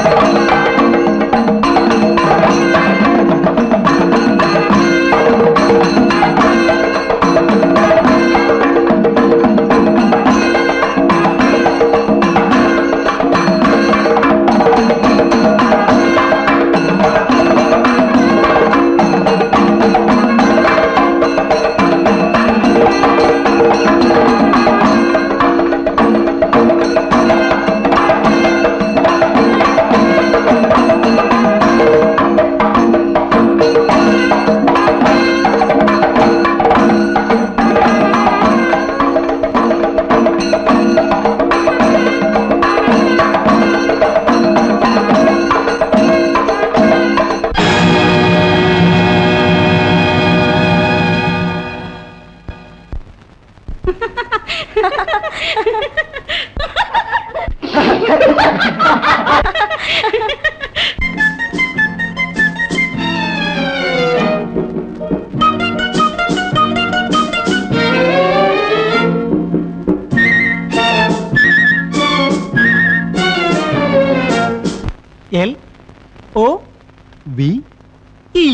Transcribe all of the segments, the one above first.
L O V E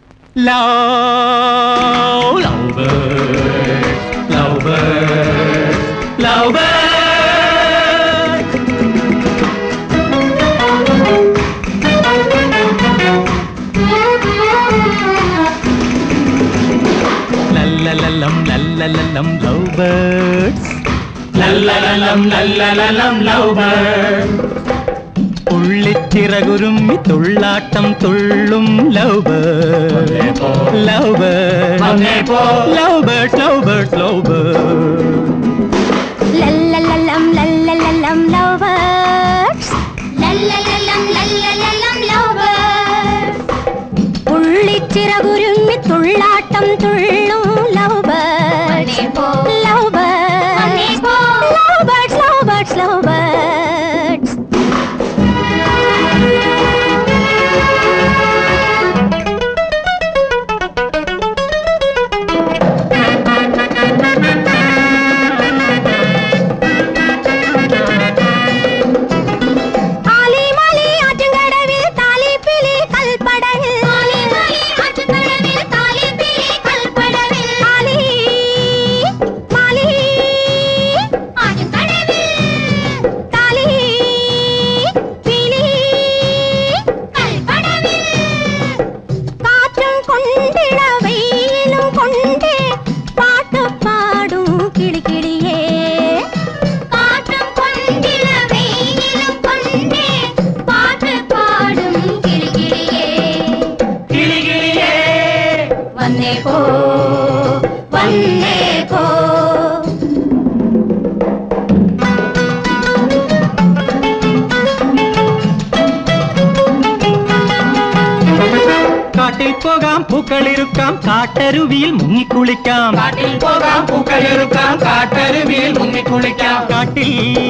love love love love ലല്ലലലം ലല്ലലലം love birds ലല്ലലലം ലല്ലലലം ലവ് ബേർഡ്സ് ഉള്ളിച്ചിറകുരുമ്മി തുള്ളാട്ടം തുള്ളും love bird love bird love bird love bird love bird ലല്ലലലം ലല്ലലലം lovers. ലല്ലലലം ലല്ലലലം lovers. ഉള്ളിച്ചിറകുരുമ്മി തുള്ളാട്ടം തുള്ളും lovers. Lovers. Lovebirds, lovebirds, lovebirds. ആലിമലി ആറ്റുംകടവിൽ താലിപ്പിലി കൽപ്പടവിൽ ആലി, മാലി, താലി, പിലി, കാറ്റും കൊണ്ടിട വെയിലും കൊണ്ടേ പാട്ട് പാടും കിളിക്കിളിയേ കാറ്റും കൊണ്ടിട വെയിലും കൊണ്ടേ പാട്ട് പാടും കിളികിളിയേ കിളികിളിയേ വന്നേ പോ വന്നേ പോ കാട്ടിൽ പോകാം പൂക്കളിരുക്കാം കാട്ടരുവിയിൽ മുങ്ങിക്കുളിക്കാം കാട്ടിൽ പോകാം പൂക്കളിറുക്കാം കാട്ടരുവിയിൽ മുങ്ങിക്കുളിക്കാം കാട്ടിൽ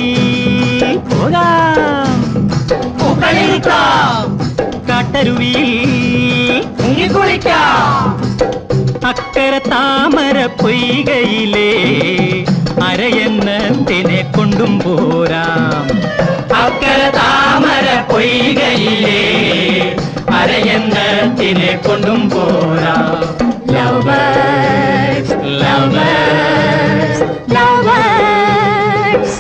പോകാം പൂക്കളിറുക്കാം കാട്ടരുവിയിൽ മുങ്ങിക്കുളിക്കാം അക്കര താമര പൊയ്കയിലേ അരയന്നത്തിനെ കൊണ്ടും പോരാം അക്കര താമര പൊയ്കയിലേ അരയന്നത്തിനെ കൊണ്ടും പോരാ Lovers, ലവ്ബേർഡ്സ് lovers.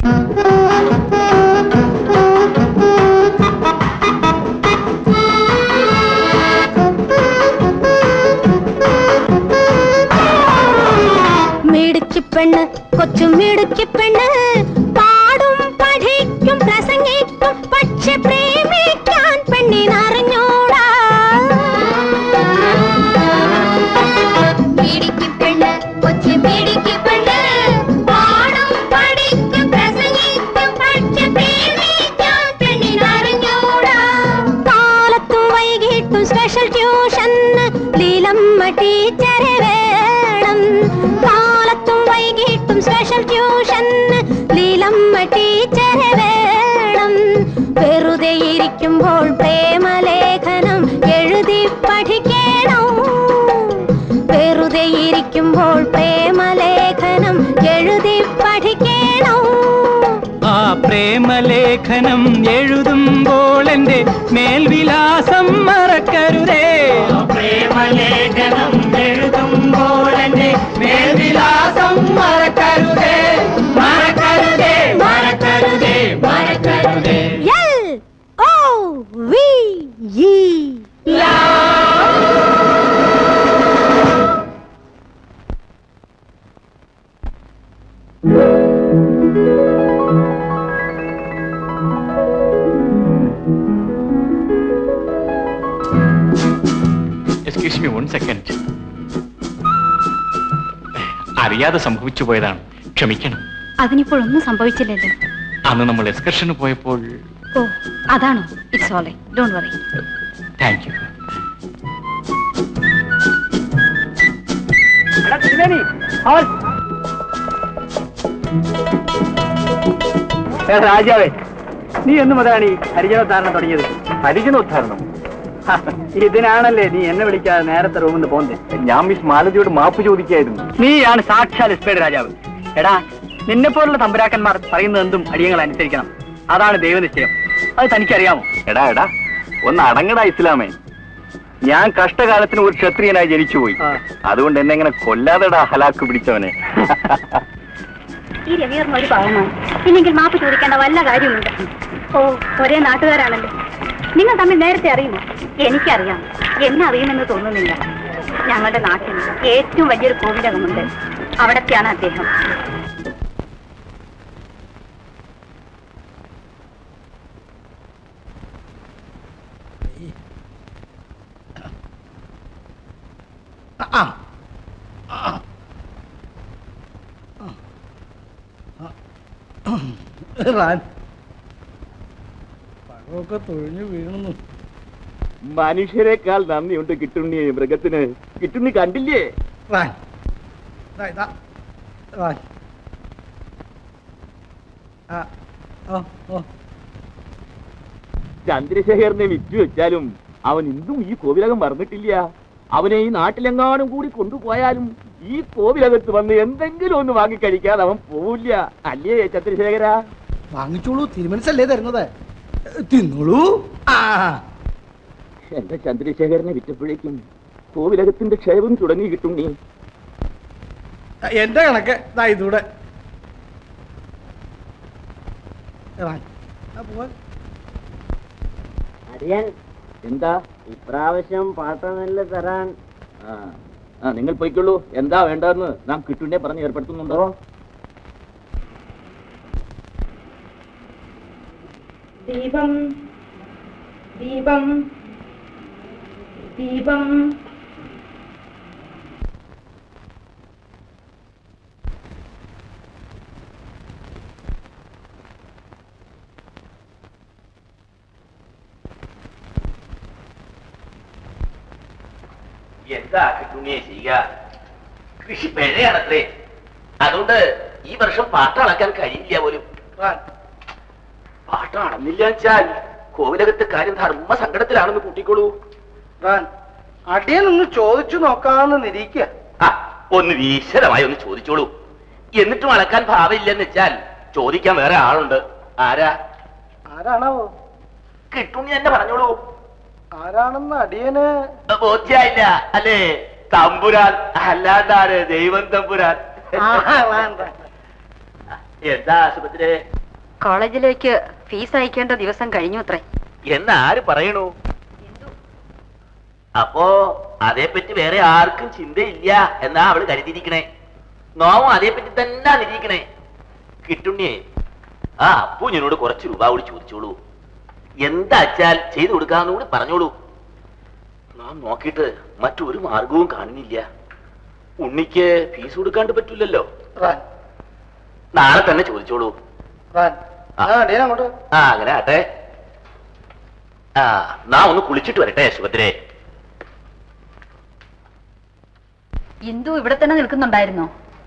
മിടുക്കി പെണ്ണ് കൊച്ചു മിടുക്കി പെണ്ണ് പാടും പഠിക്കും പ്രസംഗിക്കും പക്ഷെ പ്രേമിക്കാൻ പെണ്ണിനറിഞ്ഞൂടാ മിടുക്കി പെണ്ണ് കൊച്ചു മിടുക്കി പെണ്ണ് പാടും പഠിക്കും പ്രസംഗിക്കും പക്ഷെ പ്രേമിക്കാൻ പെണ്ണിനറിഞ്ഞൂടാ കാലത്തും വൈകിട്ടും സ്പെഷ്യൽ ട്യൂഷൻ ലീലമ്മ ടീച്ചറെ വേണം കാലത്തും വൈകിട്ടും സ്പെഷ്യൽ ട്യൂഷൻ ലീലമ്മ ടീച്ചറെ വേണം വെറുതെ ഇരിക്കുമ്പോൾ പ്രേമലേഖനം എഴുതി പഠിക്കണം വെറുതെ ഇരിക്കുമ്പോൾ പ്രേമലേഖനം എഴുതി പഠിക്കണം ആ പ്രേമലേഖനം എഴുതുമ്പോൾ എന്റെ മേൽവിലാസം മറക്കരുതേ പ്രേമലേഖനം എഴുതുമ്പോൾ എന്റെ മേൽവിലാസം മറക്കരുതേ മറക്കരുതേ മറക്കരുതേ മറക്കരുതേ L O V E excuse me one second അറിയാതെ സംഭവിച്ചു പോയതാണ് ക്ഷമിക്കണം അതിനിപ്പോൾ ഒന്നും സംഭവിച്ചില്ലല്ലോ അന്ന് നമ്മൾ എക്സ്കർഷന് പോയപ്പോൾ ഓ അതാണോ it's all don't worry thank you രാജാവേ നീ എന്ന് മുതലാണ് ഈ ഹരിജനോദ്ധാരണം തുടങ്ങിയത് ഹരിജനോദ്ധാരണം ഇതിനാണല്ലേ നീ എന്നെ വിളിക്കാതെ നേരത്തെ റൂമിൽ നിന്ന് പോകുന്നത് ഞാൻ മിസ് മാലതിയോട് മാപ്പ് ചോദിക്കായിരുന്നു നീയാണ് സാക്ഷാൽ എസ്പേഡ് രാജാവ് എടാ നിന്നെ പോലുള്ള തമ്പുരാക്കന്മാർ പറയുന്നത് എന്തും അടിയങ്ങൾ അനുസരിക്കണം അതാണ് ദൈവനിശ്ചയം അത് തനിക്കറിയാമോ എടാ എടാ ഒന്ന് അടങ്ങടാ ഇസ്ലാമേ ഞാൻ കഷ്ടകാലത്തിന് ഒരു ക്ഷത്രിയനായി ജനിച്ചുപോയി ആ. അതുകൊണ്ട് എന്നെ ഇങ്ങനെ കൊല്ലാതെടാ ഹലാക്ക് പിടിച്ചവനെ ഈ രവിയർമ്മ ഒരു പാവമാണ് ഇല്ലെങ്കിൽ മാപ്പ് ചോദിക്കേണ്ട വല്ല കാര്യമുണ്ട് ഓ ഒരേ നാട്ടുകാരാണല്ലേ നിങ്ങൾ തമ്മിൽ നേരത്തെ അറിയുമോ എനിക്കറിയാം എന്നെ അറിയുമെന്ന് തോന്നുന്നില്ല ഞങ്ങളുടെ നാട്ടിൽ ഏറ്റവും വലിയൊരു കോവിലകമുണ്ട് അവിടത്തെയാണ് അദ്ദേഹം പഴമൊക്കെ തൊഴിഞ്ഞു വീഴുന്നു മനുഷ്യരെക്കാൾ നന്ദിയുണ്ട് കിട്ടുണ്ണി മൃഗത്തിന് കിട്ടുണ്ണി കണ്ടില്ലേ റാൻ ദാ ഇതാ റാൻ ആ ഓ ഓ ചന്ദ്രശേഖരനെ വിറ്റു വെച്ചാലും അവൻ ഇന്നും ഈ കോവിലകം മറന്നിട്ടില്ല അവനെ ഈ നാട്ടിലെങ്ങാനും കൂടി കൊണ്ടുപോയാലും ഈ കോവിലകത്ത് വന്ന് എന്തെങ്കിലും ഒന്ന് വാങ്ങിക്കഴിക്കാതെ അവൻ പോവില്ല അല്ലേ ചന്ദ്രശേഖര വാങ്ങിച്ചോളൂ തിരുമനസല്ലേ തരുന്നത് തിന്നോളൂ ആ എന്റെ ചന്ദ്രശേഖരനെ വിറ്റപ്പോഴേക്കും കോവിലകത്തിന്റെ ക്ഷയവും തുടങ്ങി കിട്ടുണ്ണി എന്റെ കണക്ക് ദാ ഇതൂടെ റാൻ ആ പോവാൻ അറിയാൻ എന്താ ഇപ്രാവശ്യം പാട്ട നെല്ല് തരാൻ ആ ആ നിങ്ങൾ പോയിക്കൊള്ളൂ എന്താ വേണ്ടതെന്ന് നാം കിട്ടുണ്ണിയെ പറഞ്ഞ് ഏർപ്പെടുത്തുന്നുണ്ടോ ദീപം ദീപം ദീപം എന്താ കിട്ടുണ്ണിയെ ചെയ്യുക കൃഷി പിഴയാണത്രേ അതുകൊണ്ട് ഈ വർഷം പാട്ട അളക്കാൻ കഴിയില്ല പോലും റാൻ പാട്ട അളന്നില്ല വെച്ചാൽ കോവിലകത്തെ കാര്യം ധർമ്മ സങ്കടത്തിലാണെന്ന് കൂട്ടിക്കോളൂ റാൻ അടിയനൊന്ന് ചോദിച്ചു നോക്കാന്ന് നിരീക്കുക ആ ഒന്ന് ഈശ്വരമായി ഒന്ന് ചോദിച്ചോളൂ എന്നിട്ടും അളക്കാൻ ഭാവമില്ലെന്ന് വെച്ചാൽ ചോദിക്കാൻ വേറെ ആളുണ്ട് ആരാ ആരാണാവോ കിട്ടുണ്ണി തന്നെ പറഞ്ഞോളൂ ആരാണെന്ന് അടിയന് ബോധ്യായില്ല അല്ലേ തമ്പുരാൻ അല്ലാണ്ടാണ് ദൈവം തമ്പുരാൻ എന്താ ആശുപത്രി കോളേജിലേക്ക് ഫീസ് അയക്കേണ്ട ദിവസം കഴിഞ്ഞു അത്രേ എന്നാര് പറയണു അപ്പോ അതേപ്പറ്റി വേറെ ആർക്കും ചിന്തയില്ല എന്നാ അവള് കരുതിയിരിക്കണേ നോവും അതേപ്പറ്റി തന്നെ നിരീക്കണേ കിട്ടുണ്ണിയേ ആ അപ്പു ഞാനോട് കുറച്ച് രൂപ കൂടി ചോദിച്ചോളൂ എന്താ വെച്ചാൽ ചെയ്തു കൊടുക്കാന്ന് കൂടി പറഞ്ഞോളൂ നാം നോക്കിയിട്ട് മറ്റൊരു മാർഗവും കാണുന്നില്ല ഉണ്ണിക്ക് ഫീസ് കൊടുക്കാണ്ട് പറ്റൂലല്ലോ റാൻ നാളെ തന്നെ ചോദിച്ചോളൂ റാൻ ആ. അടിയൻ അങ്ങോട്ട് ആ അങ്ങനെ ആട്ടെ ആ നാ ഒന്ന് കുളിച്ചിട്ട് വരട്ടെ സുഭദ്രേ ഇന്ദു ഇവിടെ തന്നെ നിൽക്കുന്നുണ്ടായിരുന്നോ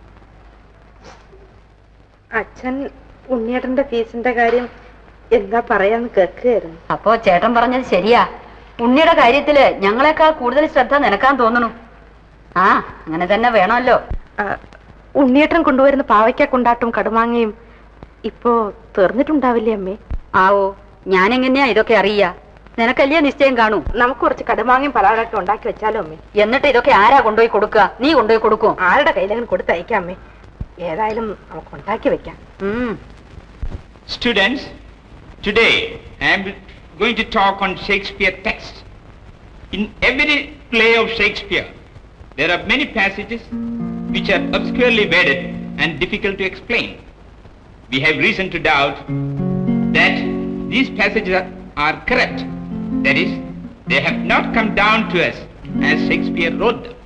അച്ഛൻ ഉണ്ണിയേട്ടന്റെ ഫീസിന്റെ കാര്യം എന്താ പറയാന്ന് കേൾക്കുകയായിരുന്നു അപ്പോ ചേട്ടൻ പറഞ്ഞത് ശരിയാ ഉണ്ണിയുടെ കാര്യത്തില് ഞങ്ങളെക്കാൾ കൂടുതൽ ശ്രദ്ധ നിനക്കാൻ തോന്നണു ആ അങ്ങനെ തന്നെ വേണമല്ലോ ആ, ഉണ്ണിയേട്ടൻ കൊണ്ടുവരുന്ന പാവയ്ക്ക കൊണ്ടാട്ടും കടുമാങ്ങയും ഇപ്പോ തീർന്നിട്ടുണ്ടാവില്ലേ അമ്മേ ആവോ ഞാൻ എങ്ങനെയാ ഇതൊക്കെ അറിയാ നിനക്കല്ലേ നിശ്ചയം കാണൂ നമുക്ക് കുറച്ച് കടുമാങ്ങയും പലാടൊക്കെ ഉണ്ടാക്കി വെച്ചാലോ അമ്മേ എന്നിട്ട് ഇതൊക്കെ ആരാ കൊണ്ടുപോയി കൊടുക്കുക നീ കൊണ്ടുപോയി കൊടുക്കും ആരുടെ കയ്യിലെങ്കിലും കൊടുത്തയക്കാം അമ്മേ ഏതായാലും നമുക്ക് ഉണ്ടാക്കി വെക്കാം Students, today I am going to talk on Shakespeare text. In every play of Shakespeare, there are many passages which are obscurely worded and difficult to explain. We have reason to doubt that these passages are, are correct. That is, they have not come down to us as Shakespeare wrote them.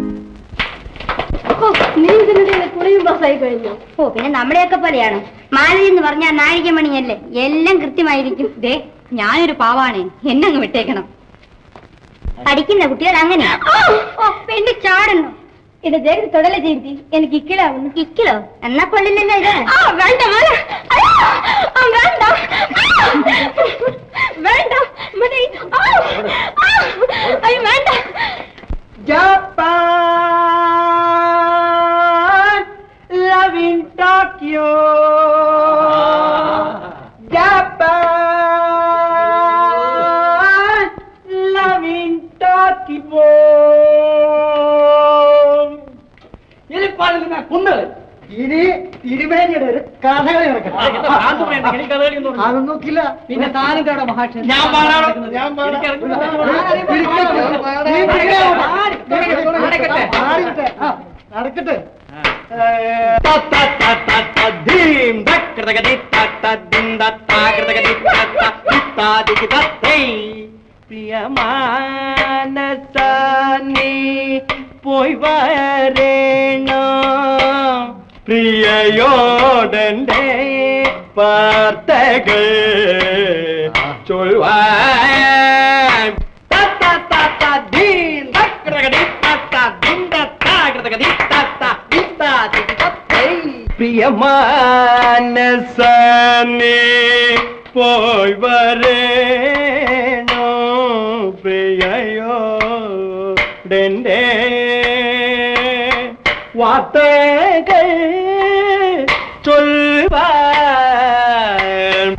നീ ഇതിനിടെ കുളിയും പാസ്സായി കഴിഞ്ഞു ഓ പിന്നെ നമ്മളെയൊക്കെ പോലെയാണ് മാലതി എന്ന് പറഞ്ഞാൽ നാഴികമണിയല്ലേ എല്ലാം കൃത്യമായിരിക്കും ദേ ഞാനൊരു പാവാണേ എന്നങ്ങ് വിട്ടേക്കണം പഠിക്കുന്ന കുട്ടികൾ അങ്ങനെയാ പെണ്ണി ചാടുന്നു ഇത് ദേഹത്ത് തൊടല ചെയ്തി എനിക്ക് ഇക്കിളാവുന്നു ഇക്കിളോ എന്നാ കൊള്ളില്ലല്ലോ ഇത് ആ വേണ്ട മോനെ അയ്യോ, ആ, വേണ്ട ആ, വേണ്ട മതി ആ, ആ, അയ്യോ വേണ്ട Japan, loving Tokyo. Japan, loving Tokyo. ഇനി പാടുന്ന കുന്നത് ഇനി തിരുമേനിയുടെ ഒരു കഥകളി നടക്കണം അത് നോക്കില്ല പിന്നെ താനും കേട മഹാക്ഷൻ ഞാൻ പാടാം ഞാൻ നടക്കട്ടെ പ്രിയമാനസാനി പോയി വരേണോ പ്രിയയോടന്റെ വാർത്തകൾ ചൊൽവാൻ പ്രിയമാനസനെ പോയി വരേണോ പ്രിയയോടന്റെ വാർത്തകൾ ചൊൽവാൻ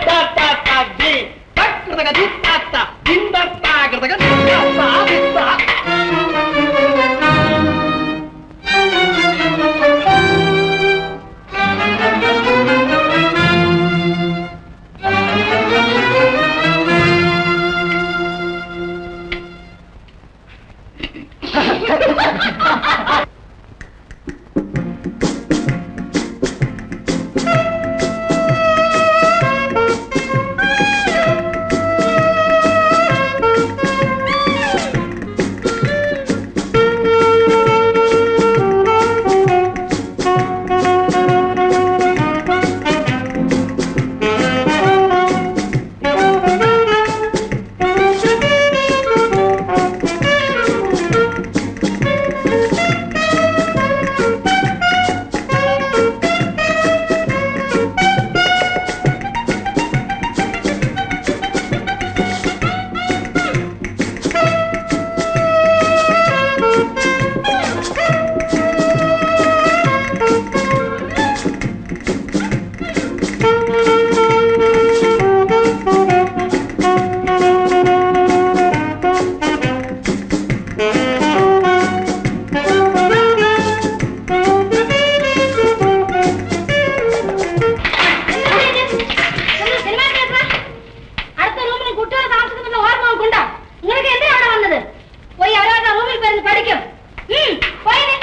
അടുത്ത റൂമിൽ കുട്ടികൾ താമസിക്കുന്ന ഓർമ്മ കൊണ്ടാ നിങ്ങൾക്ക് എന്തിനാ അവിടെ വന്നത് പോയി അവരവരുടെ റൂമിൽ പോയി പഠിക്കും ഉം, പോയി നീ.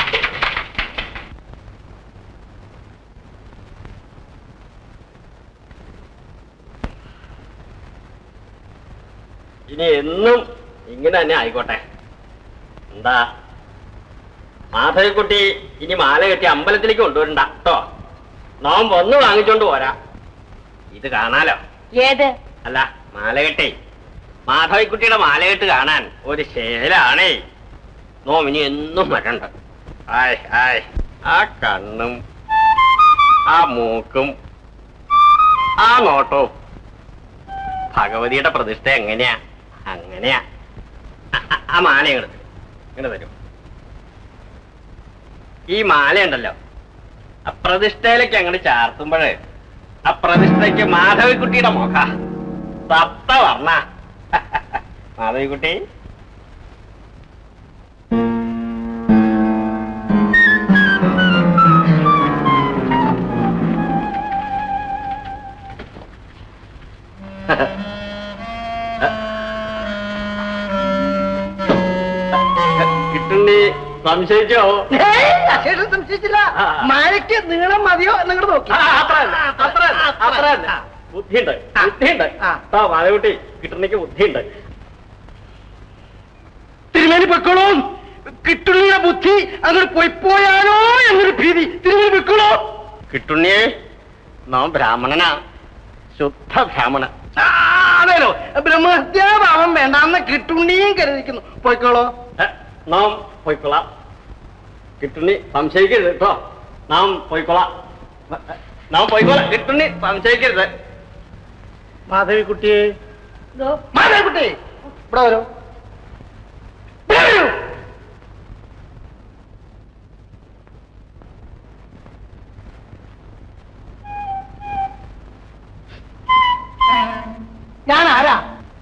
ഇനി എന്നും ഇങ്ങനെ തന്നെ ആയിക്കോട്ടെ എന്താ മാധവിക്കുട്ടി ഇനി മാല കെട്ടി അമ്പലത്തിലേക്ക് കൊണ്ടുവരണ്ട കേട്ടോ നോമ്പ് ഒന്ന് വാങ്ങിച്ചോണ്ട് പോരാ ഇത് കാണാലോ ഏത് അല്ല മാല കെട്ടേ മാധവിക്കുട്ടിയുടെ മാല കെട്ട് കാണാൻ ഒരു ശേലാണേ നോമിനി എന്നും വരണ്ട ആയ് ആയ് ആ കണ്ണും ആ മൂക്കും ആ നോട്ടവും ഭഗവതിയുടെ പ്രതിഷ്ഠ എങ്ങനെയാ അങ്ങനെയാ ആ- ആ- ആ മാല ഇങ്ങോട്ട് ഇങ്ങനെ തരും ഈ മാല ഉണ്ടല്ലോ ആ പ്രതിഷ്ഠയിലേക്ക് അങ്ങോട്ട് ചാർത്തുമ്പോഴേ ആ പ്രതിഷ്ഠയ്ക്ക് മാധവിക്കുട്ടിയുടെ മുഖ തത്ത വർണ്ണ മാധവിക്കുട്ടി കിട്ടുണ്ടി സംശയിച്ചോ അശേഷം സംശയിച്ചില്ല മഴയ്ക്ക് നീളം മതിയോ നിങ്ങൾ നോക്കി ബുദ്ധിയുണ്ട് ബുദ്ധിയുണ്ട് ആ മാധവിക്കുട്ടി കിട്ടണിക്ക് ബുദ്ധിയുണ്ട് തിരുമേനി പൊയ്ക്കോളൂ കിട്ടുള്ള ബുദ്ധി അങ്ങോട്ട് പോയിപ്പോയാലോ എന്നൊരു ഭീതി തിരുമേനി പൊയ്ക്കോളൂ കിട്ടുണ്ണിയെ നാം ബ്രാഹ്മണനാ ശുദ്ധ ബ്രാഹ്മണൻ ആ, അതേലോ ബ്രഹ്മഹത്യാഭാവം വേണ്ടാന്ന് കിട്ടുണ്ണിയും കരുതിക്കുന്നു പോയിക്കോളൂ ഏ, നാം പോയിക്കൊള്ളാം കിട്ടുണ്ണി സംശയിക്കരുത് കേട്ടോ നാം പോയിക്കൊള്ളാം നാം പോയിക്കോളാം കിട്ടുണ്ണി സംശയിക്കരുത് മാധവിക്കുട്ടിയെ മാധവിക്കുട്ടി ഇവിടെ വരൂ ഇവിടെ വരൂ. ഞാൻ ആരാ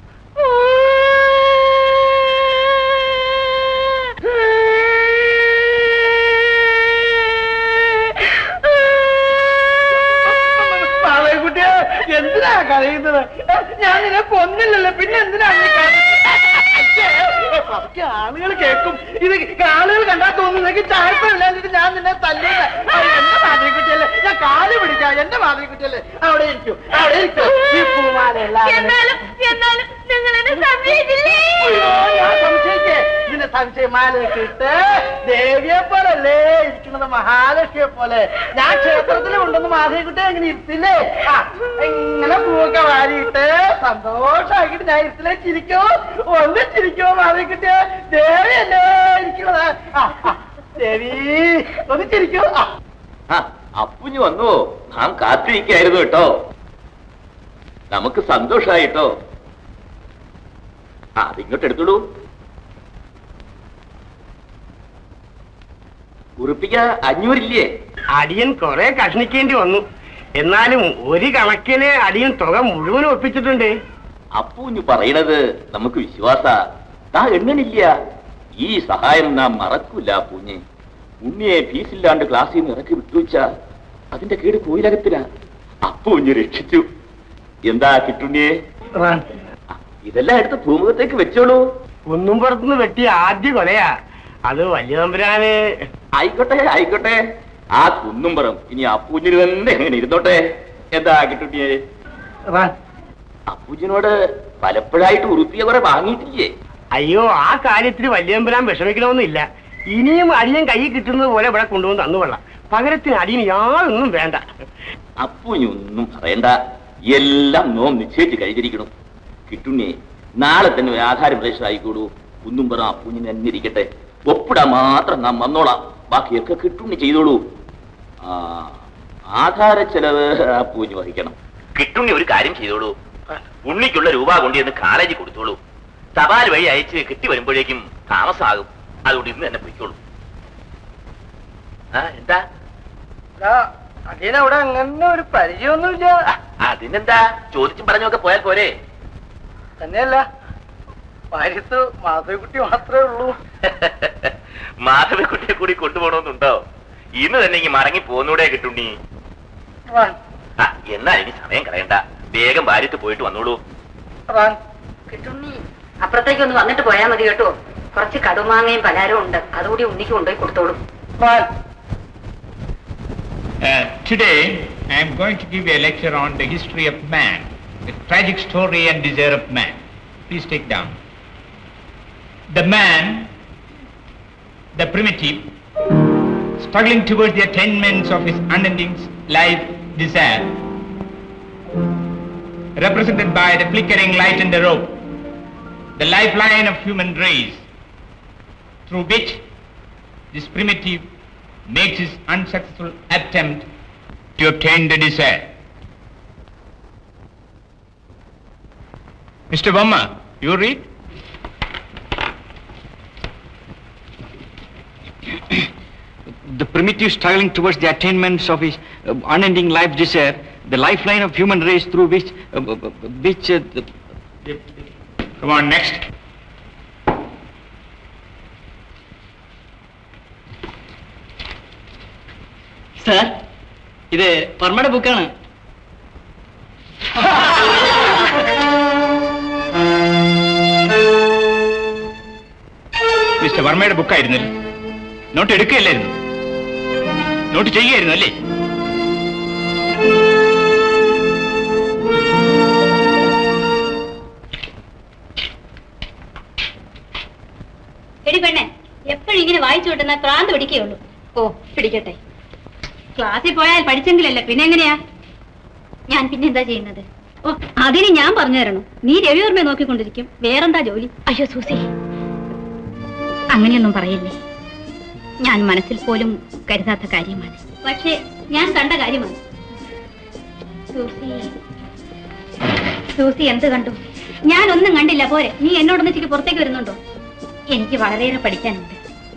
മാധവിക്കുട്ടിയെ എന്തിനാ കരയുന്നത് ഞാൻ നിന്നെ കൊന്നില്ലല്ലോ പിന്നെ എന്തിനാ നീ കരയുന്നത്? പതുക്കെ ആളുകൾ കേൾക്കും ഇത് ആളുകൾ കണ്ടാൽ തോന്നുന്നെങ്കിൽ ചായപ്പമില്ലാഞ്ഞിട്ട് ഞാൻ നിന്നെ തല്ലില്ല എന്റെ മാധവിക്കുട്ടിയല്ലേ ഞാൻ കാല് പിടിക്കാം എന്റെ മാധവിക്കുട്ടിയല്ലേ അവിടെ ഇരിക്കും അവിടെ ഇരിക്കും ഈ പൂമാലയെല്ലാം അയ്യോ, ഞാൻ സംശയിക്കേ ഇതിന്റെ സംശയമാല ഇട്ടിട്ട് ദേവിയെ പോലല്ലേ ഇരിക്കുന്നത് മഹാലക്ഷ്മിയെ പോലെ ഞാൻ ക്ഷേത്രത്തിൽ ഉണ്ടെന്ന് മാധവിക്കുട്ടി എങ്ങനെ ഇരുത്തില്ലേ ആ ഇങ്ങനെ പൂവൊക്കെ വാരിയിട്ട് സന്തോഷമാക്കിയിട്ട് ഞാൻ ഇരുത്തില്ലേ ചിരിക്കോ ഒന്ന് ചിരിക്കോ മാധവിക്കുട്ടിയെ ദേവിയല്ലേ ഇരിക്കുന്നത് ആ ആ, ദേവി ഒന്ന് ചിരിക്കോ ആ ആ അപ്പുഞ്ഞു വന്നു നാം കാത്തിരിക്കായിരുന്നു കേട്ടോ നമുക്ക് സന്തോഷായിട്ടോ ആ അതിങ്ങോട്ട് എടുത്തോളൂ ഉറപ്പിക്ക അഞ്ഞൂറില്ലേ അടിയൻ കുറെ കഷ്ണിക്കേണ്ടി വന്നു എന്നാലും ഒരു കണക്കിന് അടിയൻ തുക മുഴുവൻ ഒപ്പിച്ചിട്ടുണ്ട് അപ്പൂഞ്ഞു പറയണത് നമുക്ക് വിശ്വാസ താ എണ്ണനില്ല ഈ സഹായം നാം മറക്കൂല പൂഞ്ഞെ ഉണ്ണിയെ ഫീസില്ലാണ്ട് ക്ലാസ്സിൽ നിന്ന് ഇറക്കി വിട്ടുവച്ച അതിന്റെ കേട് കോയിലകത്തിലാ അപ്പൂഞ്ഞു രക്ഷിച്ചു എന്താ കിട്ടുണ്ണിയെ ഇതെല്ലാം എടുത്ത് ഭൂമുഖത്തേക്ക് വെച്ചോളൂ ഒന്നും പുറത്തുനിന്ന് വെട്ടിയ ആദ്യ കൊലയാ അത് വലിയ തമ്പുരാന് ആയിക്കോട്ടെ ആയിക്കോട്ടെ ആ കുന്നുംപുറം ഇനി അപ്പൂഞ്ഞിന് തന്നെ എങ്ങനെ ഇരുന്നോട്ടെ എന്താ കിട്ടുണ്ണിയെ അപ്പൂഞ്ഞിനോട് പലപ്പോഴായിട്ട് ഉറുപ്പിയ കുറെ വാങ്ങിയിട്ടില്ലേ അയ്യോ ആ കാര്യത്തിന് വലിയ തമ്പുരാൻ വിഷമിക്കണമെന്നില്ല ഇനിയും അടിയൻ കൈ കിട്ടുന്നത് പോലെ ഇവിടെ കൊണ്ടുവന്ന് തന്നുകൊള്ളാം പകരത്തിന് അടിയന് യാതൊന്നും വേണ്ട അപ്പൂഞ്ഞൊന്നും പറയണ്ട എല്ലാം നോം നിശ്ചയിച്ച് കഴിഞ്ഞിരിക്കണം കിട്ടുണ്ണിയെ നാളെ തന്നെ ഒരു ആധാരം രജിസ്റ്റർ ആയിക്കോളൂ കുന്നും പറ അപ്പൂഞ്ഞിനെ തന്നെ ഇരിക്കട്ടെ ഒപ്പിടാൻ മാത്രം നാം വന്നോളാം ബാക്കിയൊക്കെ കിട്ടുണ്ണി ചെയ്തോളൂ ആ ആധാര ചെലവ് അപ്പൂഞ്ഞ് വഹിക്കണം കിട്ടുണ്ണി ഒരു കാര്യം ചെയ്തോളൂ ഉണ്ണിക്കുള്ള രൂപ കൊണ്ടുവന്ന് കാലേജിൽ കൊടുത്തോളൂ തപാൽ വഴി അയച്ച് കിട്ടി വരുമ്പോഴേക്കും താമസമാകും അതുകൊണ്ട് ഇന്ന് തന്നെ പൊയ്ക്കോളൂ ആ എന്താ അടിയനവിടെ അങ്ങനെ ഒരു പരിചയമൊന്നുമില്ല അതിനെന്താ ചോദിച്ചും പറഞ്ഞൊക്കെ പോയാൽ പോരെ തന്നെയല്ല ഭാര്യത്ത് മാധവിക്കുട്ടി മാത്രമേ ഉള്ളൂ മാധവിക്കുട്ടിയെ കൂടി കൊണ്ടുപോകണമെന്നുണ്ടോ ഇന്ന് തന്നെ ഇങ്ങ് മടങ്ങി പോന്നൂടെ കിട്ടുണ്ണി റാൻ, ആ എന്നാ ഇനി സമയം കളയണ്ട വേഗം ഭാര്യത്ത് പോയിട്ട് വന്നോളൂ റാൻ. കിട്ടുണ്ണി അപ്പുറത്തേക്ക് ഒന്ന് വന്നിട്ട് പോയാ മതി കേട്ടോ കുറച്ച് കടുമാങ്ങയും പലഹാരവും ഉണ്ട് അതുകൂടി ഉണ്ണിക്ക് കൊണ്ടുപോയി കൊടുത്തോളൂ റാൻ. Uh, today, I am going to give you a lecture on the history of man, the tragic story and desire of man. Please take down. The man, the primitive, struggling towards the attainments of his unending life desire, represented by the flickering light in the rope, the lifeline of human race, through which this primitive makes his unsuccessful attempt to obtain the desire. Mr. Vamma, you read? the primitive struggling towards the attainments of his uh, unending life desire, the lifeline of human race through which, uh, which, uh, the, come on, next. Sir ഇത് വർമ്മയുടെ ബുക്കാണ് mister വർമ്മയുടെ ബുക്കായിരുന്നല്ലേ note എടുക്കുകയല്ലായിരുന്നു note ചെയ്യുകയായിരുന്നു അല്ലേ എടി പെണ്ണെ എപ്പോഴും ഇങ്ങനെ വായിച്ചു വിട്ടുന്ന പ്രാന്ത് പിടിക്കുകയുള്ളൂ ഓ പിടിക്കട്ടെ ക്ലാസ്സിൽ പോയാൽ പഠിച്ചെങ്കിലല്ലേ പിന്നെ എങ്ങനെയാ ഞാൻ പിന്നെ എന്താ ചെയ്യുന്നത് ഓ അതിന് ഞാൻ പറഞ്ഞു തരണം നീ രവിവർമ്മയെ നോക്കിക്കൊണ്ടിരിക്കും വേറെന്താ ജോലി അയ്യോ സൂസി അങ്ങനെയൊന്നും പറയില്ലേ ഞാൻ മനസ്സിൽ പോലും കരുതാത്ത കാര്യമാണ് പക്ഷേ ഞാൻ കണ്ട കാര്യമാണ് സൂസി സൂസി എന്ത് കണ്ടു ഞാൻ ഒന്നും കണ്ടില്ല പോരെ നീ എന്നോടൊന്നിച്ചിക്ക് പുറത്തേക്ക് വരുന്നുണ്ടോ എനിക്ക് വളരെയേറെ പഠിക്കാനുണ്ട്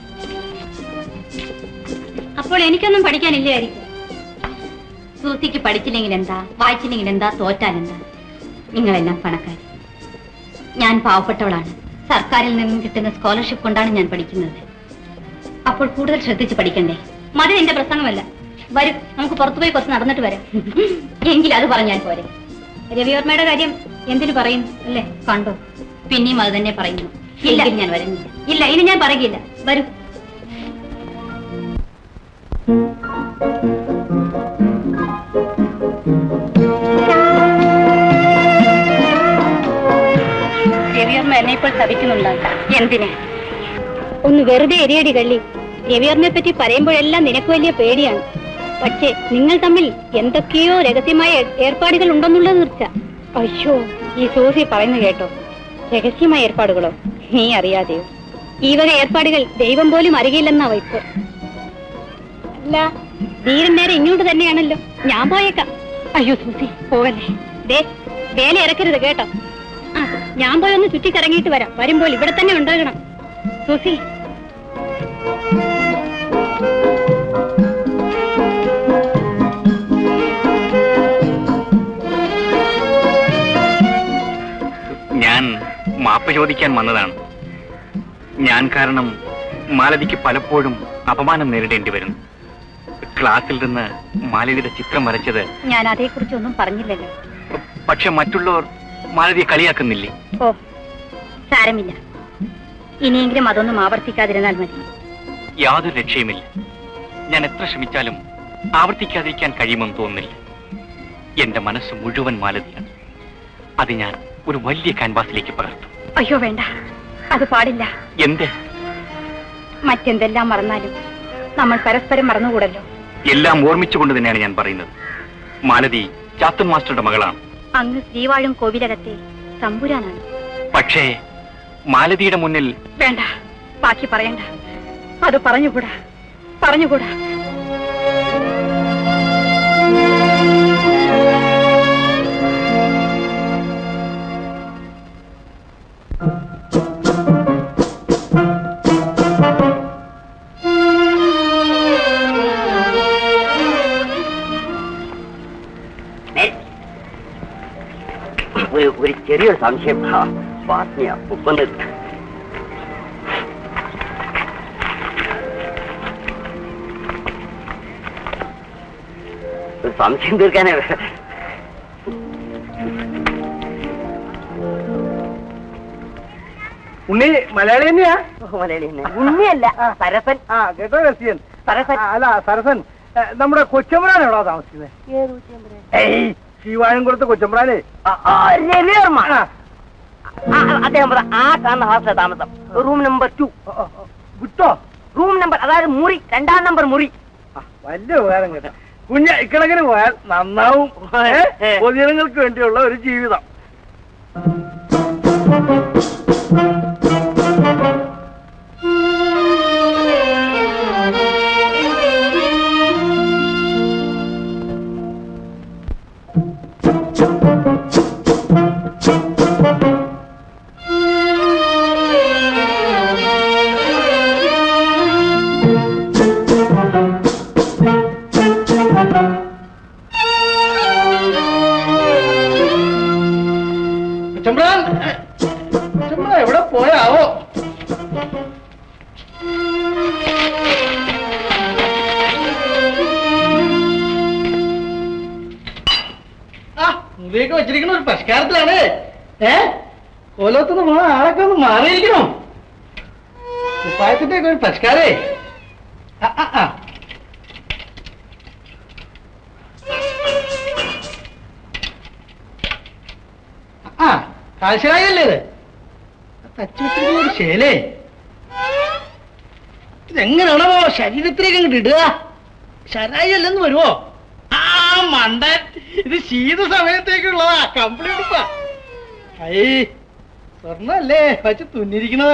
അപ്പോൾ എനിക്കൊന്നും പഠിക്കാനില്ലായിരിക്കും സൂസിക്ക് പഠിച്ചില്ലെങ്കിൽ എന്താ വായിച്ചില്ലെങ്കിൽ എന്താ തോറ്റാൽ എന്താ നിങ്ങളെല്ലാം പണക്കാർ ഞാൻ പാവപ്പെട്ടവളാണ് സർക്കാരിൽ നിന്നും കിട്ടുന്ന സ്കോളർഷിപ്പ് കൊണ്ടാണ് ഞാൻ പഠിക്കുന്നത് അപ്പോൾ കൂടുതൽ ശ്രദ്ധിച്ച് പഠിക്കണ്ടേ മതി എന്റെ പ്രസംഗമല്ല വരും നമുക്ക് പുറത്തുപോയി കുറച്ച് നടന്നിട്ട് വരാം എങ്കിൽ അത് പറഞ്ഞാൽ പോരെ രവിവർമ്മയുടെ കാര്യം എന്തിനു പറയുന്നു അല്ലേ കണ്ടോ പിന്നെയും അത് തന്നെ പറയുന്നു ഇല്ല ഞാൻ വരുന്നില്ല ഇല്ല ഇനി ഞാൻ പറയുകയില്ല വരൂ രവിയമ്മ എന്നെ ഇപ്പോൾ ശപിക്കുന്നുണ്ടാകും എന്തിന് ഒന്ന് വെറുതെ എരിയടി കള്ളി രവിയമ്മയെ പറ്റി പറയുമ്പോഴെല്ലാം നിനക്ക് വലിയ പേടിയാണ് പക്ഷേ നിങ്ങൾ തമ്മിൽ എന്തൊക്കെയോ രഹസ്യമായ ഏ- ഏർപ്പാടുകൾ ഉണ്ടെന്നുള്ളത് തീർച്ച അയ്യോ ഈ സൂസി പറയുന്നു കേട്ടോ രഹസ്യമായ ഏർപ്പാടുകളോ നീ അറിയാതെയോ ഈ വക ഏർപ്പാടുകൾ ദൈവം പോലും അറിയില്ലെന്നാ വയ്പ് അല്ല ധീരൻ നേരെ ഇങ്ങോട്ട് തന്നെയാണല്ലോ ഞാൻ പോയേക്കാം അയ്യോ സൂസി പോവല്ലേ ദേ വേല ഇറക്കരുത് കേട്ടോ ആ ഞാൻ പോയി ഒന്ന് ചുറ്റിക്കറങ്ങിയിട്ട് വരാം വരുമ്പോൾ ഇവിടെ തന്നെ ഉണ്ടാകണം സൂസി ഞാൻ മാപ്പ് ചോദിക്കാൻ വന്നതാണ് ഞാൻ കാരണം മാലതിക്ക് പലപ്പോഴും അപമാനം നേരിടേണ്ടി വരുന്നു ക്ലാസ്സിൽ നിന്ന് മാലതിയുടെ ചിത്രം വരച്ചത് ഞാൻ അതേക്കുറിച്ചൊന്നും പറഞ്ഞില്ലല്ലോ പക്ഷെ മറ്റുള്ളവർ മാലതിയെ കളിയാക്കുന്നില്ലേ ഓ സാരമില്ല ഇനിയെങ്കിലും അതൊന്നും ആവർത്തിക്കാതിരുന്നാൽ മതി യാതൊരു രക്ഷയുമില്ല ഞാൻ എത്ര ശ്രമിച്ചാലും ആവർത്തിക്കാതിരിക്കാൻ കഴിയുമെന്ന് തോന്നുന്നില്ല എന്റെ മനസ്സ് മുഴുവൻ മാലതിയാണ് അത് ഞാൻ ഒരു വലിയ ക്യാൻവാസിലേക്ക് പകർത്തും അയ്യോ വേണ്ട അത് പാടില്ല എന്ത് മറ്റെന്തെല്ലാം മറന്നാലും നമ്മൾ പരസ്പരം മറന്നുകൂടല്ലോ എല്ലാം ഓർമ്മിച്ചുകൊണ്ട് തന്നെയാണ് ഞാൻ പറയുന്നത് മാലതി ചാത്തൻ മാസ്റ്ററുടെ മകളാണ് അങ്ങ് ശ്രീവാഴും കോവിലകത്തെ തമ്പുരാനാണ് പക്ഷേ മാലതിയുടെ മുന്നിൽ വേണ്ട ബാക്കി പറയണ്ട അത് പറഞ്ഞുകൂടാ പറഞ്ഞുകൂടാ ഒരു ഒരു ചെറിയൊരു സംശയം ആ, വാസനയാ ഉപ്പൊന്ന് ഒരു സംശയം തീർക്കാനേ ഉണ്ണി മലയാളി തന്നെയാ മലയാളി തന്നെ ഉണ്ണിയല്ല സരസൻ ആ കേട്ടോ രസിയൻ സരസൻ അല്ല സരസൻ ഏ, നമ്മുടെ കൊച്ചമ്പ്രാൻ എവിടാ താമസിക്കുന്നത് ഏയ് ശിവാഴംകുളത്ത് കൊച്ചമ്പ്രാനെ രവിവർമ്മ അദ്ദേഹം പറ ആ കാണുന്ന ഹൗസിലെ താമസം റൂം നമ്പർ ടു വിട്ടോ റൂം നമ്പർ അതായത് മുറി രണ്ടാം നമ്പർ മുറി വലിയ ഉപകാരം കേട്ടോ കുഞ്ഞ ഇക്കണക്കിന് പോയാൽ നന്നാവും ഏ? പൊതുജനങ്ങൾക്ക് വേണ്ടിയുള്ള ഒരു ജീവിതം Thank you. കൊച്ചമ്മ എവിടെ പോയാവോ ആ മുറിയൊക്കെ വെച്ചിരിക്കുന്ന ഒരു പരിഷ്കാരത്തിലാണ് ഏ കോലത്തുനിന്ന് പോണ ആളൊക്കെ ഒന്ന് മാറിയിരിക്കണോ കുപ്പായത്തിന്റെ ഒക്കെ ഒരു പരിഷ്കാരേ ആ ആ ആ ആ കാശായല്ലേ ഇത് തച്ചു വെച്ചിരിക്കുന്ന ഒരു ശേലേ ഇതെങ്ങനെയാണോ ശരീരത്തിലേക്ക് അങ്ങോട്ട് ഇടുക ശരായി അല്ലെന്ന് വരുമോ ആ മണ്ടൻ ഇത് ശീത സമയത്തേക്കുള്ളതാ കമ്പിളി ഉടുപ്പാ ഐ സ്വർണ്ണല്ലേ വച്ച് തുന്നിരിക്കണത്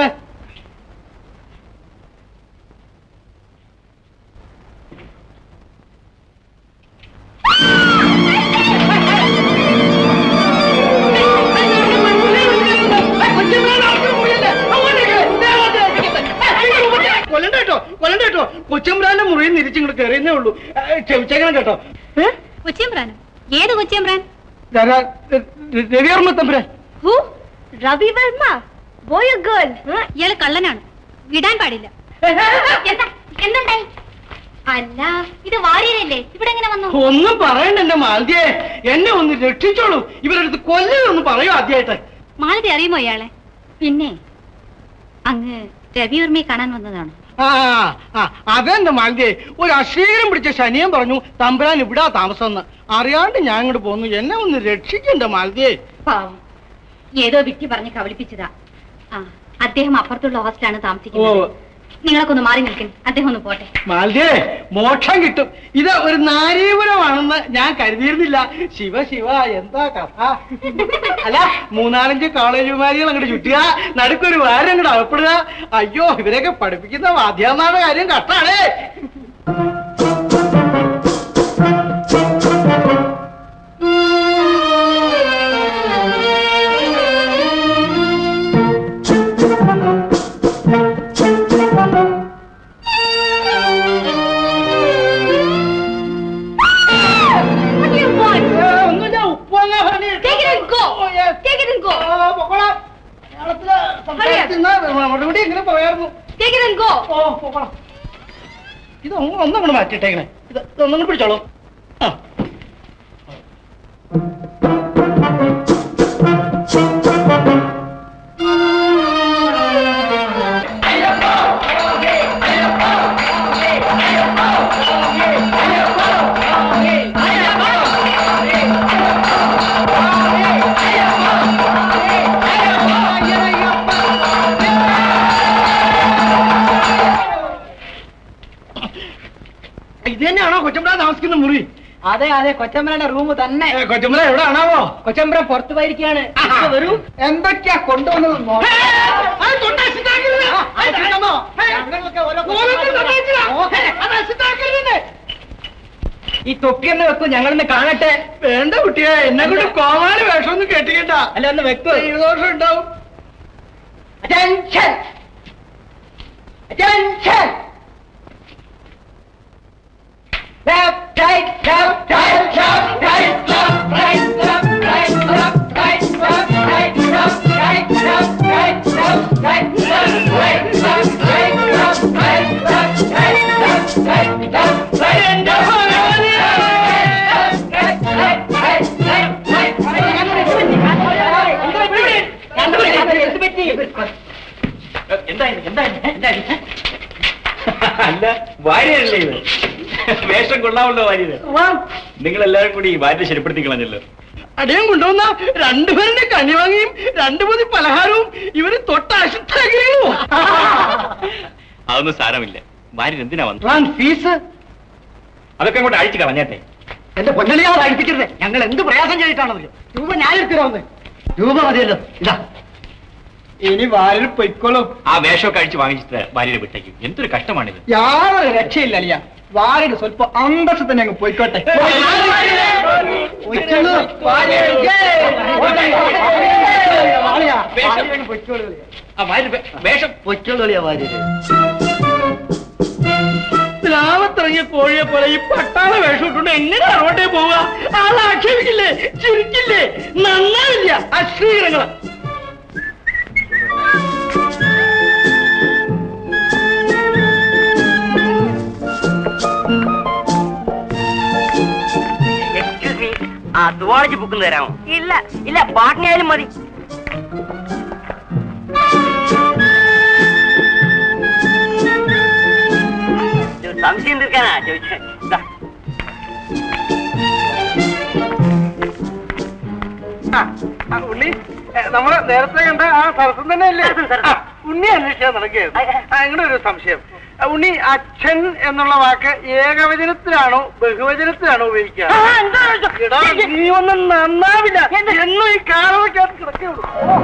കൊല്ലണ്ട കേട്ടോ കൊല്ലണ്ട കേട്ടോ കൊച്ചമ്പ്രാന്റെ മുറിയിൽ നിരിച്ചിങ്ങോട്ട് കയറിയെന്നേ ഉള്ളൂ ഏ, ക്ഷമിച്ചേക്കണം കേട്ടോ കൊച്ചിയമ്പ്രാനോ ഏത് കൊച്ചിയമ്പ്രാൻ രവിവർമ്മ തമ്പുരാൻ who Ravi Varma boy girl ഇയാള് കള്ളനാണ് വിടാൻ പാടില്ല എന്താ എന്തുണ്ടായി അല്ല ഇത് വാര്യരല്ലേ ഇവിടെ എങ്ങനെ വന്നു ഒന്നും പറയണ്ട എന്റെ മാൽദിയെ എന്നെ ഒന്ന് രക്ഷിച്ചോളൂ ഇവരെടുത്ത് കൊല്ലൊന്ന് പറയൂ ആദ്യമായിട്ട് മാലതി അറിയുമോ ഇയാളെ പിന്നെ അങ്ങ് രവിവർമ്മയെ കാണാൻ വന്നതാണ് ആ ആ അതെന്റെ മാൽദിയെ ഒരു അശ്ലീലം പിടിച്ച ശനിയം പറഞ്ഞു തമ്പുരാൻ ഇവിടാ താമസം എന്ന് അറിയാണ്ട് ഞാൻ ഇങ്ങോട്ട് പോന്നു എന്നെ ഒന്ന് രക്ഷിക്കണ്ട മാൽദിയെ പാവം ഏതോ വ്യക്തി പറഞ്ഞ് കബളിപ്പിച്ചതാ ആ അദ്ദേഹം അപ്പുറത്തുള്ള ഹോസ്റ്റലാണ് താമസിക്കുന്നത് ഓ. നിങ്ങളൊക്കെ ഒന്ന് മാറി നിൽക്കും അദ്ദേഹം ഒന്ന് പോട്ടെ മാൽദിയെ മോക്ഷം കിട്ടും ഇത് ഒരു നാരീപുരമാണെന്ന് ഞാൻ കരുതിയിരുന്നില്ല ശിവ ശിവ എന്താ കഥ അല്ല മൂന്നാലഞ്ച് കോളേജുമാരികൾ അങ്ങോട്ട് ചുറ്റുക നടുക്കൊരു വാരം അങ്ങോട്ട് അകപ്പെടുക അയ്യോ ഇവരെയൊക്കെ പഠിപ്പിക്കുന്ന വാദ്യാന്മാരുടെ കാര്യം കട്ടാണേ ഒന്നുമില്ല ഉപ്പങ്ങ Take it and go. Take it and go. മറുപടി ഇങ്ങനെ പറയായിരുന്നു Take it and go. ഓ പോകണം ഇത് ഒന്നും ഒന്നും കൂടെ മാറ്റിയിട്ടേക്കണേ ഇത് ഇതൊന്നും കൂടെ പിടിച്ചോളൂ ആ ഇത് തന്നെയാണോ കൊച്ചമ്പ്ര താമസിക്കുന്ന മുറി അതെ അതെ കൊച്ചമ്പലന്റെ റൂം തന്നെ കൊച്ചമ്പ്ര എവിടെ ആണാവോ കൊച്ചമ്പലം പുറത്തു പോയിരിക്കുകയാണ് ഇപ്പൊ വരൂ എന്തൊക്കെയാ കൊണ്ടുവന്നത് ഈ തൊപ്പിയൊന്ന് വെക്കൂ ഞങ്ങളൊന്ന് കാണട്ടെ വേണ്ട കുട്ടിയെ എന്നെ കൊണ്ട് കോമാളി വേഷമൊന്നും കെട്ടിക്കണ്ട അല്ല ഒന്ന് വെക്കൂ ദോഷം ഉണ്ടാവും Attention! Attention! Left, right, left, right, left, right, left, right, left, right, left, right, left, right, left, right, left, right, left, right, left, right, left, right, left, right, left, right, left, right, left, right, എന്റെ ഭഗവാനേ! Left, right, right, right, left, right, എന്ത് പറ്റി? എന്തായിരുന്നു എന്തായിരുന്നു എന്തായിരുന്നു അല്ല ഭാര്യയല്ലേ ഇത് വേഷം കൊള്ളാമല്ലോ ഭാര്യ നിങ്ങൾ എല്ലാവരും കൂടി ഭാര്യ ശരിപ്പെടുത്തി കളഞ്ഞല്ലോ അടിയും കൊണ്ടുവന്ന രണ്ടുപേരുടെ കണിവാങ്ങിയും രണ്ടു മതി പലഹാരവും ഇവര് തൊട്ട് അശുദ്ധാഗ്രഹമോ അതൊന്നും സാരമില്ല ഭാര്യ എന്തിനാ വന്നു ഫീസ് അതൊക്കെ അങ്ങോട്ട് അഴിച്ചു കളഞ്ഞേട്ടെ എന്റെ പൊന്നലിയാതെ അഴിപ്പിക്കരുത് ഞങ്ങൾ എന്ത് പ്രയാസം ചെയ്തിട്ടാണല്ലോ രൂപ ഞാൻ എടുത്തിരാവുന്നേ രൂപ മതിയല്ലോ ഇതാ ഇനി വാരിൽ പൊയ്ക്കോളും ആ വേഷമൊക്കെ അഴിച്ച് വാങ്ങിച്ചിട്ട് ഭാര്യയുടെ വിട്ടേക്കും എന്തൊരു കഷ്ടമാണിത് യാതൊരു രക്ഷയില്ല അലിയ വാരിന് സ്വല്പം അന്തസ് തന്നെ അങ്ങ് പോയിക്കോട്ടെ പൊയ്ക്കോളൂ. ആ ഭാര്യ വേഷം പൊയ്ക്കോളൂ അലിയ വാര്യര് ലാഭത്തിറങ്ങിയ കോഴിയെ പോലെ ഈ പട്ടാള വേഷം ഇട്ടുകൊണ്ട് എങ്ങനെ അങ്ങോട്ടേ പോവുക ആളെ ആക്ഷേപിക്കില്ലേ ചിരിക്കില്ലേ നന്നാവില്ല അശ്ലീലങ്ങള് സുവോളജി ബുക്കും തരാമോ ഇല്ല ഇല്ല പാട്ടിനായാലും മതി ഇത് സംശയം തീർക്കാനാ ചോദിച്ചേ ദാ. ആ, ആ, ഉണ്ണി ഏ, നമ്മള് നേരത്തെ കണ്ട ആ സരസം തന്നെ അല്ലേ ആ, ഉണ്ണി അന്വേഷിക്കാൻ നടക്കുകയായിരുന്നു ആ, ഇങ്ങനെ ഒരു സംശയം ആ, ഉണ്ണി അച്ഛൻ എന്നുള്ള വാക്ക് ഏകവചനത്തിലാണോ ബഹുവചനത്തിലാണോ ഉപയോഗിക്കുക എടാ, നീ ഒന്നും നന്നാവില്ല എന്നും ഈ കാലവയ്ക്കകത്ത് കിടക്കുകയുള്ളൂ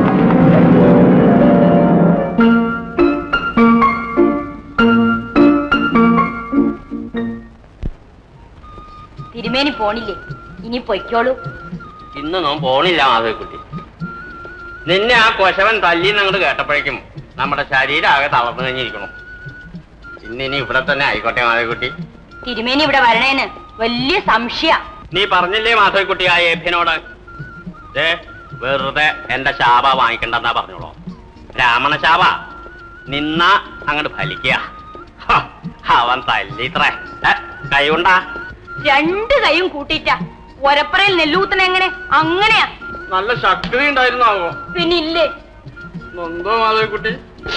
തിരുമേനി പോണില്ലേ ഇനി പൊയ്ക്കോളൂ ഇന്ന് നാം പോണില്ല മാധവിക്കുട്ടി നിന്നെ ആ കൊശവൻ തല്ലിന്ന് അങ്ങോട്ട് കേട്ടപ്പോഴേക്കും നമ്മുടെ ശരീരം ആകെ തളർന്നു കഴിഞ്ഞിരിക്കണം ഇന്നിനി ഇവിടെ തന്നെ ആയിക്കോട്ടെ മാധവിക്കുട്ടി തിരുമേനി ഇവിടെ വരണേന് വലിയ സംശയ നീ പറഞ്ഞില്ലേ മാധവിക്കുട്ടി ആ ഏഭ്യനോട് ദേ വെറുതെ എന്റെ ശാപ വാങ്ങിക്കണ്ടെന്നാ പറഞ്ഞോളൂ രാമണ ശാപ നിന്ന അങ്ങോട്ട് ഫലിക്കുക ഹ, അവൻ തല്ലിത്രേ ഏ, കൈകൊണ്ടാ രണ്ട് കൈയും കൂട്ടിയിട്ട ഒരപ്പറയിൽ നെല്ലൂത്തന എങ്ങനെ അങ്ങനെയാ നല്ല ശക്തി ഉണ്ടായിരുന്നാവോ പിന്നെ ഇല്ലേ എന്തോ മാധവിക്കുട്ടി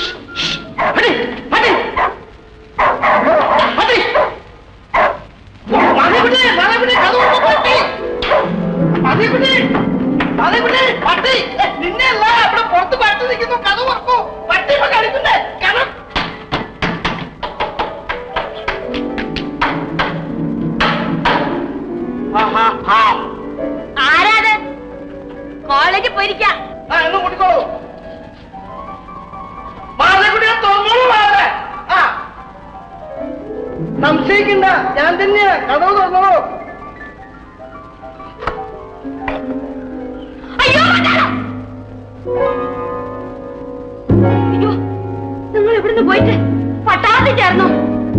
മതിപിടി, മതിപിടി, കഥ തുറന്ന് പട്ടി. മതിപിടി, മതിപിടി, പട്ടി. ഏ, നിന്നെയല്ല, ഇവിടെ പുറത്ത് പട്ടി നിൽക്കുന്നു, കഥ തുറക്കൂ. പട്ടി ഇപ്പൊ കടിക്കുന്നേ, കഥ. ആഹാ, ആ. ആരാത് കോളേജിൽ പോയിരിക്കാം ആ, എന്ന് കൂട്ടിക്കോളൂ. മാധവിക്കുട്ടിയെ തുറന്നോളൂ, മാധവേ. ആ. സംശയിക്കണ്ട ഞാൻ തന്നെയാ കഥവ് തുറന്നോളൂ അയ്യോ മണ്ടാളം! അയ്യോ നിങ്ങൾ ഇവിടുന്ന് പോയിട്ട് പട്ടാളത്തിൽ ചേർന്നു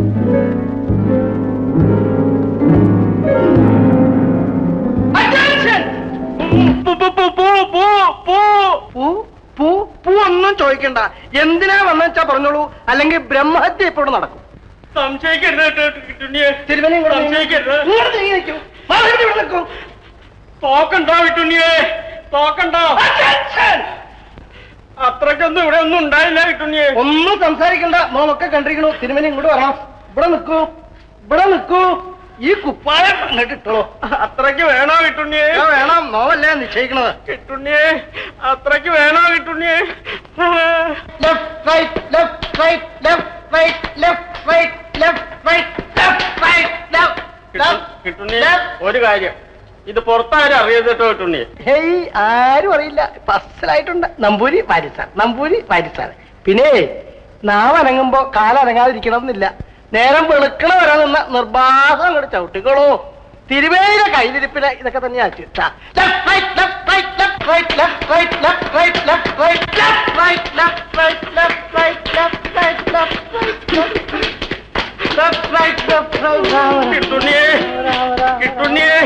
Attention! പൂ, പൂ, പൂ, പൂ, പൂ, പൂ. പൂ പൂ പൂ ഒന്നും ചോദിക്കണ്ട എന്തിനാ വന്നെച്ചാ പറഞ്ഞോളൂ അല്ലെങ്കിൽ ബ്രഹ്മഹത്യ ഇപ്പോഴും നടക്കും തിരുവനന്തപുരം ഇങ്ങോട്ട് നീങ്ങി. ഇങ്ങോട്ട് നീങ്ങി നിൽക്കൂ. മാധവൻ ഇവിടെ നിൽക്കൂ. തോക്കണ്ടോ വിട്ടുണ്ണിയേ തോക്കണ്ടോ അത്രക്കൊന്നും ഇവിടെ ഒന്നും ഉണ്ടായില്ല വിട്ടുണ്ണിയേ ഒന്നും സംസാരിക്കണ്ട മോമൊക്കെ കണ്ടിരിക്കണു തിരുമനി ഇങ്ങോട്ട് വരണം ഇവിടെ നിൽക്കൂ ഇവിടെ നിൽക്കൂ ഈ കുപ്പായം അങ്ങോട്ട് ഇട്ടോളൂ അത്രക്ക് വേണോ വിട്ടുണ്ണിയേ ആ, വേണം നോവല്ലേ നിശ്ചയിക്കണത് കിട്ടുണ്ണിയേ അത്രക്ക് വേണോ കിട്ടുണ്ണിയേ left right left right left right left right left right left right left കിട്ടുണ്ണിയേ ഒരു കാര്യം ഇത് പുറത്താരും അറിയരുത് കേട്ടോ കിട്ടുണ്ണിയേ ഹേയ് ആരും അറിയില്ല ഫസ്റ്റിലായിട്ടുണ്ട് നമ്പൂരി വാരിസാർ നമ്പൂരി വാരിസാർ പിന്നെ നാവനങ്ങുമ്പോ കാലനങ്ങാതിരിക്കണം എന്നില്ല നേരം വെളുക്കണ വരെ നിന്ന നിർബാധം അങ്ങോട്ട് ചവിട്ടിക്കോളൂ തിരുവേലിയുടെ കയ്യിലിരിപ്പിന് ഇതൊക്കെ തന്നെയാ ചിട്ട left right left right left right left right left right left right left right left right left right left right left right left right കിട്ടുണ്ണിയേ കിട്ടുണ്ണിയേ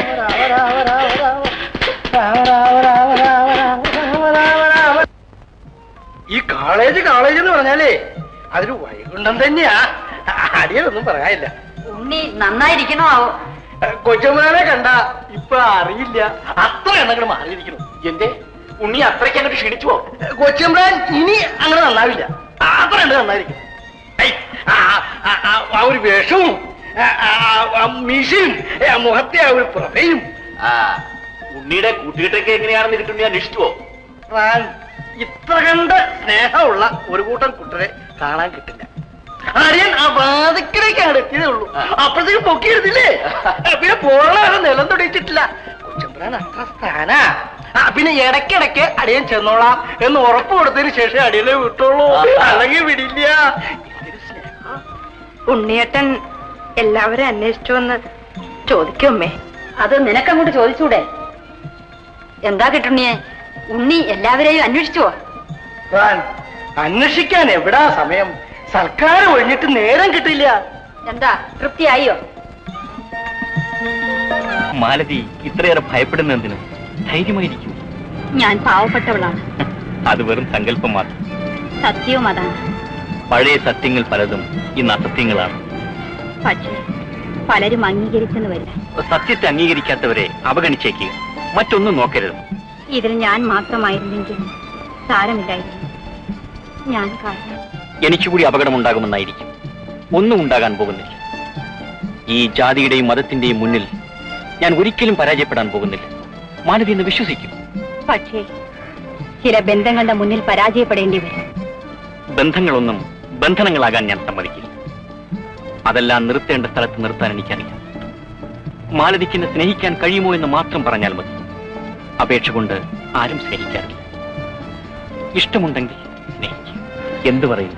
ഈ കോളേജ് കോളേജ് എന്ന് പറഞ്ഞാലേ അതൊരു വൈകുണ്ഠം തന്നെയാ അടിയൊന്നും പറയാനില്ല ഉണ്ണി നന്നായിരിക്കണോ ആവോ കൊച്ചുമാനെ കണ്ട ഇപ്പൊ അറിയില്ല അത്ര എണ്ണങ്ങൾ മാറിയിരിക്കുന്നു എന്തേ ഉണ്ണി അത്രയ്ക്ക് അങ്ങോട്ട് ക്ഷീണിച്ചുവോ കൊച്ചുമ്പ്രാൻ ഇനി അങ്ങനെ നന്നാവില്ല അത്ര എണ്ണ നന്നായിരിക്കും ഐ, ആ, ആ, ആ, ആ ഒരു വേഷവും ആ, ആ, ആ, മീശയും ആ, മുഖത്തെ ആ ഒരു പ്രഭയും ആ ഉണ്ണിയുടെ കൂട്ടുകെട്ടൊക്കെ എങ്ങനെയാണെന്ന് കിട്ടുണ്ണി അന്വേഷിച്ചുവോ റാൻ ഇത്ര കണ്ട് സ്നേഹമുള്ള ഒരു കൂട്ടം കുട്ടരെ കാണാൻ കിട്ടില്ല അടിയൻ ആ വാതിക്കലേക്കാണ് എത്തിയതേ ഉള്ളൂ അപ്പോഴത്തേക്കും പൊക്കിയെടുത്തില്ലേ പിന്നെ പോണ വരെ നിലം തൊടിയിച്ചിട്ടില്ല കൊച്ചമ്പ്രാൻ അത്ര സ്ഥാനാ ആ പിന്നെ ഇടയ്ക്കിടയ്ക്ക് അടിയൻ ചെന്നോളാം എന്ന് ഉറപ്പ് കൊടുത്തതിന് ശേഷം അടിയനെ വിട്ടോളൂ അല്ലെങ്കിൽ വിടില്ല ഉണ്ണിയേട്ടൻ എല്ലാവരും അന്വേഷിച്ചു എന്ന് ചോദിക്കുമേ അത് നിനക്കങ്ങോട്ട് ചോദിച്ചൂടെ എന്താ കിട്ടുണ്ണിയെ ഉണ്ണി എല്ലാവരെയും അന്വേഷിച്ചുവോ റാൻ അന്വേഷിക്കാൻ എവിടാ സമയം സർക്കാർ ഒഴിഞ്ഞിട്ട് നേരം കിട്ടില്ല എന്താ തൃപ്തിയായോ മാലതി ഇത്രയേറെ ഭയപ്പെടുന്ന എന്തിനു ധൈര്യമായിരിക്കും ഞാൻ പാവപ്പെട്ടവളാണ് അത് വെറും സങ്കല്പം മാത്രം സത്യവും അതാണ് പഴയ സത്യങ്ങൾ പലതും ഇന്ന് അസത്യങ്ങളാണ് പക്ഷേ പലരും അംഗീകരിച്ചെന്ന് വരില്ല സത്യത്തെ അംഗീകരിക്കാത്തവരെ അവഗണിച്ചേക്കുക മറ്റൊന്നും നോക്കരുത് ഇതിൽ ഞാൻ മാത്രമായിരുന്നെങ്കിൽ സാരമില്ലായിരുന്നു ഞാൻ കാരണം എനിക്ക് കൂടി അപകടമുണ്ടാകുമെന്നായിരിക്കും ഒന്നും ഉണ്ടാകാൻ പോകുന്നില്ല ഈ ജാതിയുടെയും മതത്തിന്റെയും മുന്നിൽ ഞാൻ ഒരിക്കലും പരാജയപ്പെടാൻ പോകുന്നില്ല മാലതി എന്ന് വിശ്വസിക്കും പക്ഷേ ചില ബന്ധങ്ങളുടെ മുന്നിൽ പരാജയപ്പെടേണ്ടി വരും ബന്ധങ്ങളൊന്നും ബന്ധനങ്ങളാകാൻ ഞാൻ സമ്മതിക്കില്ല അതെല്ലാം നിർത്തേണ്ട സ്ഥലത്ത് നിർത്താൻ എനിക്കറിയാം മാലതിക്ക് എന്നെ സ്നേഹിക്കാൻ കഴിയുമോ എന്ന് മാത്രം പറഞ്ഞാൽ മതി അപേക്ഷ കൊണ്ട് ആരും സ്നേഹിക്കാറില്ല ഇഷ്ടമുണ്ടെങ്കിൽ സ്നേഹിക്കും എന്തു പറയുന്നു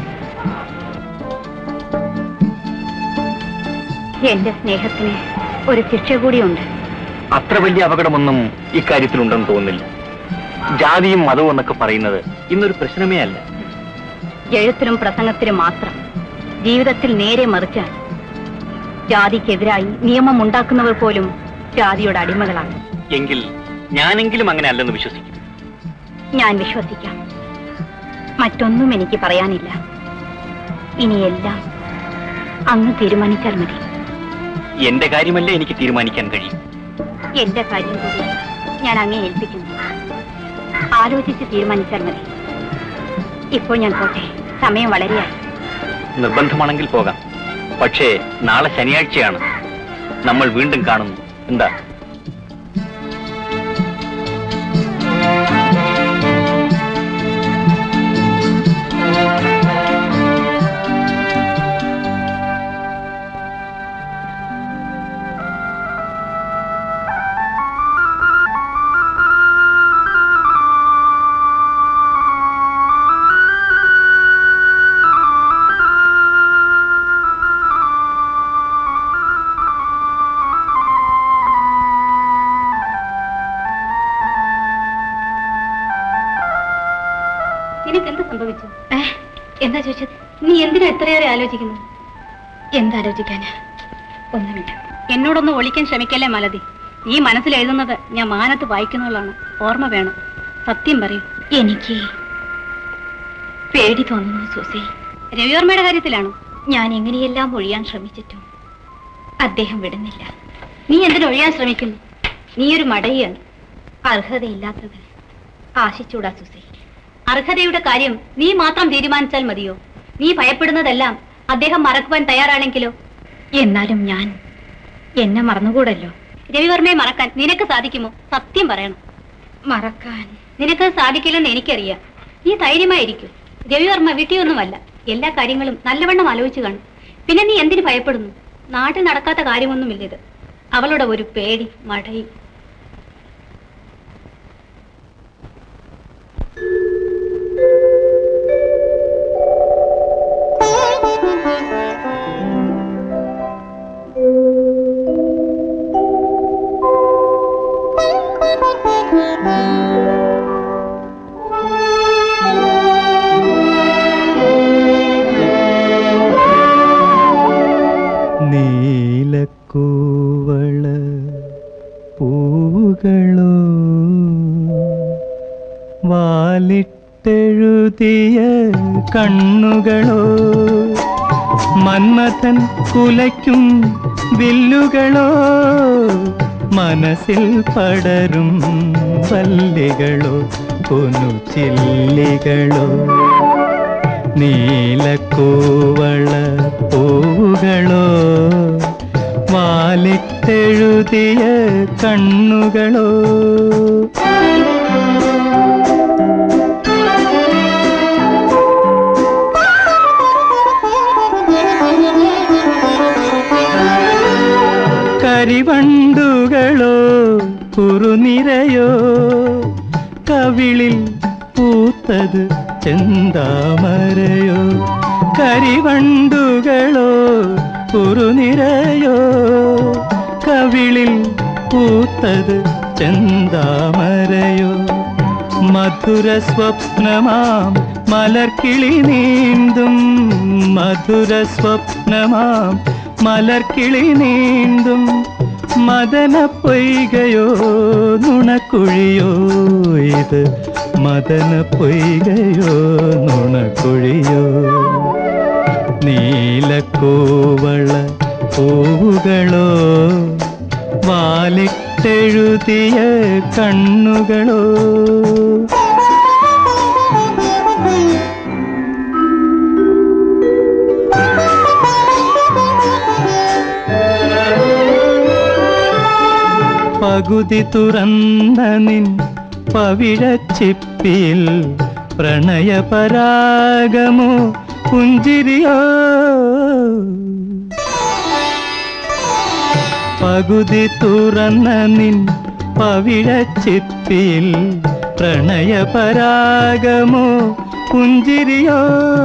എന്റെ സ്നേഹത്തിന് ഒരു ശിക്ഷ കൂടിയുണ്ട് അത്ര വലിയ അപകടമൊന്നും ഇക്കാര്യത്തിലുണ്ടെന്ന് തോന്നുന്നില്ല ജാതിയും മതവും എന്നൊക്കെ പറയുന്നത് ഇന്നൊരു പ്രശ്നമേ അല്ല എഴുത്തിലും പ്രസംഗത്തിലും മാത്രം ജീവിതത്തിൽ നേരെ മറിച്ചാണ് ജാതിക്കെതിരായി നിയമം ഉണ്ടാക്കുന്നവർ പോലും ജാതിയുടെ അടിമകളാണ് എങ്കിൽ ഞാനെങ്കിലും അങ്ങനെ അല്ലെന്ന് വിശ്വസിക്കും ഞാൻ വിശ്വസിക്കാം മറ്റൊന്നും എനിക്ക് പറയാനില്ല ഇനിയെല്ലാം അങ്ങ് തീരുമാനിച്ചാൽ മതി എന്റെ കാര്യമല്ലേ എനിക്ക് തീരുമാനിക്കാൻ കഴിയും എന്റെ കാര്യം കൂടി ഞാൻ അങ്ങേ ഏൽപ്പിക്കുന്നു ആലോചിച്ച് തീരുമാനിച്ചാൽ മതി ഇപ്പോൾ ഞാൻ പോട്ടെ സമയം വളരെയായി നിർബന്ധമാണെങ്കിൽ പോകാം പക്ഷേ നാളെ ശനിയാഴ്ചയാണ് നമ്മൾ വീണ്ടും കാണുന്നു എന്താ നിനക്ക് എന്ത് സംഭവിച്ചു എന്താ ചോദിച്ചത് നീ എന്തിനാ ഇത്രയേറെ ആലോചിക്കുന്നു എന്താലോചിക്കാനാ ഒന്നുമില്ല എന്നോടൊന്ന് ഒളിക്കാൻ ശ്രമിക്കല്ലേ മലതി ഈ മനസ്സിൽ എഴുതുന്നത് ഞാൻ മാനത്ത് വായിക്കുന്നതാണ് ഓർമ്മ വേണം സത്യം പറയൂ എനിക്ക് പേടി തോന്നുന്നു സൂസി രവിവർമ്മയുടെ കാര്യത്തിലാണോ ഞാൻ എങ്ങനെയെല്ലാം ഒഴിയാൻ ശ്രമിച്ചിട്ടും അദ്ദേഹം വിടുന്നില്ല നീ എന്തിനു ഒഴിയാൻ ശ്രമിക്കുന്നു നീ ഒരു മടയാണ് അർഹതയില്ലാത്തത് ആശിച്ചൂടാ സുസി അർഹതയുടെ കാര്യം നീ മാത്രം തീരുമാനിച്ചാൽ മതിയോ നീ ഭയപ്പെടുന്നതെല്ലാം അദ്ദേഹം മറക്കുവാൻ തയ്യാറാണെങ്കിലോ എന്നാലും ഞാൻ എന്നെ മറന്നുകൂടല്ലോ രവിവർമ്മയെ മറക്കാൻ നിനക്ക് സാധിക്കുമോ സത്യം പറയണം മറക്കാൻ നിനക്ക് സാധിക്കില്ലെന്ന് എനിക്കറിയാം നീ ധൈര്യമായിരിക്കും രവിവർമ്മ വിട്ടിയൊന്നുമല്ല എല്ലാ കാര്യങ്ങളും നല്ലവണ്ണം ആലോചിച്ചു കാണും പിന്നെ നീ എന്തിനു ഭയപ്പെടുന്നു നാട്ടിൽ നടക്കാത്ത കാര്യമൊന്നുമില്ല ഇത് അവളുടെ ഒരു പേടി മടയി നീലക്കൂവള പൂവുകളോ വാലിട്ടെഴുതിയ കണ്ണുകളോ മന്മഥൻ കുലയ്ക്കും വില്ലുകളോ മനസ്സിൽ പടരും വല്ലികളോ കൊനുചില്ലികളോ നീലക്കൂവള പൂവുകളോ വാലിട്ടെഴുതിയ കണ്ണുകളോ കരിവണ്ടുകളോ കുറുനിരയോ കവിളിൽ പൂത്തത് ചെന്താമരയോ കരിവണ്ടുകളോ കുറുനിരയോ കവിളിൽ പൂത്തത് ചെന്താമരയോ മധുര സ്വപ്നമാം മലർക്കിളി നീന്തും മധുര സ്വപ്നമാം മലർക്കിളി നീന്തും മദന പൊയ്കയോ നുണക്കുഴിയോ ഇത് മദന പൊയ്കയോ നുണക്കുഴിയോ നീലക്കോവള പൂവുകളോ വാലിട്ടെഴുതിയ പവിഴച്ചെഴുതിയ കണ്ണുകളോ പകുതി തുറന്ന നിൻ പവിഴച്ചിപ്പിയിൽ പ്രണയപരാഗമോ പുഞ്ചിരിയോ പകുതി തുറന്ന നിൻ പവിഴച്ചിപ്പിയിൽ പ്രണയപരാഗമോ പുഞ്ചിരിയോ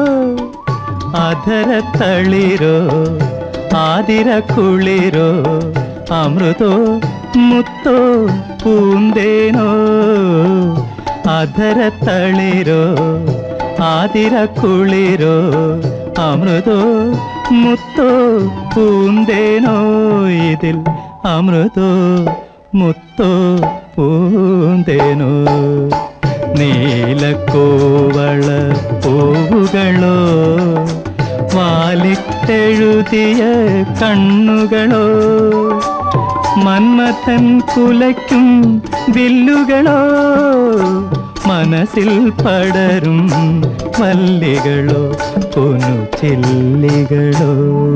അധരത്തളിരോ ആതിരക്കുളിരോ അമൃതോ മുത്തോ പൂന്തേനോ അധരത്തളിരോ ആതിരക്കുളിരോ അമൃതോ മുത്തോ പൂന്തേനോ ഇതിൽ അമൃതോ മുത്തോ പൂന്തേനോ നീലക്കോവള പൂവുകളോ വാലിട്ടെഴുതിയ കണ്ണുകളോ മന്മഥൻ കുലയ്ക്കും വില്ലുകളോ മനസ്സിൽ പടരും മല്ലികളോ പൊന്നു ചെല്ലികളോ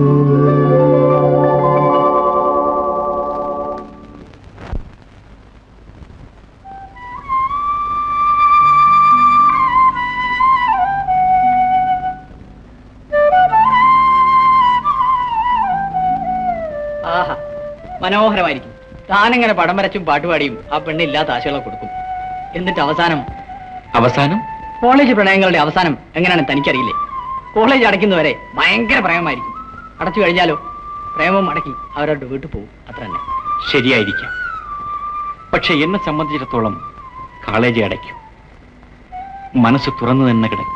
ആഹാ മനോഹരമായിരിക്കും താനെങ്ങനെ പടം വരച്ചും പാട്ടുപാടിയും ആ പെണ്ണില്ലാത്ത ആശകളെ കൊടുക്കും എന്നിട്ട് അവസാനം അവസാനം കോളേജ് പ്രണയങ്ങളുടെ അവസാനം എങ്ങനെയാണ് തനിക്കറിയില്ലേ കോളേജ് അടയ്ക്കുന്നവരെ ഭയങ്കര പ്രേമമായിരിക്കും അടച്ചു കഴിഞ്ഞാലോ പ്രേമം അടക്കി അവരോട് വീട്ടിൽ പോകും അത്ര തന്നെ ശരിയായിരിക്കാം പക്ഷെ എന്നെ സംബന്ധിച്ചിടത്തോളം കോളേജ് അടയ്ക്കും മനസ്സ് തുറന്നു തന്നെ കിടക്കും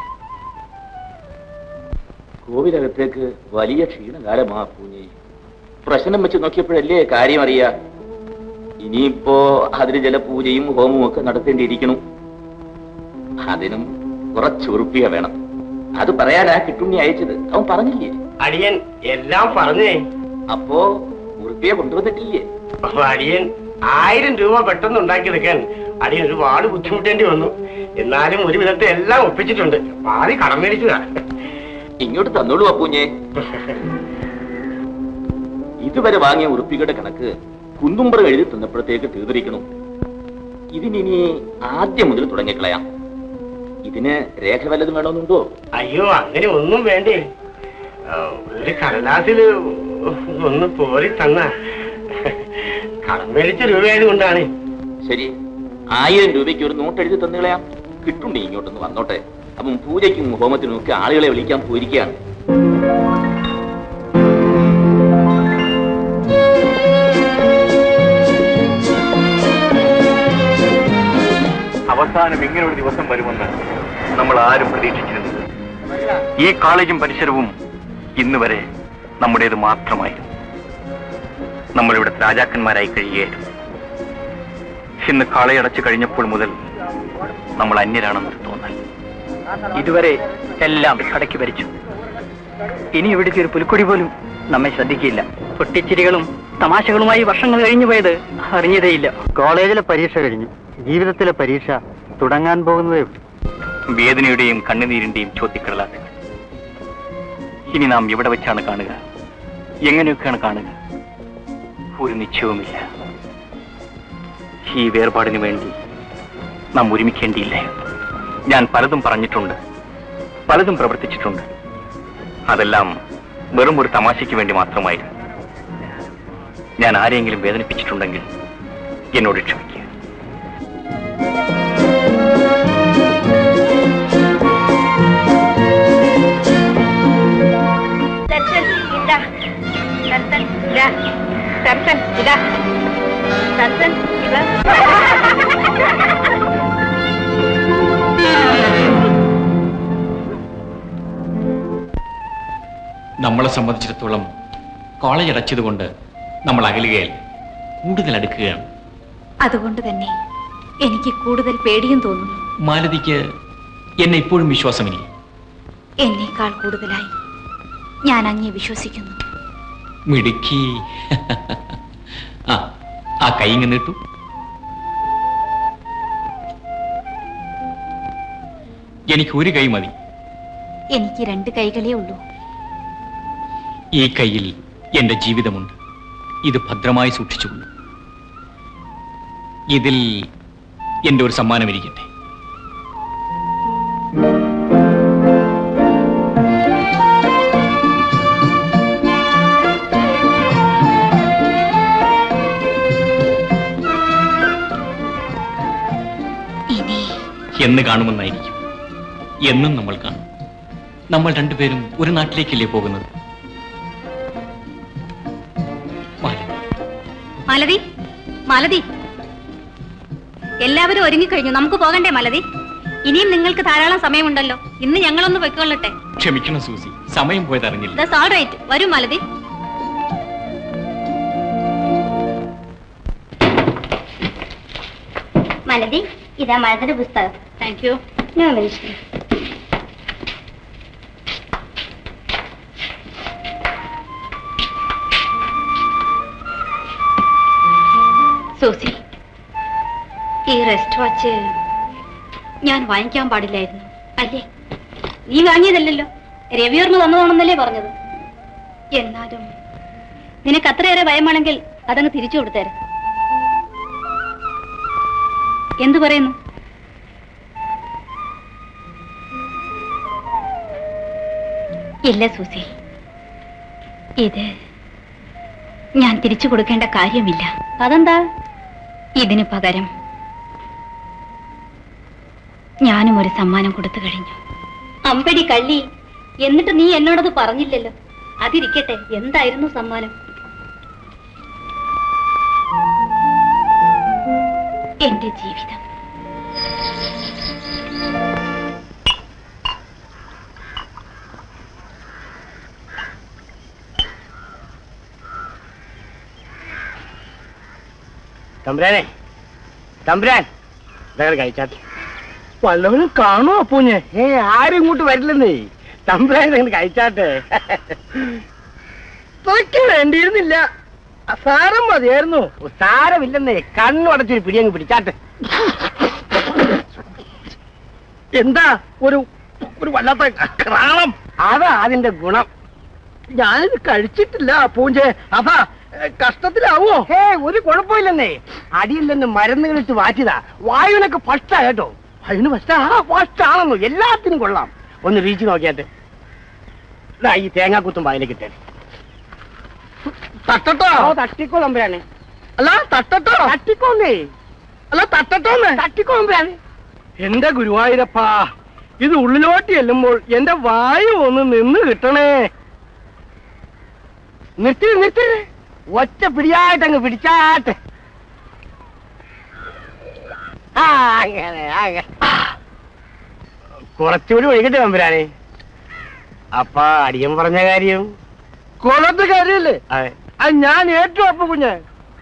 കോവിലകത്തേക്ക് വലിയ ക്ഷീണകാലമാ പൂഞ്ഞി പ്രശ്നം വെച്ച് നോക്കിയപ്പോഴല്ലേ കാര്യം അറിയാ ഇനിയിപ്പോ അതിന് ചില പൂജയും ഹോമവും ഒക്കെ നടത്തേണ്ടിയിരിക്കണം അതിനും കുറച്ച് ഉറുപ്പിക വേണം അത് പറയാനാ കിട്ടുണ്ണി അയച്ചത് അവൻ പറഞ്ഞില്ലേ അടിയൻ എല്ലാം പറഞ്ഞേ അപ്പോ ഉറുപ്പിയ കൊണ്ടുവന്നിട്ടില്ലേ അടിയൻ ആയിരം രൂപ പെട്ടെന്ന് ഉണ്ടാക്കിയെടുക്കാൻ അടിയൻ ഒരുപാട് ബുദ്ധിമുട്ടേണ്ടി വന്നു എന്നാലും ഒരു വിധത്തെ എല്ലാം ഒപ്പിച്ചിട്ടുണ്ട് പാതി കടം മേടിച്ചതാ ഇങ്ങോട്ട് തന്നോളൂ അപ്പൂഞ്ഞെ ഇതുവരെ വാങ്ങിയ ഉറുപ്പികളുടെ കണക്ക് കുന്നുംപുറം എഴുതി തന്നപ്പോഴത്തേക്ക് തീർന്നിരിക്കണം ഇതിനി ആദ്യം മുതൽ തുടങ്ങിക്കളയാം ഇതിന് രേഖ വല്ലതും വേണമെന്നുണ്ടോ അയ്യോ അങ്ങനെ ഒന്നും വേണ്ടേ ആ, ഒരു കടലാസില് ഒന്ന് പോരി തന്ന കടം മേടിച്ച രൂപയായത് കൊണ്ടാണ് ശരി ആയിരം രൂപയ്ക്ക് ഒരു നോട്ട് എഴുതി തന്നുകളയാം കിട്ടുണ്ടി ഇങ്ങോട്ടൊന്ന് വന്നോട്ടെ അപ്പം പൂജയ്ക്കും ഹോമത്തിനും ഒക്കെ ആളുകളെ വിളിക്കാൻ പോയിരിക്കുകയാണ് അവസാനം ഇങ്ങനെ ഒരു ദിവസം വരുമെന്ന് നമ്മൾ ആരും പ്രതീക്ഷിച്ചിരുന്നില്ല ഈ കോളേജും പരിസരവും ഇന്ന് വരെ നമ്മുടേത് മാത്രമായിരുന്നു നമ്മളിവിടെ രാജാക്കന്മാരായി കഴിയുകയായിരുന്നു ഇന്ന് കാളയടച്ചു കഴിഞ്ഞപ്പോൾ മുതൽ നമ്മൾ അന്യരാണെന്നൊരു തോന്നൽ ഇതുവരെ എല്ലാം അടക്കി ഭരിച്ചു ഇനി ഇവിടുത്തെ ഒരു പുൽക്കൊടി പോലും നമ്മെ ശ്രദ്ധിക്കില്ല പൊട്ടിച്ചിരികളും തമാശകളുമായി വർഷങ്ങൾ കഴിഞ്ഞു പോയത് അറിഞ്ഞതേയില്ല കോളേജിലെ പരീക്ഷ കഴിഞ്ഞു ജീവിതത്തിലെ പരീക്ഷ തുടങ്ങാൻ പോകുന്നതേ ഉള്ളൂ. വേദനയുടെയും കണ്ണുനീരിന്റെയും ചോദ്യക്കടലാസങ്ങൾ ഇനി നാം എവിടെ വെച്ചാണ് കാണുക എങ്ങനെയൊക്കെയാണ് കാണുക ഒരു നിശ്ചയവുമില്ല ഈ വേർപാടിനു വേണ്ടി നാം ഒരുമിക്കേണ്ടിയില്ല ഞാൻ പലതും പറഞ്ഞിട്ടുണ്ട് പലതും പ്രവർത്തിച്ചിട്ടുണ്ട് അതെല്ലാം വെറും ഒരു തമാശയ്ക്ക് വേണ്ടി മാത്രമായിരുന്നു ഞാൻ ആരെയെങ്കിലും വേദനിപ്പിച്ചിട്ടുണ്ടെങ്കിൽ എന്നോട് ക്ഷമിക്കുക ദർശൻ ഇതാ ദർശൻ ഇതാ ദർശൻ ഇതാ ദർശൻ ഇതാ നമ്മളെ സംബന്ധിച്ചിടത്തോളം കോളേജ് അടച്ചതുകൊണ്ട് നമ്മൾ അകലുകയല്ല കൂടുതൽ അടുക്കുകയാണ് അതുകൊണ്ട് തന്നെ എനിക്ക് കൂടുതൽ പേടിയും തോന്നുന്നു മാലതിക്ക് എന്നെ ഇപ്പോഴും വിശ്വാസമില്ല എന്നേക്കാൾ കൂടുതലായി ഞാൻ അങ്ങേ വിശ്വസിക്കുന്നു മിടുക്കി ആ ആ കൈ ഇങ്ങ് നീട്ടു എനിക്ക് ഒരു കൈ മതി എനിക്ക് രണ്ട് കൈകളേ ഉള്ളൂ ഈ കൈയിൽ എന്റെ ജീവിതമുണ്ട് ഇത് ഭദ്രമായി സൂക്ഷിച്ചുകൊള്ളു ഇതിൽ എന്റെ ഒരു സമ്മാനം ഇരിക്കട്ടെ ഇനി എന്ന് കാണുമെന്നായിരിക്കും എന്നും നമ്മൾ കാണും നമ്മൾ രണ്ടുപേരും ഒരു നാട്ടിലേക്കല്ലേ പോകുന്നത് മാലതി മാലതി എല്ലാവരും ഒരുങ്ങിക്കഴിഞ്ഞു നമുക്ക് പോകണ്ടേ മാലതി ഇനിയും നിങ്ങൾക്ക് ധാരാളം സമയമുണ്ടല്ലോ ഇന്ന് ഞങ്ങളൊന്ന് പൊയ്ക്കൊള്ളട്ടെ ക്ഷമിക്കണം സൂസി സമയം പോയതറിഞ്ഞില്ല ദസ് ഓൾ റൈറ്റ് വരൂ മാലതി മലതി ഇതാ മഴയുടെ പുസ്തകം thank you no mention Susie ഈ റെസ്റ്റ് വാച്ച് ഞാൻ വാങ്ങിക്കാൻ പാടില്ലായിരുന്നു അല്ലേ നീ വാങ്ങിയതല്ലല്ലോ രവിയോർമ്മ തന്നതാണെന്നല്ലേ പറഞ്ഞത് എന്നാലും നിനക്ക് അത്രയേറെ ഭയമാണെങ്കിൽ അതങ്ങ് തിരിച്ചു കൊടുത്തേരെ എന്തു പറയുന്നു ഇല്ല സൂസി ഇത് ഞാൻ തിരിച്ചു കൊടുക്കേണ്ട കാര്യമില്ല അതെന്താ ഇതിനു പകരം ഞാനും ഒരു സമ്മാനം കൊടുത്തു കഴിഞ്ഞു അമ്പടി കള്ളി എന്നിട്ട് നീ എന്നോടത് പറഞ്ഞില്ലല്ലോ അതിരിക്കട്ടെ എന്തായിരുന്നു സമ്മാനം എന്റെ ജീവിതം തമ്പുരാനെ തമ്പുരാൻ ഇതങ്ങനെ കഴിച്ചാട്ടെ വല്ലവനും കാണുമോ അപ്പൂഞ്ഞെ ഏ ആരും ഇങ്ങോട്ട് വരില്ലെന്നേ തമ്പുരാൻ ഇതങ്ങനെ കഴിച്ചാട്ടെ ഇതൊക്കെ വേണ്ടിയിരുന്നില്ല സാരം മതിയായിരുന്നു സാരമില്ലെന്നേ കണ്ണുടച്ചൊരു പിടിയങ്ങ് പിടിച്ചാട്ടെ എന്താ ഒരു ഒരു വല്ലാത്ത ക്രാളം അതാ അതിന്റെ ഗുണം ഞാനിത് കഴിച്ചിട്ടില്ല പൂഞ്ചെ അതാ ഏ, കഷ്ടത്തിലാവോ ഏ ഒരു കുഴപ്പമില്ലെന്നേ അടിയിൽ നിന്ന് മരുന്നുകൾ ഇട്ട് മാറ്റിയതാ വായുവിനൊക്കെ ഫസ്റ്റാ കേട്ടോ വായുവിന് ഫസ്റ്റാ ആ ഫസ്റ്റ് ആണെന്നോ എല്ലാത്തിനും കൊള്ളാം ഒന്ന് വീച്ചു നോക്കിയാട്ടെ ദാ ഈ തേങ്ങാക്കുത്തും വായിലേക്ക് ഇട്ടേ തട്ടട്ടോ തട്ടിക്കോ തമ്പുരാനെ അല്ല തട്ടട്ടോ തട്ടിക്കോന്നേ അല്ല തട്ടട്ടോന്ന് തട്ടിക്കോ തമ്പുരാനെ എന്റെ ഗുരുവായൂരപ്പാ ഇത് ഉള്ളിലോട്ട് ചെല്ലുമ്പോൾ എന്റെ വായു ഒന്ന് നിന്ന് കിട്ടണേ നിർത്തി നിർത്തി ഒറ്റ പിടിയായിട്ട് അങ്ങ് പിടിച്ചാട്ടെ ആ അങ്ങനെ അങ്ങനെ കുറച്ചുകൂടി ഒഴുകട്ടെ തമ്പുരാനെ അപ്പ അടിയൻ പറഞ്ഞ കാര്യം കൊള്ളത്തെ കാര്യല്ലേ അത് ഞാൻ ഏറ്റവും അപ്പ കുഞ്ഞ്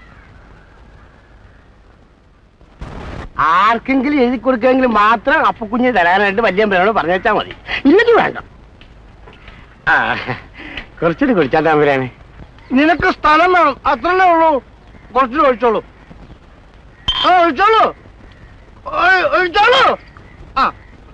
ആർക്കെങ്കിലും എഴുതി കൊടുക്കെങ്കിലും മാത്രം അപ്പ കുഞ്ഞ് തരാനായിട്ട് വലിയ പേരോട് പറഞ്ഞേച്ചാ മതി ഇല്ലെങ്കിൽ വേണ്ട ആ കുറച്ചുകൂടി കുടിച്ചാൽ തമ്പുരാനെ നിനക്ക് സ്ഥലം വേണം അത്രല്ലേ ഉള്ളൂ കുറച്ചുകൂടി ഒഴിച്ചോളൂ ആ ഒഴിച്ചോളൂ ഒഴി- ഒഴിച്ചോളൂ ആ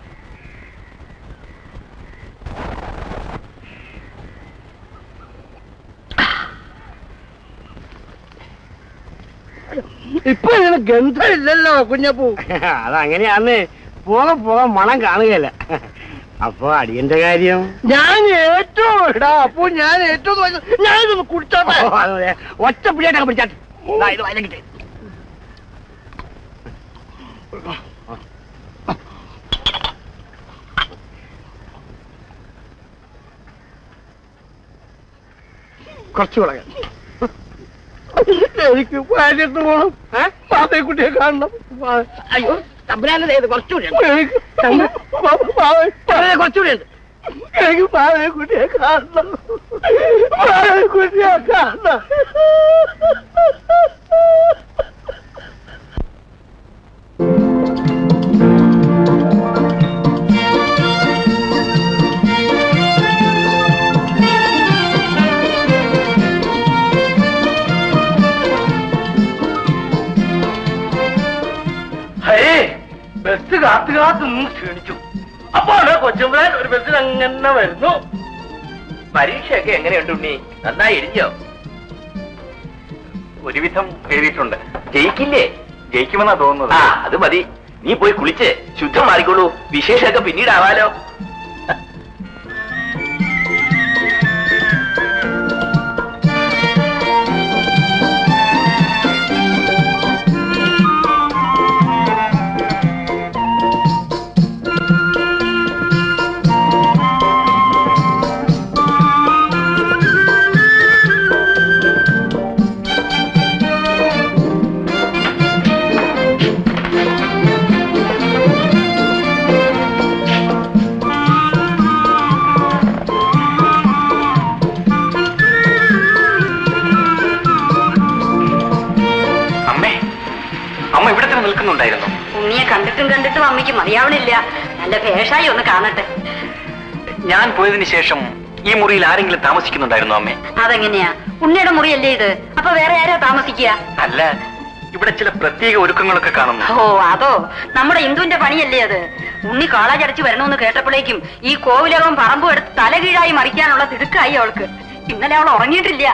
ഇപ്പൊ ഇതിന് ഗന്ധമില്ലല്ലോ കുഞ്ഞപ്പൂ അതങ്ങനെയാന്ന് പോകെ പോകെ മണം കാണുകയല്ല അപ്പൊ അടിയന്റെ കാര്യം ഞാൻ ഏറ്റവും ഇടാ അപ്പൊ ഞാൻ ഏറ്റവും വലിയ- ഞാനിതൊന്ന് കുടിച്ചോട്ടെ ഒറ്റ പിടിയായിട്ടൊക്കെ പിടിച്ചാട്ടെ ദാ ഇത് വയലക്കിട്ടേ കുറച്ച് കളയാം എനിക്ക് വയലിട്ട് പോണം പാതയെക്കുട്ടിയെ കാണണം അയ്യോ തമ്പുരാനത് ഏത് കുറച്ചുകൂടി എനിക്ക് കുറച്ചുകൂടി ഉണ്ട് എനിക്ക് പാതയെക്കുട്ടിയെ കാണണം പാതയെക്കുട്ടിയെ കാണണം ഹേ ബസ് കാത്തു കാത്തു നിന്ന് ക്ഷീണിച്ചു അപ്പൊ കൊച്ചുമ്പളാൻ ഒരു ബസ്സിൽ അങ്ങനെ വരുന്നു പരീക്ഷയൊക്കെ എങ്ങനെയുണ്ട് ഉണ്ണി നന്നായി എഴുതിയോ ഒരുവിധം എഴുതിയിട്ടുണ്ട് ജയിക്കില്ലേ ജയിക്കുമെന്നാ തോന്നുന്നത് ആ അത് മതി നീ പോയി കുളിച്ച് ശുദ്ധം മാറിക്കോളൂ വിശേഷമൊക്കെ പിന്നീടാവാലോ അമ്മേ അമ്മ ഇവിടെ തന്നെ നിൽക്കുന്നുണ്ടായിരുന്നു ഉണ്ണിയെ കണ്ടിട്ടും കണ്ടിട്ടും അമ്മയ്ക്ക് മതിയാവണില്ല നല്ല ഭേഷായി ഒന്ന് കാണട്ടെ ഞാൻ പോയതിനു ശേഷം ഈ മുറിയിൽ ആരെങ്കിലും താമസിക്കുന്നുണ്ടായിരുന്നു അമ്മേ അതെങ്ങനെയാ ഉണ്ണിയുടെ മുറിയല്ലേ ഇത് അപ്പൊ വേറെ ആരാ താമസിക്കുക അല്ല ഇവിടെ ചില പ്രത്യേക ഒരുക്കങ്ങളൊക്കെ കാണുന്നു ഓ അതോ നമ്മുടെ ഇന്ദുവിന്റെ പണിയല്ലേ അത് ഉണ്ണി കാളാചടച്ച് വരണമെന്ന് കേട്ടപ്പോഴേക്കും ഈ കോവിലകവും പറമ്പും എടുത്ത് തലകീഴായി മറിക്കാനുള്ള തിടുക്കായി അവൾക്ക് ഇന്നലെ അവൾ ഉറങ്ങിയിട്ടില്ല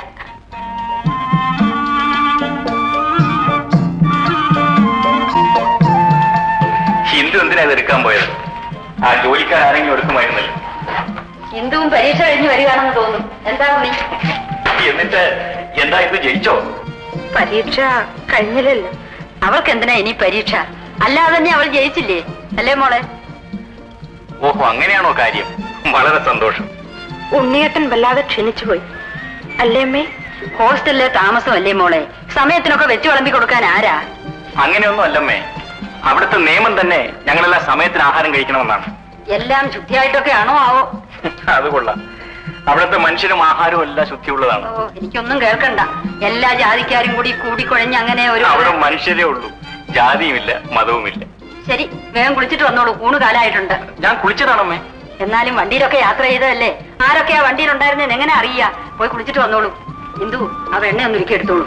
ഹിന്ദു എന്തിനാ ഇത് എടുക്കാൻ പോയത് ആ ജോലിക്കാർ ആരെങ്കിലും എടുക്കുമായിരുന്നല്ലോ ഇന്ദുവും പരീക്ഷ കഴിഞ്ഞ് വരികയാണെന്ന് തോന്നുന്നു എന്താ ഉണ്ണി എന്നിട്ട് എന്താ ഇത് ജയിച്ചോ പരീക്ഷ കഴിഞ്ഞില്ലല്ലോ അവൾക്ക് എന്തിനാ ഇനി പരീക്ഷ അല്ലാതെ തന്നെ അവൾ ജയിച്ചില്ലേ അല്ലേ മോളെ ഓഹോ അങ്ങനെയാണോ കാര്യം വളരെ സന്തോഷം ഉണ്ണിയേട്ടൻ വല്ലാതെ ക്ഷണിച്ചു പോയി അല്ലേ അമ്മേ ഹോസ്റ്റലിലെ താമസമല്ലേ മോളെ സമയത്തിനൊക്കെ വെച്ച് വിളമ്പി കൊടുക്കാൻ ആരാ അങ്ങനെയൊന്നും അല്ലമ്മേ അവിടുത്തെ നിയമം തന്നെ ഞങ്ങളെല്ലാം സമയത്തിന് ആഹാരം കഴിക്കണമെന്നാണ് എല്ലാം ശുദ്ധിയായിട്ടൊക്കെ ആണോ ആവോ അത് കൊള്ളാം അവിടുത്തെ മനുഷ്യരും ആഹാരവും എല്ലാം ശുദ്ധിയുള്ളതാണ് ഓ എനിക്കൊന്നും കേൾക്കണ്ട എല്ലാ ജാതിക്കാരും കൂടി കൂടിക്കുഴഞ്ഞ് അങ്ങനെ ഒരു അവിടെ മനുഷ്യരേ ഉള്ളൂ ജാതിയുമില്ല മതവുമില്ല ശരി വേഗം കുളിച്ചിട്ട് വന്നോളൂ ഊണ് കാലായിട്ടുണ്ട് ഞാൻ കുളിച്ചതാണമ്മേ എന്നാലും വണ്ടിയിലൊക്കെ യാത്ര ചെയ്തതല്ലേ ആരൊക്കെയാ വണ്ടിയിലുണ്ടായിരുന്നെന്ന് എങ്ങനെ അറിയാ പോയി കുളിച്ചിട്ട് വന്നോളൂ ഇന്ദു ആ വെണ്ണ ഒന്ന് ഒരുക്കി എടുത്തോളൂ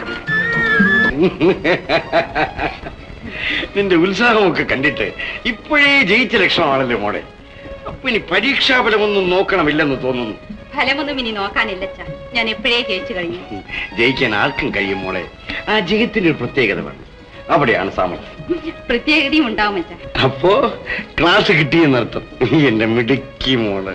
നിന്റെ ഉത്സാഹമൊക്കെ കണ്ടിട്ട് ഇപ്പോഴേ ജയിച്ച ലക്ഷണമാണല്ലോ മോളെ അപ്പൊ ഇനി പരീക്ഷാഫലമൊന്നും നോക്കണമില്ലെന്ന് തോന്നുന്നു ഫലമൊന്നും ഇനി നോക്കാനില്ല ഞാൻ എപ്പോഴേ ജയിച്ചു കഴിഞ്ഞു ജയിക്കാൻ ആർക്കും കഴിയും മോളെ ആ ജയത്തിന് ഒരു പ്രത്യേകത വേണം അവിടെയാണ് സാമർത്ഥ്യം പ്രത്യേകതയും ഉണ്ടാവും അച്ഛാ അപ്പോ ക്ലാസ് കിട്ടിയെന്നർത്ഥം എന്റെ മിടുക്കി മോള്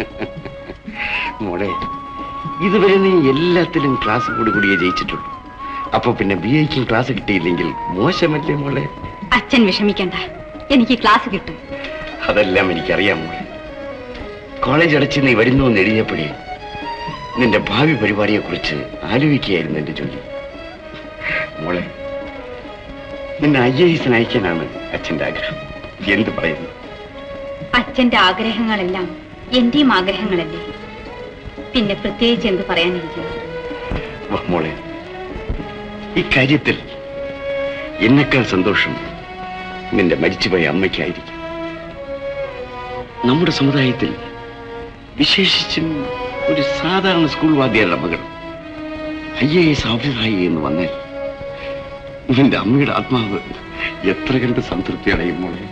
മോളെ ഇതുവരെ നീ എല്ലാത്തിലും ക്ലാസ് കൂടി കൂടിയേ ജയിച്ചിട്ടുള്ളൂ അപ്പൊ പിന്നെ ബി ഐക്കും ക്ലാസ് കിട്ടിയില്ലെങ്കിൽ മോശമല്ലേ മോളെ അച്ഛൻ വിഷമിക്കണ്ട എനിക്ക് ക്ലാസ് കിട്ടും അതെല്ലാം എനിക്കറിയാം മോളെ കോളേജ് അടച്ച് നീ വരുന്നു എന്ന് എഴുതിയപ്പോഴേ നിന്റെ ഭാവി പരിപാടിയെ കുറിച്ച് ആലോചിക്കുകയായിരുന്നു എന്റെ ജോലി മോളെ നിന്നെ ഐ എ എസിന് അയക്കാനാണ് അച്ഛന്റെ ആഗ്രഹം എന്ത് പറയുന്നു അച്ഛന്റെ ആഗ്രഹങ്ങളെല്ലാം എന്റെയും ആഗ്രഹങ്ങളല്ലേ പിന്നെ പ്രത്യേകിച്ച് എന്ത് പറയാനിരിക്കുന്നു വാ മോളെ ഇക്കാര്യത്തിൽ എന്നെക്കാൾ സന്തോഷം നിന്റെ മരിച്ചുപോയ അമ്മയ്ക്കായിരിക്കും നമ്മുടെ സമുദായത്തിൽ വിശേഷിച്ചും ഒരു സാധാരണ സ്കൂൾ വാദ്യരുടെ മകൾ ഐ എ എസ് ഓഫീസറായി എന്ന് വന്നാൽ നിന്റെ അമ്മയുടെ ആത്മാവ് എത്ര കണ്ട് സംതൃപ്തി അടയും മോളെ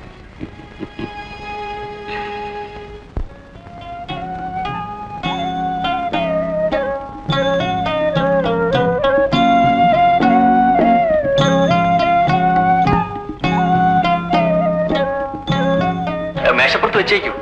മേശപ്പുറത്ത് വെച്ചേക്കൂ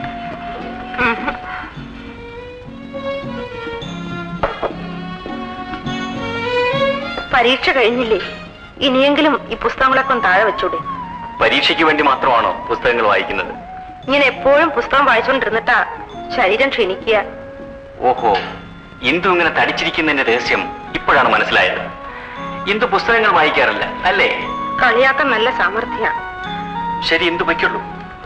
പരീക്ഷ കഴിഞ്ഞില്ലേ ഇനിയെങ്കിലും ഈ പുസ്തകങ്ങളൊക്കെ ഒന്ന് താഴെ വെച്ചൂടെ പരീക്ഷയ്ക്ക് വേണ്ടി മാത്രമാണോ പുസ്തകങ്ങൾ വായിക്കുന്നത് ഇങ്ങനെ എപ്പോഴും പുസ്തകം വായിച്ചുകൊണ്ടിരുന്നിട്ടാ ശരീരം ക്ഷീണിക്കുക ഓഹോ ഇന്ദു ഇങ്ങനെ തടിച്ചിരിക്കുന്നതിന്റെ രഹസ്യം ഇപ്പോഴാണ് മനസ്സിലായത് ഇന്ദു പുസ്തകങ്ങൾ വായിക്കാറില്ല അല്ലേ കളിയാക്കാൻ നല്ല സാമർഥ്യ ശരി ഇന്ദു വയ്ക്കുള്ളൂ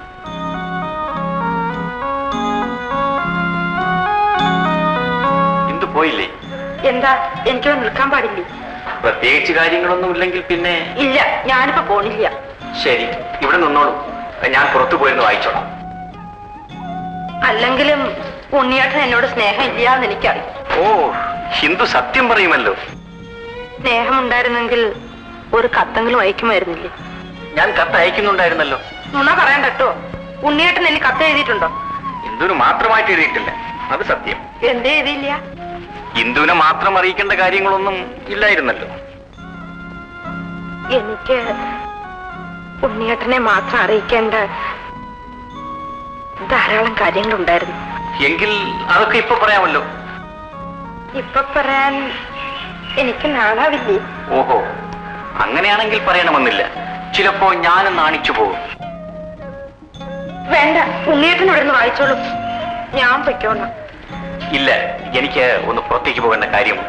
ഇന്ദു പോയില്ലേ എന്താ എനിക്കത് നിൽക്കാൻ പാടില്ലേ പ്രത്യേകിച്ച് കാര്യങ്ങളൊന്നും ഇല്ലെങ്കിൽ പിന്നെ ഇല്ല ഞാനിപ്പോ പോണില്ല ശരി ഇവിടെ നിന്നോളൂ ഞാൻ പുറത്തു പോയിരുന്നു വായിച്ചോളാം അല്ലെങ്കിലും ഉണ്ണിയേട്ടൻ എന്നോട് സ്നേഹം ഇല്ലാന്ന് എനിക്കറിയാം ഓ ഹിന്ദു സത്യം പറയുമല്ലോ സ്നേഹമുണ്ടായിരുന്നെങ്കിൽ ഒരു കത്തെങ്കിലും അയക്കുമായിരുന്നില്ലേ ഞാൻ കത്ത് അയക്കുന്നുണ്ടായിരുന്നല്ലോ നുണ പറയാൻ കേട്ടോ ഉണ്ണിയേട്ടൻ എനിക്ക് കത്ത് എഴുതിയിട്ടുണ്ടോ ഇന്ദുവിന് മാത്രമായിട്ട് എഴുതിയിട്ടില്ല അത് സത്യം എന്തേ എഴുതിയില്ല ഇന്ദുവിനെ മാത്രം അറിയിക്കേണ്ട കാര്യങ്ങളൊന്നും ഇല്ലായിരുന്നല്ലോ എനിക്ക് ഉണ്ണിയേട്ടനെ മാത്രം അറിയിക്കേണ്ട ധാരാളം കാര്യങ്ങളുണ്ടായിരുന്നു എങ്കിൽ അതൊക്കെ ഇപ്പൊ പറയാമല്ലോ ഇപ്പൊ പറയാൻ എനിക്ക് നാണാവില്ലേ ഓഹോ അങ്ങനെയാണെങ്കിൽ പറയണമെന്നില്ല ചിലപ്പോ ഞാനും നാണിച്ചു പോകും വേണ്ട ഉണ്ണിയേട്ടൻ ഇവിടെ നിന്ന് വായിച്ചോളൂ ഞാൻ പൊയ്ക്കോളാം ഇല്ല എനിക്ക് ഒന്ന് പുറത്തേക്ക് പോകേണ്ട കാര്യമുണ്ട്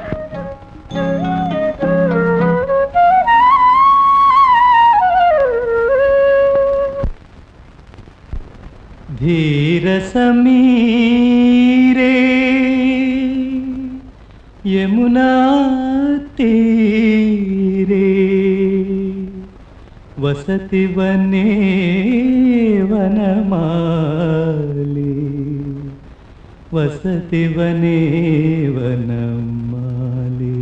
धीरसमीरे यमुना तीरे वसति वने वनमाली वसति वने वनमाली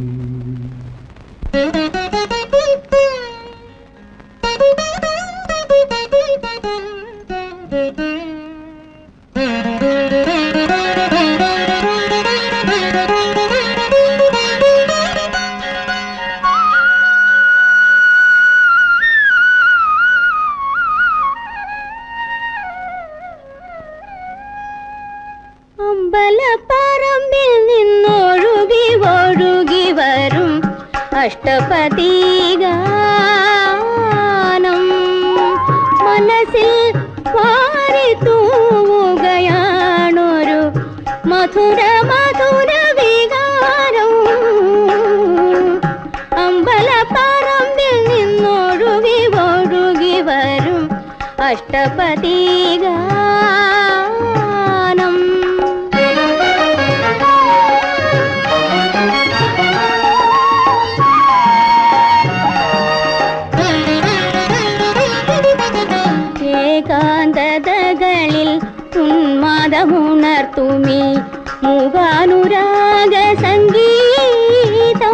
അമ്പലപ്പറമ്പിൽ നിന്നൊഴുകി ഒഴുകി വരും അഷ്ടപതി ഗാനം മനസ്സിൽ പാറി തൂവുകയാണൊരു മധുര മധുര വികാരം അമ്പലപ്പറമ്പിൽ നിന്നൊഴുകി ഒഴുകി വരും അഷ്ടപതി ഗാനം ഏകാന്തതകളിൽ ഉന്മാദമുണർത്തുമി മുഖാനുരാഗ സംഗീതം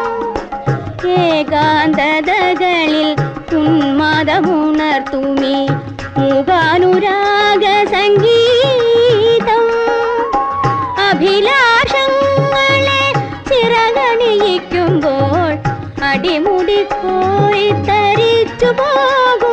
ഏകാന്തതകളിൽ ഉന്മാദമുണർത്തുമി മുഖാനുരാഗ സംഗീതം അഭിലാഷങ്ങളെ ചിറകണിയിക്കുമ്പോൾ അടിമുടി പോയി തരിച്ചു പോകും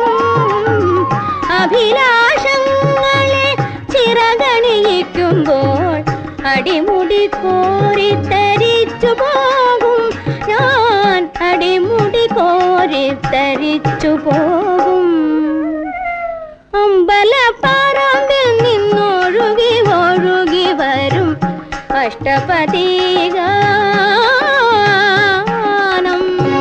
അഭിലാഷങ്ങളെ ചിറകണിയിക്കുമ്പോൾ അടിമുടി കോരി തരിച്ചു പോകും ഞാൻ അടിമുടി കോരി തരിച്ചു പോകും അമ്പലപ്പറമ്പിൽ നിന്നൊഴുകി ഒഴുകി വരും അഷ്ടപതി ഗാനം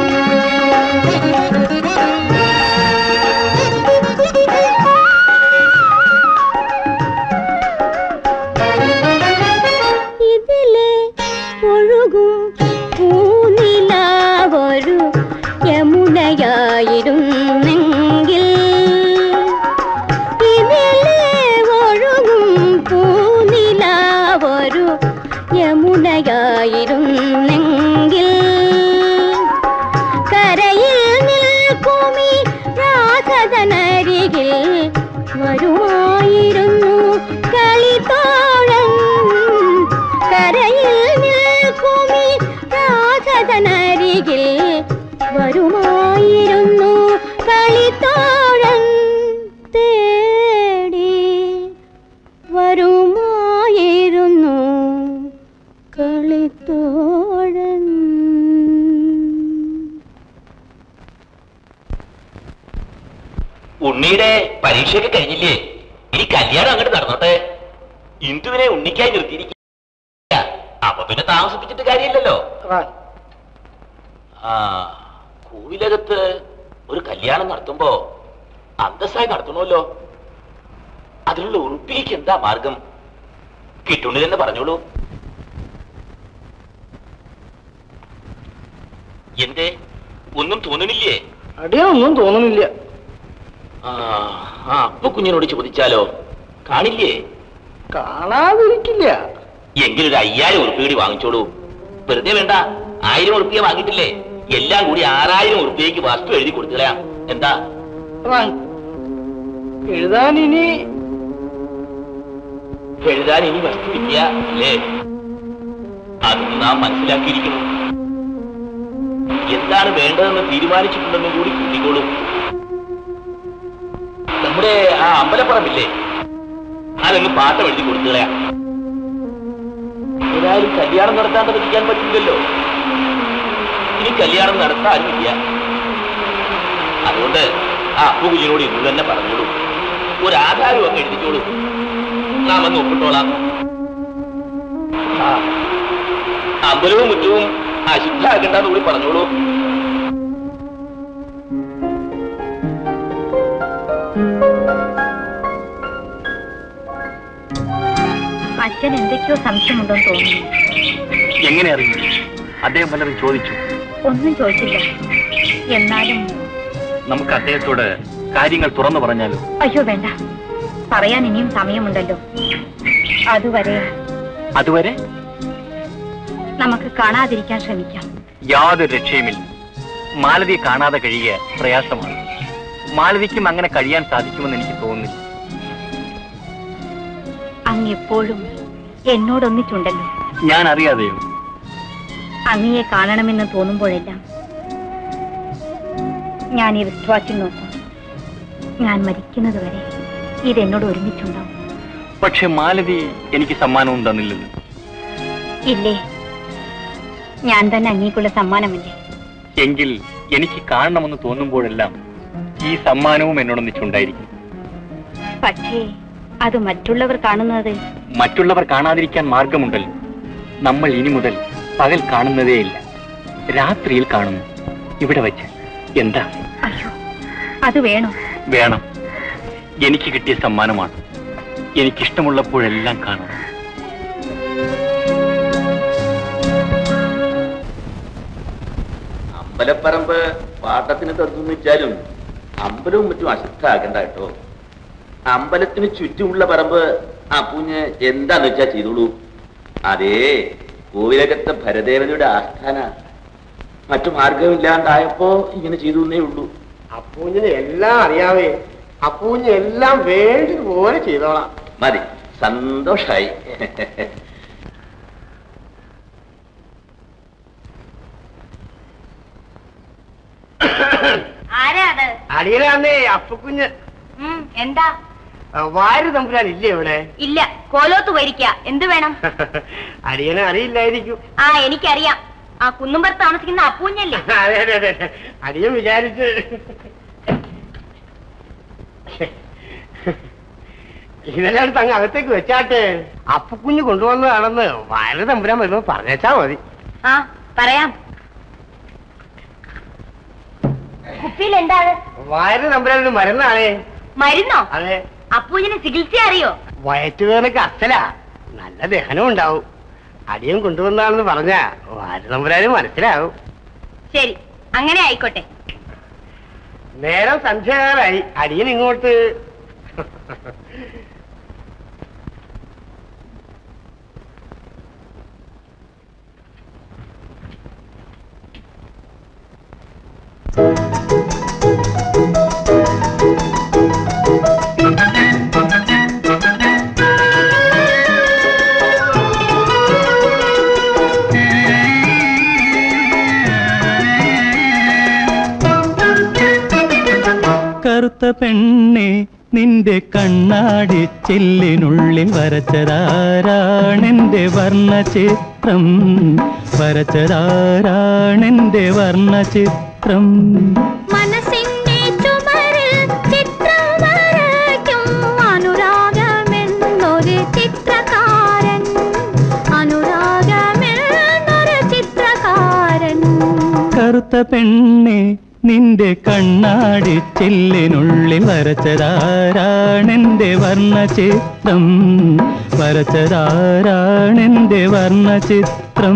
ഇതിലെ ഒഴുകും പൂനിലാവൊരു യമുനയായിരുന്നെങ്കിൽ ഇതിലെ ഒഴുകും പൂനിലാവൊരു യമുനയായിരുന്നെങ്കിൽ കരയിൽ നിൽക്കുമി രാധനരികിൽ വരുമായിരുന്നു കളിത്തോഴൻ കരയിൽ നിൽക്കുമി രാധനരികിൽ വരുമായിരുന്നു കളിത്തോഴൻ തേടി വരുമായിരുന്നു കളിത്തോഴൻ ഉണ്ണിയുടെ പരീക്ഷയൊക്കെ കഴിഞ്ഞില്ലേ ഇനി കല്യാണം അങ്ങോട്ട് നടന്നോട്ടെ ഇന്ദുവിനെ ഉണ്ണിക്കായി നിർത്തിയിരിക്കുക അപ്പൊ പിന്നെ താമസിപ്പിച്ചിട്ട് കാര്യമില്ലല്ലോ ആ കോവിലകത്ത് ഒരു കല്യാണം നടത്തുമ്പോ അന്തസ്സായി നടത്തണമല്ലോ അതിനുള്ള ഉറുപ്പിലേക്ക് എന്താ മാർഗം കിട്ടുണ്ണി തന്നെ പറഞ്ഞോളൂ എന്തേ ഒന്നും തോന്നണില്ലേ അടിയൊന്നും തോന്നുന്നില്ല ആ ആ അപ്പൊ കുഞ്ഞിനോട് ചോദിച്ചാലോ കാണില്ലേ കാണാതിരിക്കില്ല എങ്കിലൊരു അയ്യായിരം ഉറുപ്പിക കൂടി വാങ്ങിച്ചോളൂ വെറുതെ വേണ്ട ആയിരം ഉറുപ്പിക വാങ്ങിയിട്ടില്ലേ എല്ലാം കൂടി ആറായിരം ഉറുപ്പികയ്ക്ക് വസ്തു എഴുതി കൊടുത്തുകളയാം എന്താ എഴുതാൻ ഇനി എഴുതാൻ ഇനി വസ്തുവില്ല അല്ലേ അത് നാം മനസ്സിലാക്കിയിരിക്കുന്നു എന്താണ് വേണ്ടതെന്ന് തീരുമാനിച്ചിട്ടുണ്ടെന്നും കൂടി കൂട്ടിക്കോളൂ നമ്മുടെ ആ അമ്പലപ്പറമ്പില്ലേ അതൊന്ന് പാട്ടം എഴുതി കൊടുത്തുകളയാ ഏതായാലും കല്യാണം നടത്താൻ പറ്റിക്കാൻ പറ്റില്ലല്ലോ ഇനി കല്യാണം നടത്താനുമില്ല അതുകൊണ്ട് ആ അപ്പു കുഞ്ഞിനോട് ഇന്ന് തന്നെ പറഞ്ഞോളൂ ഒരു ആധാരം അങ്ങ് എഴുതിക്കോളൂ നാം അങ്ങ് ഒപ്പിട്ടോളാം ആ അമ്പലവും മുറ്റവും അശുദ്ധാക്കണ്ടെന്ന് കൂടി പറഞ്ഞോളൂ അച്ഛൻ എന്തൊക്കെയോ സംശയമുണ്ടെന്ന് തോന്നുന്നു എങ്ങനെ അറിഞ്ഞു അദ്ദേഹം വല്ലതും ചോദിച്ചു ഒന്നും ചോദിച്ചില്ല എന്നാലും നമുക്ക് അദ്ദേഹത്തോട് കാര്യങ്ങൾ തുറന്നു പറഞ്ഞാലോ അയ്യോ വേണ്ട പറയാൻ ഇനിയും സമയമുണ്ടല്ലോ അതുവരെ അതുവരെ നമുക്ക് കാണാതിരിക്കാൻ ശ്രമിക്കാം യാതൊരു രക്ഷയുമില്ല മാലതിയെ കാണാതെ കഴിയുക പ്രയാസമാണ് മാലതിക്കും അങ്ങനെ കഴിയാൻ സാധിക്കുമെന്ന് എനിക്ക് തോന്നുന്നില്ല അങ്ങ് എപ്പോഴും എന്നോടൊന്നിച്ചുണ്ടല്ലോ ഞാൻ അറിയാതെയോ അങ്ങയെ കാണണമെന്ന് തോന്നുമ്പോഴെല്ലാം ഞാൻ ഈ റിസ്റ്റ് വാച്ചിൽ നോക്കും ഞാൻ മരിക്കുന്നത് വരെ ഇതെന്നോട് ഒരുമിച്ചുണ്ടാവും പക്ഷെ മാലതി എനിക്ക് സമ്മാനവും തന്നില്ലല്ലോ ഇല്ലേ ഞാൻ തന്നെ അങ്ങേക്കുള്ള സമ്മാനമല്ലേ എങ്കിൽ എനിക്ക് കാണണമെന്ന് തോന്നുമ്പോഴെല്ലാം ഈ സമ്മാനവും എന്നോടൊന്നിച്ചുണ്ടായിരിക്കും പക്ഷേ അത് മറ്റുള്ളവർ കാണുന്നത് മറ്റുള്ളവർ കാണാതിരിക്കാൻ മാർഗമുണ്ടല്ലോ നമ്മൾ ഇനി മുതൽ പകൽ കാണുന്നതേയില്ല രാത്രിയിൽ കാണുന്നു ഇവിടെ വെച്ച് എന്താ അയ്യോ അത് വേണോ വേണം എനിക്ക് കിട്ടിയ സമ്മാനമാണ് എനിക്കിഷ്ടമുള്ളപ്പോഴെല്ലാം കാണണം അമ്പലപ്പറമ്പ് പാട്ടത്തിന് തന്നു വെച്ചാലും അമ്പലവും മറ്റും അശുദ്ധാക്കണ്ട കേട്ടോ അമ്പലത്തിന് ചുറ്റുമുള്ള പറമ്പ് അപ്പൂഞ്ഞ് എന്താന്ന് വെച്ചാ ചെയ്തോളൂ അതേ കോവിലകത്തെ ഭരദേവതയുടെ ആസ്ഥാന മറ്റു മാർഗമില്ലാണ്ടായപ്പോ ഇങ്ങനെ ചെയ്തു എന്നേ ഉള്ളൂ അപ്പൂഞ്ഞിന് എല്ലാം അറിയാവേ അപ്പൂഞ്ഞ് എല്ലാം വേണ്ടതുപോലെ ചെയ്തോളാം മതി സന്തോഷായി ആരാ അത് അടിയനാന്നേ അപ്പക്കുഞ്ഞ് ഉം, എന്താ വാര് തമ്പുരാൻ ഇല്ലേ ഇവിടെ ഇല്ല കോലോത്ത് വരിക്ക എന്ത് വേണം അടിയനെ അറിയില്ലായിരിക്കും ആ എനിക്കറിയാം ആ കുന്നുംപുറത്ത് താമസിക്കുന്ന അപ്പൂഞ്ഞല്ലേ അതെ അതെ അതെ അടിയൻ വിചാരിച്ച് ഇതെല്ലാം എടുത്ത് അങ്ങ് അകത്തേക്ക് വെച്ചാട്ടെ അപ്പക്കുഞ്ഞ് കൊണ്ടുവന്നതാണെന്ന് വാര് തമ്പുരാൻ വരുമ്പോ പറഞ്ഞേച്ചാ മതി ആ പറയാം കുപ്പിയിൽ എന്താണ് വാര് തമ്പുരാൻ ഒരു മരുന്നാണേ മരുന്നോ അതെ അപ്പൂഞ്ഞിന് ചികിത്സ അറിയോ വയറ്റുവേദനക്ക് അസല നല്ല ദഹനം ഉണ്ടാവും അടിയൻ കൊണ്ടുവന്നാണെന്ന് പറഞ്ഞ വാര് തമ്പുരാന് മനസ്സിലാവും ശരി അങ്ങനെ ആയിക്കോട്ടെ നേരം സന്ധ്യകാലായി അടിയൻ ഇങ്ങോട്ട് കറുത്ത പെണ്ണെ നിന്റെ കണ്ണാടി ചില്ലിനുള്ളിൽ വരച്ചതാരാണെന്റെ വർണ്ണചിത്രം വരച്ചതാരാണെന്റെ വർണ്ണചിത്രം മനസ്സിന്റെ ചുമരിൽ ചിത്രം വരയ്ക്കും അനുരാഗമെന്നൊരു ചിത്രകാരൻ അനുരാഗമെന്നൊരു ചിത്രകാരൻ കറുത്ത പെണ്ണെ നിന്റെ കണ്ണാടി ചില്ലിനുള്ളിൽ വരച്ചതാരാണെന്റെ വർണ്ണചിത്രം വരച്ചതാരാണെന്റെ വർണ്ണചിത്രം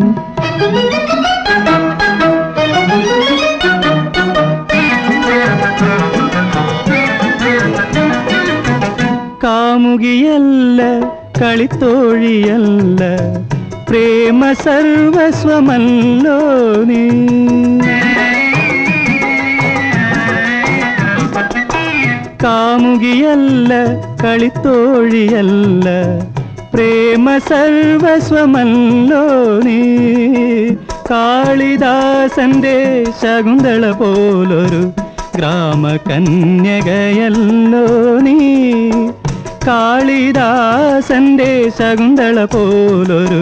കാമുകിയല്ല കളിത്തോഴിയല്ല പ്രേമ സർവസ്വമല്ലോ നീ കാമുകിയല്ല കളിത്തോഴിയല്ല പ്രേമ സർവസ്വമല്ലോ നീ കാളിദാസന്റെ ശകുന്തള പോലൊരു ഗ്രാമകന്യകയല്ലോ നീ കാളിദാസന്റെ ശകുന്തള പോലൊരു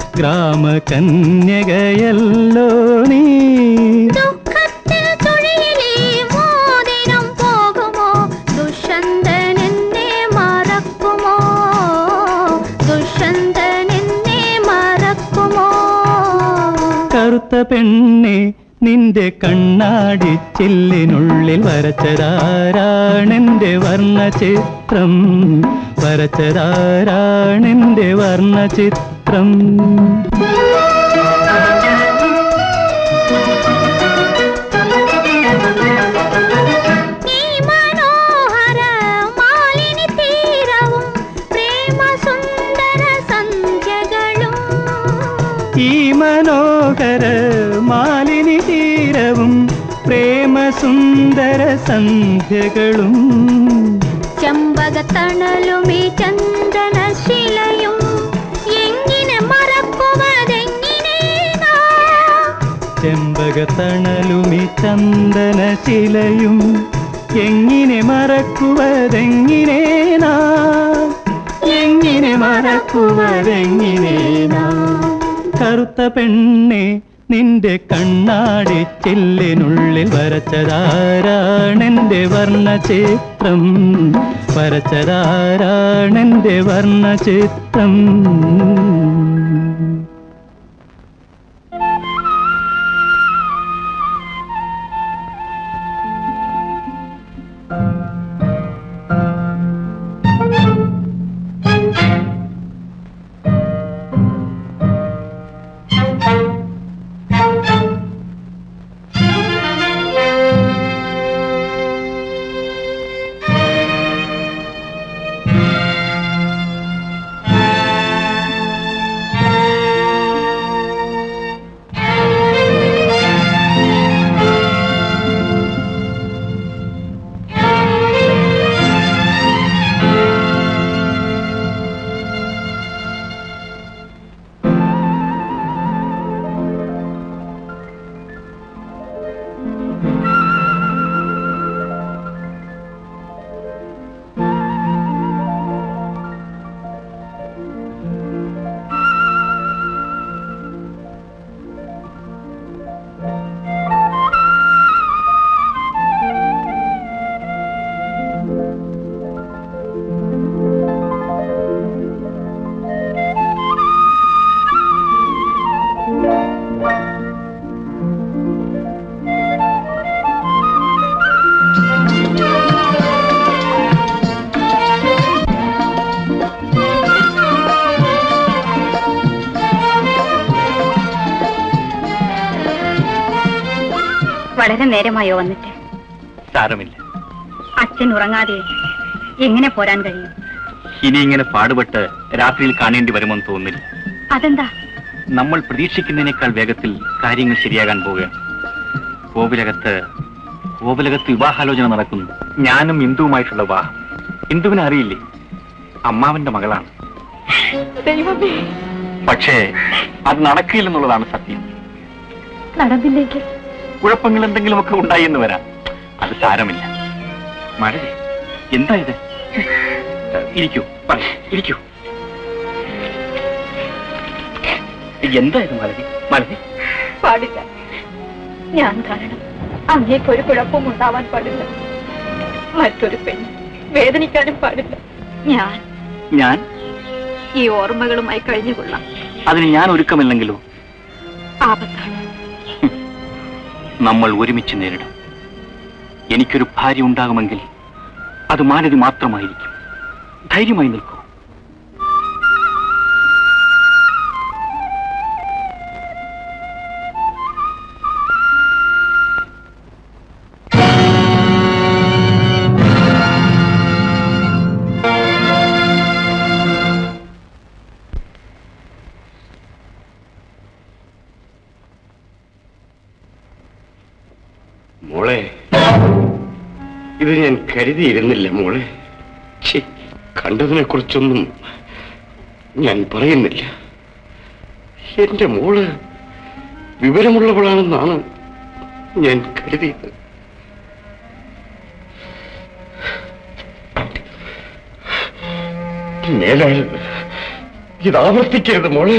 ഗ്രാമകന്യകയല്ലോ നീ ദുഃഖത്തിൽ ചുഴിയിലെ മോതിരം പോകുമോ ദുഷ്യന്തൻ എന്നെ മറക്കുമോ ദുഷ്യന്തൻ എന്നെ മറക്കുമോ കറുത്ത പെണ്ണെ നിന്റെ കണ്ണാടി ചില്ലിനുള്ളിൽ വരച്ചതാരാണെന്റെ വർണ്ണചിത്രം വരച്ചതാരാണെന്റെ വർണ്ണചിത്രം ഈ മനോഹര മാലിനി തീരവും പ്രേമ സുന്ദര സന്ധ്യകളും ഈ മനോഹര മാലിനി തീരവും പ്രേമസുന്ദര സന്ധ്യകളും ചെമ്പകത്തണലും ഈ ചന്ദനശിലയും എങ്ങനെ മറക്കുവതെങ്ങനെ നാം? ചെമ്പകത്തണലുമി ചന്ദനശിലയും എങ്ങനെ മറക്കുവതെങ്ങനെ നാം എങ്ങനെ മറക്കുവതെങ്ങനെ നാം കറുത്ത പെണ്ണെ നിന്റെ കണ്ണാടി ചില്ലിനുള്ളിൽ വരച്ചതാരാണെന്റെ വർണ്ണചിത്രം വരച്ചതാരാണെന്റെ വർണ്ണചിത്രം വളരെ നേരമായോ വന്നിട്ട് സാരമില്ല അച്ഛൻ ഉറങ്ങാതെ എങ്ങനെ പോരാൻ കഴിയും ഇനി ഇങ്ങനെ പാടുപെട്ട് രാത്രിയിൽ കാണേണ്ടി വരുമെന്ന് തോന്നുന്നില്ല അതെന്താ നമ്മൾ പ്രതീക്ഷിക്കുന്നതിനേക്കാൾ വേഗത്തിൽ കാര്യങ്ങൾ ശരിയാകാൻ പോവുകയാണ് കോവിലകത്ത് കോവിലകത്ത് വിവാഹാലോചന നടക്കുന്നു ഞാനും ഇന്ദുവുമായിട്ടുള്ള വിവാഹം ഇന്ദുവിനെ അറിയില്ലേ അമ്മാവന്റെ മകളാണ് ദൈവമേ പക്ഷേ അത് നടക്കില്ലെന്നുള്ളതാണ് സത്യം നടന്നില്ലെങ്കിൽ കുഴപ്പങ്ങൾ എന്തെങ്കിലുമൊക്കെ ഉണ്ടായി എന്ന് വരാം അത് സാരമില്ല മഴേ എന്താ ഇത് ഇരിക്കൂ പറ ഇരിക്കൂ എന്താ ഇത് മലതി മലതി പാടില്ല ഞാൻ കാരണം അങ്ങേക്ക് ഒരു കുഴപ്പവും ഉണ്ടാവാൻ പാടില്ല മറ്റൊരു പെണ്ണ് വേദനിക്കാനും പാടില്ല ഞാൻ ഞാൻ ഈ ഓർമ്മകളുമായി കഴിഞ്ഞുകൊള്ളാം അതിന് ഞാൻ ഒരുക്കമില്ലെങ്കിലോ ആപത്താണ് നമ്മൾ ഒരുമിച്ച് നേരിടും എനിക്കൊരു ഭാര്യ ഉണ്ടാകുമെങ്കിൽ അത് മാലതി മാത്രമായിരിക്കും ധൈര്യമായി നിൽക്കൂ മോളെ ഇത് ഞാൻ കരുതിയിരുന്നില്ല മോളെ ഛെ, കണ്ടതിനെ കുറിച്ചൊന്നും ഞാൻ പറയുന്നില്ല എന്റെ മോള് വിവരമുള്ളവളാണെന്നാണ് ഞാൻ കരുതിയത് മേലാൽ ഇത് ആവർത്തിക്കരുത് മോളെ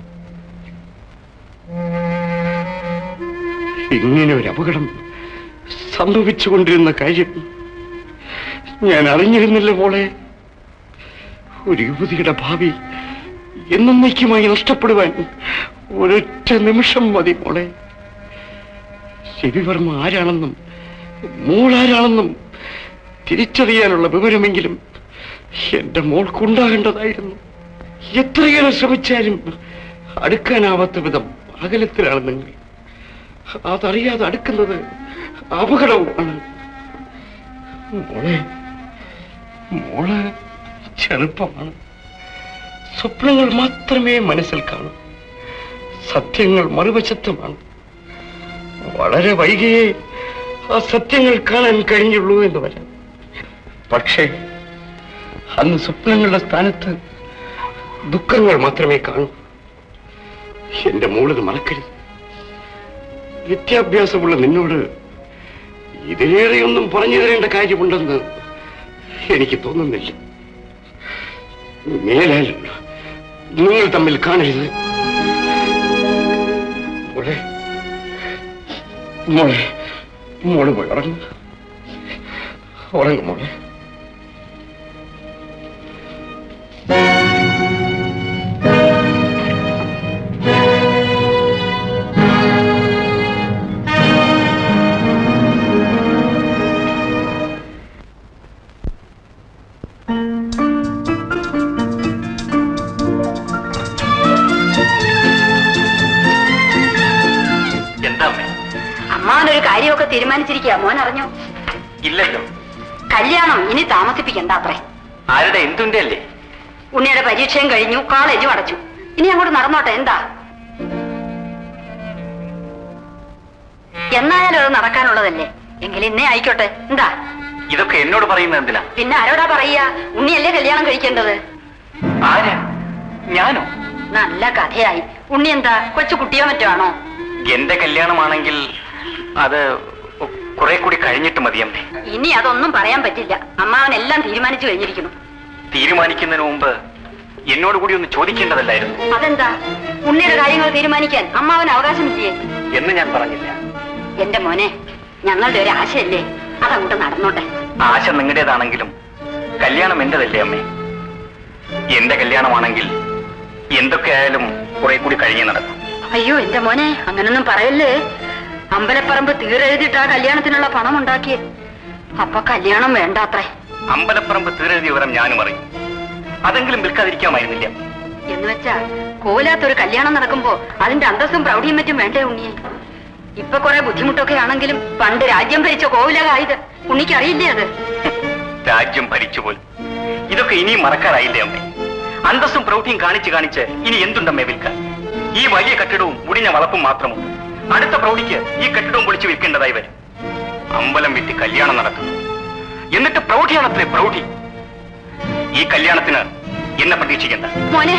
ഇങ്ങനെ ഒരു അപകടം സംഭവിച്ചുകൊണ്ടിരുന്ന കാര്യം ഞാൻ അറിഞ്ഞിരുന്നില്ല മോളെ ഒരു യുവതിയുടെ ഭാവി എന്നേക്കുമായി നഷ്ടപ്പെടുവാൻ ഒരൊറ്റ നിമിഷം മതി മോളെ രവിവർമ്മ ആരാണെന്നും മോളാരാണെന്നും തിരിച്ചറിയാനുള്ള വിവരമെങ്കിലും എന്റെ മോൾക്കുണ്ടാകേണ്ടതായിരുന്നു എത്രയേറെ ശ്രമിച്ചാലും അടുക്കാനാവാത്ത വിധം അകലത്തിലാണ് നിങ്ങൾ അതറിയാതെ അടുക്കുന്നത് അപകടവുമാണ് മോളെ മോള് ചെറുപ്പമാണ് സ്വപ്നങ്ങൾ മാത്രമേ മനസ്സിൽ കാണൂ സത്യങ്ങൾ മറുവശത്തുമാണ് വളരെ വൈകിയേ ആ സത്യങ്ങൾ കാണാൻ കഴിഞ്ഞുള്ളൂ എന്ന് വരാം പക്ഷേ അന്ന് സ്വപ്നങ്ങളുടെ സ്ഥാനത്ത് ദുഃഖങ്ങൾ മാത്രമേ കാണൂ എന്റെ മോളിത് മറക്കരുത് വിദ്യാഭ്യാസമുള്ള നിന്നോട് ഇതിലേറെയൊന്നും പറഞ്ഞു തരേണ്ട കാര്യമുണ്ടെന്ന് എനിക്ക് തോന്നുന്നില്ല മേലാൽ നിങ്ങൾ തമ്മിൽ കാണരുത് മോളെ മോളെ മോള് പോയി ഉറങ്ങും ഉറങ്ങും മോളെ എന്താ അമ്മേ അമ്മാവനൊരു കാര്യമൊക്കെ തീരുമാനിച്ചിരിക്കുക മോൻ അറിഞ്ഞു ഇല്ലല്ലോ കല്യാണം ഇനി താമസിപ്പിക്കണ്ട അത്രേ ആരുടെ എന്തുന്റെ അല്ലേ ഉണ്ണിയുടെ പരീക്ഷയും കഴിഞ്ഞു കോളേജും അടച്ചു ഇനി അങ്ങോട്ട് നടന്നോട്ടെ എന്താ എന്നായാലും അത് നടക്കാനുള്ളതല്ലേ എങ്കിൽ ഇന്നേ ആയിക്കോട്ടെ എന്താ ഇതൊക്കെ എന്നോട് പറയുന്നത് എന്തിനാ പിന്നെ ആരോടാ പറയുക ഉണ്ണിയല്ലേ കല്യാണം കഴിക്കേണ്ടത് ആരാ ഞാനോ നല്ല കഥയായി ഉണ്ണി എന്താ കൊച്ചു കുട്ടിയോ മറ്റോ ആണോ എന്റെ കല്യാണമാണെങ്കിൽ അത് കുറെ കൂടി കഴിഞ്ഞിട്ട് മതി അമ്മേ ഇനി അതൊന്നും പറയാൻ പറ്റില്ല അമ്മാവൻ എല്ലാം തീരുമാനിച്ചു കഴിഞ്ഞിരിക്കുന്നു തീരുമാനിക്കുന്നതിന് മുമ്പ് എന്നോട് കൂടി ഒന്ന് ചോദിക്കേണ്ടതല്ലായിരുന്നു അതെന്താ ഉണ്ണിയുടെ കാര്യങ്ങൾ തീരുമാനിക്കാൻ അമ്മാവൻ അവകാശമില്ലേ എന്ന് ഞാൻ പറഞ്ഞില്ല എന്റെ മോനെ ഞങ്ങളുടെ ഒരു ആശയല്ലേ അതങ്ങോട്ട് നടന്നോട്ടെ ആശ നിങ്ങളുടേതാണെങ്കിലും കല്യാണം എന്റേതല്ലേ അമ്മേ എന്റെ കല്യാണമാണെങ്കിൽ എന്തൊക്കെ ആയാലും കുറെ കൂടി കഴിഞ്ഞേ നടക്കും അയ്യോ എന്റെ മോനെ അങ്ങനൊന്നും പറയല്ലേ അമ്പലപ്പറമ്പ് തീരെഴുതിട്ട് ആ കല്യാണത്തിനുള്ള പണം ഉണ്ടാക്കിയേ അപ്പൊ കല്യാണം വേണ്ടാത്രേ അമ്പലപ്പറമ്പ് തീരെഴുതിയ വിവരം ഞാനും അറിയും അതെങ്കിലും വിൽക്കാതിരിക്കാമായിരുന്നില്ല എന്ന് വെച്ചാ കോലാത്തൊരു കല്യാണം നടക്കുമ്പോ അതിന്റെ അന്തസ്സും പ്രൗഢിയും മറ്റും വേണ്ടേ ഉണ്ണിയെ ഇപ്പൊ കുറെ ബുദ്ധിമുട്ടൊക്കെ ആണെങ്കിലും പണ്ട് രാജ്യം ഭരിച്ച കോവിലകായത് ഉണ്ണിക്ക് അറിയില്ലേ അത് രാജ്യം ഭരിച്ചുപോലും ഇതൊക്കെ ഇനിയും മറക്കാറായില്ലേ അമ്മേ അന്തസ്സും പ്രൗഢിയും കാണിച്ച് കാണിച്ച് ഇനി എന്തുണ്ടമ്മേ വിൽക്കാൻ ഈ വലിയ കെട്ടിടവും മുടിഞ്ഞ വളപ്പും മാത്രമുണ്ട് അടുത്ത പ്രൗഢിക്ക് ഈ കെട്ടിടവും പൊളിച്ച് വിൽക്കേണ്ടതായി വരും അമ്പലം വിറ്റ് കല്യാണം നടത്തുന്നു എന്നിട്ട് പ്രൗഢിയാണത്രേ പ്രൗഢി ഈ കല്യാണത്തിന് എന്നെ പ്രതീക്ഷിക്കണ്ട മോനെ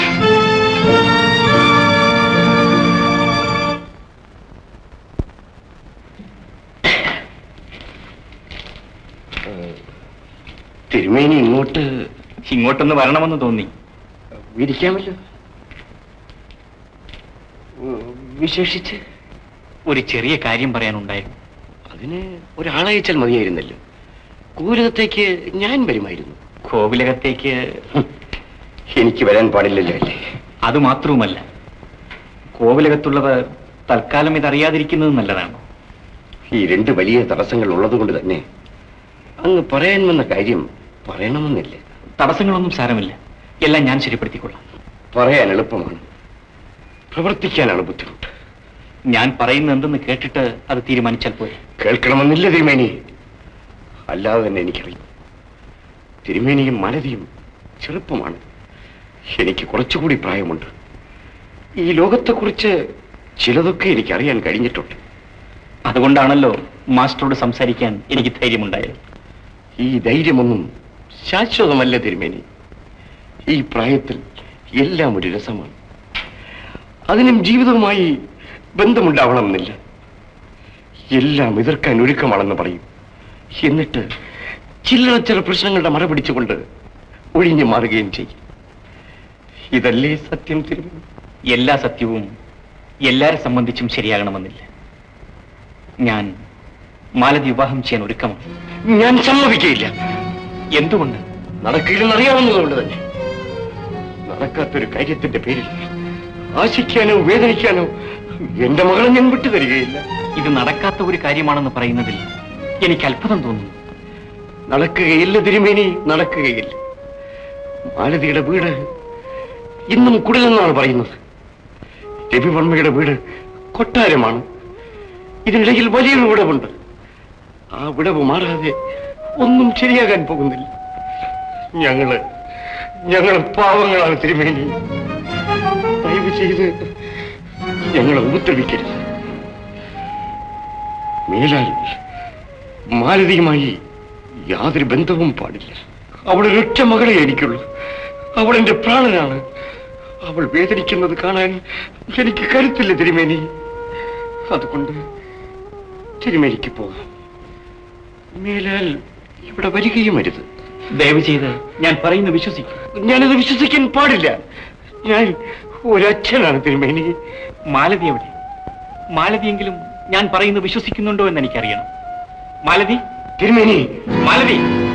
തിരുമേനി ഇങ്ങോട്ട് ഇങ്ങോട്ടൊന്ന് വരണമെന്ന് തോന്നി ഇരിക്കാമല്ലോ വിശേഷിച്ച് ഒരു ചെറിയ കാര്യം പറയാനുണ്ടായിരുന്നു അതിന് ഒരാളയച്ചാൽ മതിയായിരുന്നല്ലോ കൂരകത്തേക്ക് ഞാൻ വരുമായിരുന്നു കോവിലകത്തേക്ക് എനിക്ക് വരാൻ പാടില്ലല്ലോ അല്ലേ അത് മാത്രവുമല്ല കോവിലകത്തുള്ളവർ തൽക്കാലം ഇതറിയാതിരിക്കുന്നത് നല്ലതാണ് ഈ രണ്ട് വലിയ തടസ്സങ്ങൾ ഉള്ളതുകൊണ്ട് തന്നെ അങ്ങ് പറയാൻ വന്ന കാര്യം പറയണമെന്നില്ല തടസ്സങ്ങളൊന്നും സാരമില്ല എല്ലാം ഞാൻ ശരിപ്പെടുത്തിക്കൊള്ളാം പറയാൻ എളുപ്പമാണ് പ്രവർത്തിക്കാനാണ് ബുദ്ധിമുട്ട് ഞാൻ പറയുന്നത് എന്തെന്ന് കേട്ടിട്ട് അത് തീരുമാനിച്ചാൽ പോരെ കേൾക്കണമെന്നില്ല തിരുമേനി അല്ലാതെ തന്നെ എനിക്കറിയാം തിരുമേനിയും മാലതിയും ചെറുപ്പമാണ് എനിക്ക് കുറച്ചുകൂടി പ്രായമുണ്ട് ഈ ലോകത്തെക്കുറിച്ച് ചിലതൊക്കെ എനിക്ക് അറിയാൻ കഴിഞ്ഞിട്ടുണ്ട് അതുകൊണ്ടാണല്ലോ മാസ്റ്ററോട് സംസാരിക്കാൻ എനിക്ക് ധൈര്യമുണ്ടായത് ഈ ധൈര്യമൊന്നും ശാശ്വതമല്ല തിരുമേനി ഈ പ്രായത്തിൽ എല്ലാം ഒരു രസമാണ് അതിനും ജീവിതവുമായി ബന്ധമുണ്ടാവണമെന്നില്ല എല്ലാം എതിർക്കാൻ ഒരുക്കമാണെന്ന് പറയും എന്നിട്ട് ചില്ലറ ചില പ്രശ്നങ്ങളുടെ മറ പിടിച്ചുകൊണ്ട് ഒഴിഞ്ഞു മാറുകയും ചെയ്യും ഇതല്ലേ സത്യം തിരുമേനി എല്ലാ സത്യവും എല്ലാരെ സംബന്ധിച്ചും ശരിയാകണമെന്നില്ല ഞാൻ മാലതി വിവാഹം ചെയ്യാൻ ഒരുക്കമാണ് ഞാൻ സമ്മതിക്കയില്ല എന്തുകൊണ്ട് നടക്കില്ലെന്ന് അറിയാവുന്നതുകൊണ്ട് തന്നെ നടക്കാത്തൊരു കാര്യത്തിന്റെ പേരിൽ ആശിക്കാനോ വേദനിക്കാനോ എന്റെ മകളെ ഞാൻ വിട്ടു തരികയില്ല ഇത് നടക്കാത്ത ഒരു കാര്യമാണെന്ന് പറയുന്നതിൽ എനിക്ക് അത്ഭുതം തോന്നുന്നു നടക്കുകയില്ല തിരുമേനി നടക്കുകയില്ല മാലതിയുടെ വീട് ഇന്നും കുടിലെന്നാണ് പറയുന്നത് രവിവർമ്മയുടെ വീട് കൊട്ടാരമാണ് ഇതിനിടയിൽ വലിയൊരു വിടവുണ്ട് ആ വിടവ് മാറാതെ ഒന്നും ശരിയാകാൻ പോകുന്നില്ല ഞങ്ങള് ഞങ്ങൾ പാവങ്ങളാണ് തിരുമേനി ദയവ് ചെയ്ത് ഞങ്ങളെ ഉപദ്രവിക്കരുത് മേലാൽ മാലതിയുമായി യാതൊരു ബന്ധവും പാടില്ല അവൾ ഒരൊറ്റ മകളെ എനിക്കുള്ളൂ അവൾ എന്റെ പ്രാണനാണ് അവൾ വേദനിക്കുന്നത് കാണാൻ എനിക്ക് കരുത്തില്ല തിരുമേനി അതുകൊണ്ട് തിരുമേനിക്ക് പോകാം മേലാൽ ഇവിടെ വരികയും അരുത് ദയവ് ചെയ്ത് ഞാൻ പറയുന്നത് വിശ്വസിക്കും ഞാനത് വിശ്വസിക്കാൻ പാടില്ല ഞാൻ ഒരച്ഛനാണ് തിരുമേനി മാലതി എവിടെ മാലതിയെങ്കിലും ഞാൻ പറയുന്നത് വിശ്വസിക്കുന്നുണ്ടോ എന്ന് എനിക്കറിയണം മാലതി തിരുമേനി മാലതി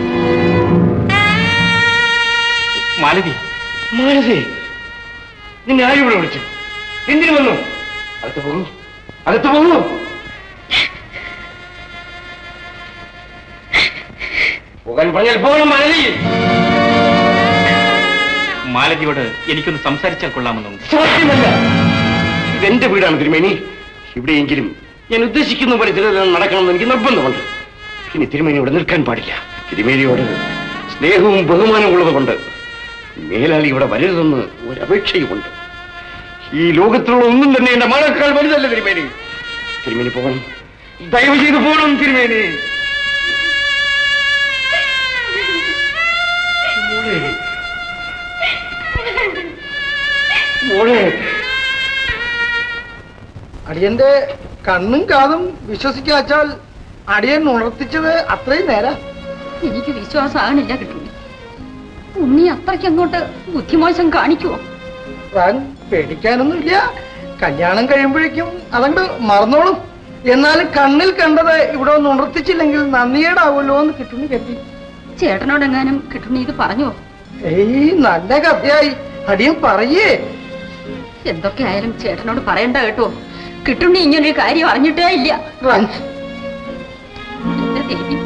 മാലതി മാലതി നിന്നെ ആരും ഇവിടെ വിളിച്ചു എന്തിനു വന്നു അകത്ത് പോകൂ അകത്ത് പോകൂ പോകാൻ പറഞ്ഞാൽ പോകണം മാലതി മാലതിയോട് എനിക്കൊന്ന് സംസാരിച്ചാൽ കൊള്ളാമെന്നുണ്ട് സാധ്യമല്ല ഇതെന്റെ വീടാണ് തിരുമേനി ഇവിടെയെങ്കിലും ഞാൻ ഉദ്ദേശിക്കുന്ന പോലെ ചിലതെല്ലാം നടക്കണമെന്ന് എനിക്ക് നിർബന്ധമുണ്ട് ഇനി തിരുമേനി ഇവിടെ നിൽക്കാൻ പാടില്ല തിരുമേനിയോട് സ്നേഹവും ബഹുമാനവും ഉള്ളതുകൊണ്ട് മേലാളി ഇവിടെ വരരുതെന്ന് ഒരപേക്ഷയുമുണ്ട് ഈ ലോകത്തിലുള്ള ഒന്നും തന്നെ എന്റെ മകളെക്കാൾ വലുതല്ല തിരുമേനി തിരുമേനി പോകണം ദയവ് ചെയ്ത് പോകണം തിരുമേനി മോളെ മോളെ അടിയന്റെ കണ്ണും കാതും വിശ്വസിക്കാച്ചാൽ അടിയൻ ഉണർത്തിച്ചത് അത്രയും നേരം എനിക്ക് വിശ്വാസമാകണില്ല കിട്ടും ഉണ്ണി അത്രയ്ക്ക് അങ്ങോട്ട് ബുദ്ധിമോശം കാണിക്കുവോ താൻ പേടിക്കാനൊന്നുമില്ല കല്യാണം കഴിയുമ്പോഴേക്കും അതങ്ങട് മറന്നോളും എന്നാലും കണ്ണിൽ കണ്ടത് ഇവിടെ ഒന്ന് ഉണർത്തിച്ചില്ലെങ്കിൽ നന്ദിയേടാവുമല്ലോ എന്ന് കിട്ടുന്നു കരുതി ചേട്ടനോടെങ്ങാനും കിട്ടുണ്ണി ഇത് പറഞ്ഞോ ഏയ് നല്ല കഥയായി അടിയൻ പറയേ എന്തൊക്കെ ആയാലും ചേട്ടനോട് പറയണ്ട കേട്ടോ കിട്ടുണ്ണി ഇങ്ങനൊരു കാര്യം അറിഞ്ഞിട്ടേ ഇല്ല എന്റെ ദേവി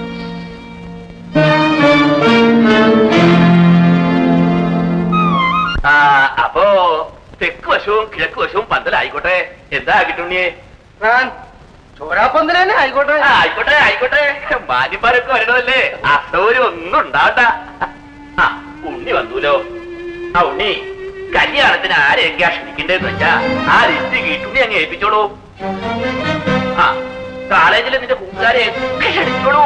ആ അപ്പോ തെക്ക് വശവും കിഴക്ക് വശവും പന്തലായിക്കോട്ടെ എന്താ കിട്ടുണ്ണിയെ ചോരാപ്പന്തൽ തന്നെ ആയിക്കോട്ടെ ആ, ആയിക്കോട്ടെ ആയിക്കോട്ടെ മാന്യന്മാരൊക്കെ വരണതല്ലേ അസൗകര്യം ഒന്നും ഉണ്ടാവണ്ട ആ ഉണ്ണി വന്നൂലോ ആ ഉണ്ണി കല്യാണത്തിന് ആരെയൊക്കെയാ ക്ഷണിക്കണ്ടേന്ന് വെച്ചാ ആ ലിസ്റ്റ് കിട്ടുണ്ണി അങ്ങ് ഏൽപ്പിച്ചോളൂ ആ കോളേജിൽ നിന്റെ കൂട്ടുകാരെ ഒക്കെ ക്ഷണിച്ചോളൂ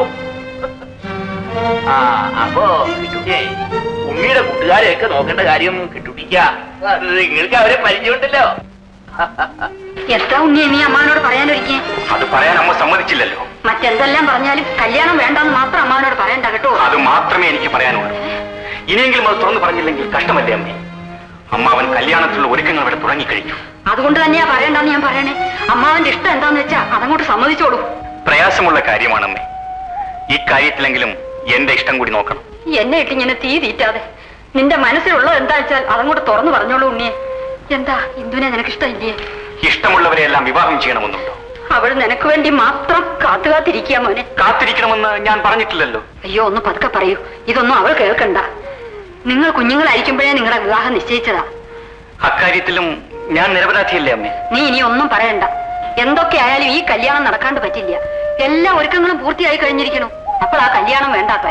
ആ അപ്പോ കിട്ടുണ്ണിയെ ഉണ്ണിയുടെ കൂട്ടുകാരെയൊക്കെ നോക്കേണ്ട കാര്യം കിട്ടുണ്ണിക്ക നിങ്ങൾക്ക് അവരെ പരിചയമുണ്ടല്ലോ എത്ര ഉണ്ണി നീ അമ്മാവനോട് പറയാനൊരിക്കേ അത് പറയാൻ അമ്മ സമ്മതിച്ചില്ലല്ലോ മറ്റെന്തെല്ലാം പറഞ്ഞാലും കല്യാണം വേണ്ടെന്ന് മാത്രം അമ്മാവനോട് പറയണ്ട കേട്ടോ അത് മാത്രമേ എനിക്ക് പറയാനുള്ളൂ ഇനിയെങ്കിലും അത് തുറന്നു പറഞ്ഞില്ലെങ്കിൽ കഷ്ടമല്ലേ അമ്മേ അമ്മാവൻ കല്യാണത്തിലുള്ള ഒരുക്കങ്ങൾ അവിടെ തുടങ്ങിക്കഴിഞ്ഞു അതുകൊണ്ട് തന്നെയാ പറയണ്ടെന്ന് ഞാൻ പറയണേ അമ്മാവന്റെ ഇഷ്ടം എന്താന്ന് വെച്ചാ അതങ്ങോട്ട് സമ്മതിച്ചോളൂ പ്രയാസമുള്ള കാര്യമാണ് അമ്മേ ഈ കാര്യത്തിലെങ്കിലും എന്റെ ഇഷ്ടം കൂടി നോക്കണം എന്നെ ഇട്ടിങ്ങനെ തീ തീറ്റാതെ നിന്റെ മനസ്സിലുള്ളത് എന്താ വെച്ചാൽ അതങ്ങോട്ട് തുറന്നു പറഞ്ഞോളൂ ഉണ്ണിയെ എന്താ ഇന്ദുവിനെ നിനക്ക് ഇഷ്ടമില്ലേ ഇഷ്ടമുള്ളവരെയെല്ലാം വിവാഹം ചെയ്യണമെന്നുണ്ടോ അവൾ നിനക്ക് വേണ്ടി മാത്രം കാത്തു കാത്തിരിക്കുക മോനെ കാത്തിരിക്കണമെന്ന് ഞാൻ പറഞ്ഞിട്ടില്ലല്ലോ അയ്യോ ഒന്ന് പതുക്കെ പറയൂ ഇതൊന്നും അവൾ കേൾക്കണ്ട നിങ്ങൾ കുഞ്ഞുങ്ങളായിരിക്കുമ്പോഴേ നിങ്ങളുടെ വിവാഹം നിശ്ചയിച്ചതാ അക്കാര്യത്തിലും ഞാൻ നിരപരാധിയല്ലേ അമ്മേ നീ ഇനി ഒന്നും പറയണ്ട എന്തൊക്കെ ആയാലും ഈ കല്യാണം നടക്കാണ്ട് പറ്റില്ല എല്ലാ ഒരുക്കങ്ങളും പൂർത്തിയായി കഴിഞ്ഞിരിക്കണു അപ്പോൾ ആ കല്യാണം വേണ്ടാത്ത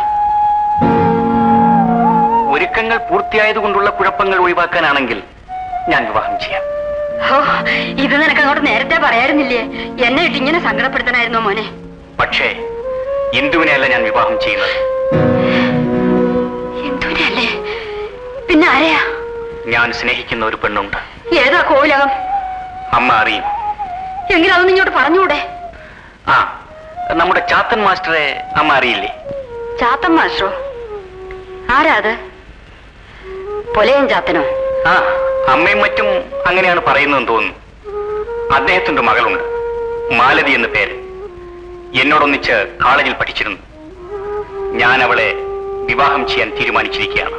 ഒരുക്കങ്ങൾ പൂർത്തിയായതുകൊണ്ടുള്ള കുഴപ്പങ്ങൾ ഒഴിവാക്കാനാണെങ്കിൽ ഞാൻ വിവാഹം ചെയ്യാം ഓ ഇത് നിനക്ക് അങ്ങോട്ട് നേരത്തെ പറയായിരുന്നില്ലേ എന്നെ ഇട്ട് ഇങ്ങനെ സങ്കടപ്പെടുത്തണായിരുന്നോ മോനെ പക്ഷേ ഇന്ദുവിനെയല്ല ഞാൻ വിവാഹം ചെയ്യുന്നത് എന്തുവിനല്ലേ പിന്നെ ആരെയാ ഞാൻ സ്നേഹിക്കുന്ന ഒരു പെണ്ണുണ്ട് ഏതാ കോവിലകം അമ്മ അറിയും എങ്കിലും അതൊന്നും ഇങ്ങോട്ട് പറഞ്ഞൂടെ ആ നമ്മുടെ ചാത്തൻ മാസ്റ്ററെ അമ്മ അറിയില്ലേ ചാത്തൻ മാഷോ ആരാ അത് പൊലയൻ ചാത്തനോ ആ അമ്മയും മറ്റും അങ്ങനെയാണ് പറയുന്നതെന്ന് തോന്നുന്നു അദ്ദേഹത്തിന്റെ മകളുണ്ട് മാലതി എന്ന പേര് എന്നോടൊന്നിച്ച് കോളേജിൽ പഠിച്ചിരുന്നു ഞാൻ അവളെ വിവാഹം ചെയ്യാൻ തീരുമാനിച്ചിരിക്കുകയാണ്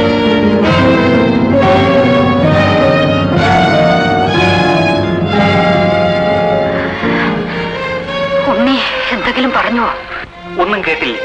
ഉണ്ണി എന്തെങ്കിലും പറഞ്ഞുവോ ഒന്നും കേട്ടില്ലേ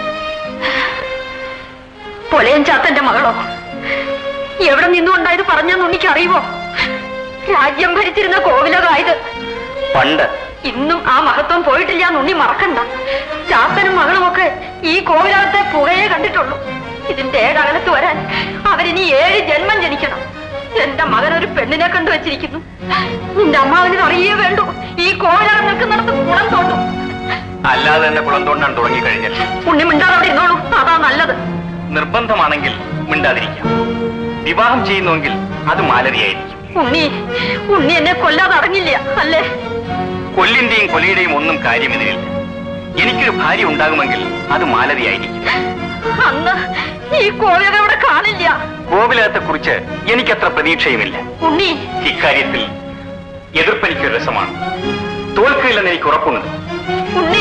പൊലയൻ ചാത്തന്റെ മകളോ എവിടെ നിന്നുകൊണ്ടായത് പറഞ്ഞെന്ന് ഉണ്ണിക്ക് അറിയുമോ രാജ്യം ഭരിച്ചിരുന്ന കോവിലകായത് പണ്ട് ഇന്നും ആ മഹത്വം പോയിട്ടില്ല എന്ന് ഉണ്ണി മറക്കണ്ട ചാത്തനും മകളും ഒക്കെ ഈ കോവിലകത്തെ പുകയെ കണ്ടിട്ടുള്ളൂ ഇതിന്റെ ഏഴകലത്ത് വരാൻ അവരിനി ഏഴ് ജന്മം ജനിക്കണം എന്റെ മകൻ ഒരു പെണ്ണിനെ കണ്ടു വെച്ചിരിക്കുന്നു നിന്റെ അമ്മാവിന് അറിയേ വേണ്ടു ഈ കോവിലകം നിൽക്കുന്നിടത്ത് കുളം തോണ്ടും അല്ലാതെ തന്നെ കുളം തോണ്ടാൻ തുടങ്ങിക്കഴിഞ്ഞാൽ ഉണ്ണി മിണ്ടാതെ അവിടെ ഇരുന്നോളൂ അതാ നല്ലത് നിർബന്ധമാണെങ്കിൽ മിണ്ടാതിരിക്കാം വിവാഹം ചെയ്യുന്നുവെങ്കിൽ അത് മാലതിയായിരിക്കും ഉണ്ണി ഉണ്ണി എന്നെ കൊല്ലാതെ അടങ്ങില്ല അല്ലേ കൊല്ലിന്റെയും കൊലയുടെയും ഒന്നും കാര്യം ഇതിനില്ല എനിക്കൊരു ഭാര്യ ഉണ്ടാകുമെങ്കിൽ അത് മാലതിയായിരിക്കും അന്ന് ഈ കോവിലകം ഇവിടെ കാണില്ല ഗോകുലത്തെ കുറിച്ച് എനിക്കത്ര പ്രതീക്ഷയുമില്ല ഉണ്ണി ഇക്കാര്യത്തിൽ എതിർപ്പെനിക്കൊരു രസമാണ് തോൽക്കില്ലെന്ന് എനിക്ക് ഉറപ്പുണ്ട് ഉണ്ണി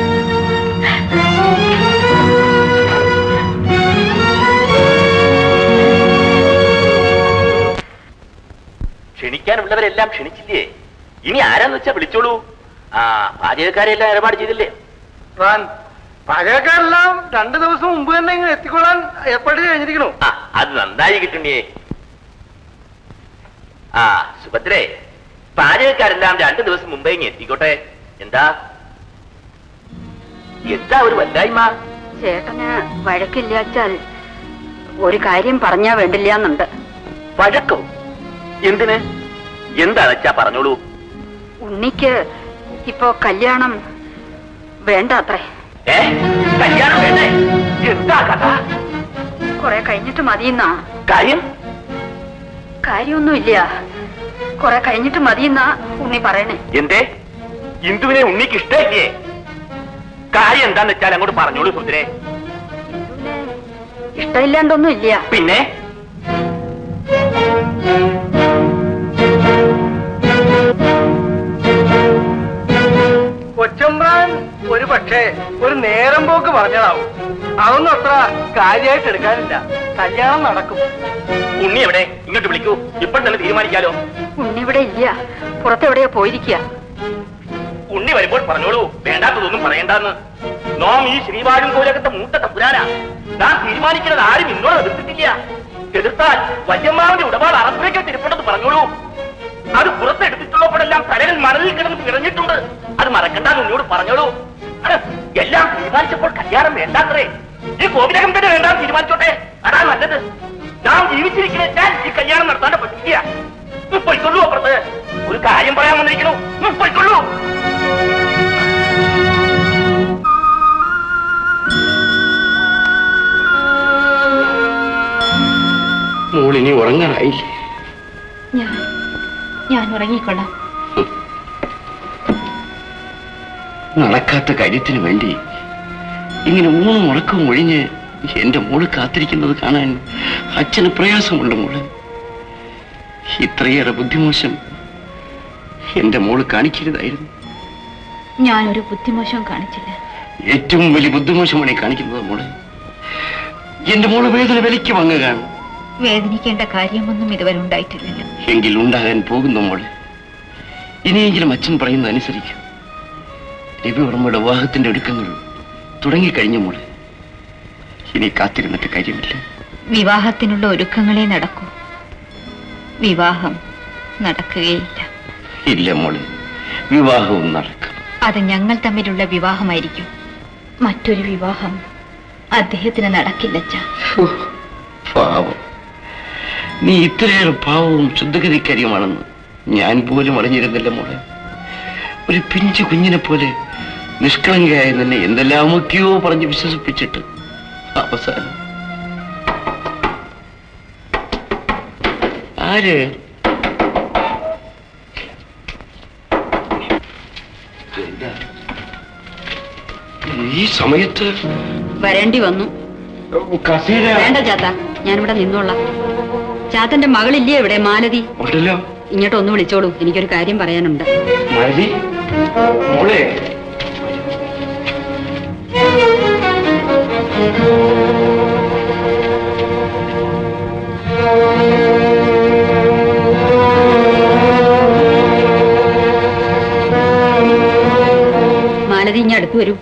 ക്ഷണിക്കാനുള്ളവരെല്ലാം ക്ഷണിച്ചില്ലേ ഇനി ആരാന്ന് വെച്ചാ വിളിച്ചോളൂ ആ പാചകക്കാരെല്ലാം ഏർപ്പാട് ചെയ്തില്ലേ റാൻ പഴയക്കാരെല്ലാം രണ്ടു ദിവസം മുമ്പ് തന്നെ ഇങ്ങനെ എത്തിക്കൊള്ളാൻ ഏർപ്പാട് കഴിഞ്ഞിരിക്കണു ആ അത് നന്നായി കിട്ടുണ്ണിയേ ആ സുഭദ്രേ പാചകക്കാരെല്ലാം രണ്ടു ദിവസം മുമ്പേ ഇങ്ങ് എത്തിക്കോട്ടെ എന്താ എന്താ ഒരു വല്ലായ്മ ചേട്ടന് വഴക്കില്ലാച്ചാൽ ഒരു കാര്യം പറഞ്ഞാ വേണ്ടില്ല എന്നുണ്ട് വഴക്കോ എന്തിന് എന്താ വെച്ചാ പറഞ്ഞോളൂ ഉണ്ണിക്ക് ഇപ്പോ കല്യാണം വേണ്ട അത്രേ ഏ കല്യാണം വേണ്ടേ എന്താ കഥ കുറെ കഴിഞ്ഞിട്ട് മതിയെന്നാ കാര്യം കാര്യമൊന്നുമില്ല കുറെ കഴിഞ്ഞിട്ട് മതിയെന്നാ ഉണ്ണി പറയണേ എന്തേ ഇന്ദുവിനെ ഉണ്ണിക്ക് ഇഷ്ടമില്ലേ കാര്യം എന്താന്ന് വെച്ചാൽ അങ്ങോട്ട് പറഞ്ഞോളൂ സുന്ദരേ ഇഷ്ടമില്ലാണ്ടൊന്നും ഇല്ല പിന്നെ കൊച്ചമ്പ്രാൻ ഒരു പക്ഷേ ഒരു നേരം പോക്ക് പറഞ്ഞതാവും അതൊന്നും അത്ര കാര്യമായിട്ട് എടുക്കാനില്ല കല്യാണം നടക്കും ഉണ്ണി എവിടെ ഇങ്ങോട്ട് വിളിക്കൂ ഇപ്പോൾ തന്നെ തീരുമാനിക്കാലോ ഉണ്ണി ഇവിടെ ഇല്ല പുറത്തെവിടെയോ പോയിരിക്കുക ഉണ്ണി വരുമ്പോൾ പറഞ്ഞോളൂ വേണ്ടാത്തതൊന്നും പറയണ്ടെന്ന് നോം ഈ ശ്രീവാഴും കോലകത്തെ മൂത്ത തമ്പുരാനാ ഞാൻ തീരുമാനിക്കുന്നത് ആരും ഇന്നോട് എതിർത്തിട്ടില്ല എതിർത്താൽ വല്യമ്മാവിന്റെ ഉടപാട് അറപ്പുരയ്ക്ക് തിരുപ്പുണ്ടെന്ന് പറഞ്ഞോളൂ അത് പുറത്തെടുത്തിട്ടുള്ളപ്പോഴെല്ലാം തലകൾ മണലിൽ കിടന്ന് പിറഞ്ഞിട്ടുണ്ട് അത് മറക്കണ്ടെന്ന് ഉന്നോട് പറഞ്ഞോളൂ അത് എല്ലാം തീരുമാനിച്ചപ്പോൾ കല്യാണം വേണ്ടാത്രേ ഈ കോവിലകം തന്നെ വേണ്ടാന്ന് തീരുമാനിച്ചോട്ടെ അതാ നല്ലത് നാം ജീവിച്ചിരിക്കുന്ന ഞാൻ ഈ കല്യാണം നടത്താൻ പറ്റില്ല ഉം, പൊയ്ക്കൊള്ളൂ അപ്പുറത്ത് ഒരു കാര്യം പറയാൻ വന്നിരിക്കണു ഉം, പൊയ്ക്കൊള്ളൂ മോളിനി ഉറങ്ങാറായില്ലേ ഞാൻ ഞാൻ ഉറങ്ങിക്കൊള്ളാം നടക്കാത്ത കാര്യത്തിന് വേണ്ടി ഇങ്ങനെ ഊണും ഉറക്കവും ഒഴിഞ്ഞ് എന്റെ മോള് കാത്തിരിക്കുന്നത് കാണാൻ അച്ഛന് പ്രയാസമുണ്ട് മോള് ഇത്രയേറെ ബുദ്ധിമോശം എന്റെ മോള് കാണിക്കരുതായിരുന്നു ഞാനൊരു ബുദ്ധിമോശം കാണിച്ചില്ല ഏറ്റവും വലിയ ബുദ്ധിമോശമാണ് ഈ കാണിക്കുന്നത് മോള് എന്റെ മോള് വേദന വിലയ്ക്ക് വാങ്ങുകയാണ് വേദനിക്കേണ്ട കാര്യമൊന്നും ഇതുവരെ ഉണ്ടായിട്ടില്ലല്ലോ എങ്കിൽ ഉണ്ടാകാൻ പോകുന്നു മോള് ഇനിയെങ്കിലും അച്ഛൻ പറയുന്നത് അനുസരിക്കും രവിവർമ്മയുടെ വിവാഹത്തിന്റെ ഒരുക്കങ്ങൾ തുടങ്ങിക്കഴിഞ്ഞു മോള് ഇനി കാത്തിരുന്നിട്ട് കാര്യമില്ല വിവാഹത്തിനുള്ള ഒരുക്കങ്ങളെ നടക്കൂ വിവാഹം നടക്കുകയില്ല ഇല്ല മോള് വിവാഹവും നടക്കും അത് ഞങ്ങൾ തമ്മിലുള്ള വിവാഹമായിരിക്കും മറ്റൊരു വിവാഹം അദ്ദേഹത്തിന് നടക്കില്ലച്ച പാവം നീ ഇത്രയേറെ പാവവും ശുദ്ധഗതിക്കാരിയുമാണെന്ന് ഞാൻ പോലും അറിഞ്ഞിരുന്നില്ല മോളെ ഒരു പിഞ്ചു കുഞ്ഞിനെ പോലെ നിഷ്കളങ്കയായ നിന്നെ എന്തെല്ലാമൊക്കെയോ പറഞ്ഞ് വിശ്വസിപ്പിച്ചിട്ട് അവസാനം ആര് എന്താ? ഈ സമയത്ത് വരേണ്ടി വന്നു കസേര വേണ്ട ചാത്ത ഞാനിവിടെ നിന്നോളാം ചാത്തന്റെ മകളില്ലേ ഇവിടെ മാലതി ഉണ്ടല്ലോ ഇങ്ങോട്ട് ഒന്ന് വിളിച്ചോളൂ എനിക്കൊരു കാര്യം പറയാനുണ്ട് മതി മോളെ മാലതി ഇങ്ങ് അടുത്ത് വരൂ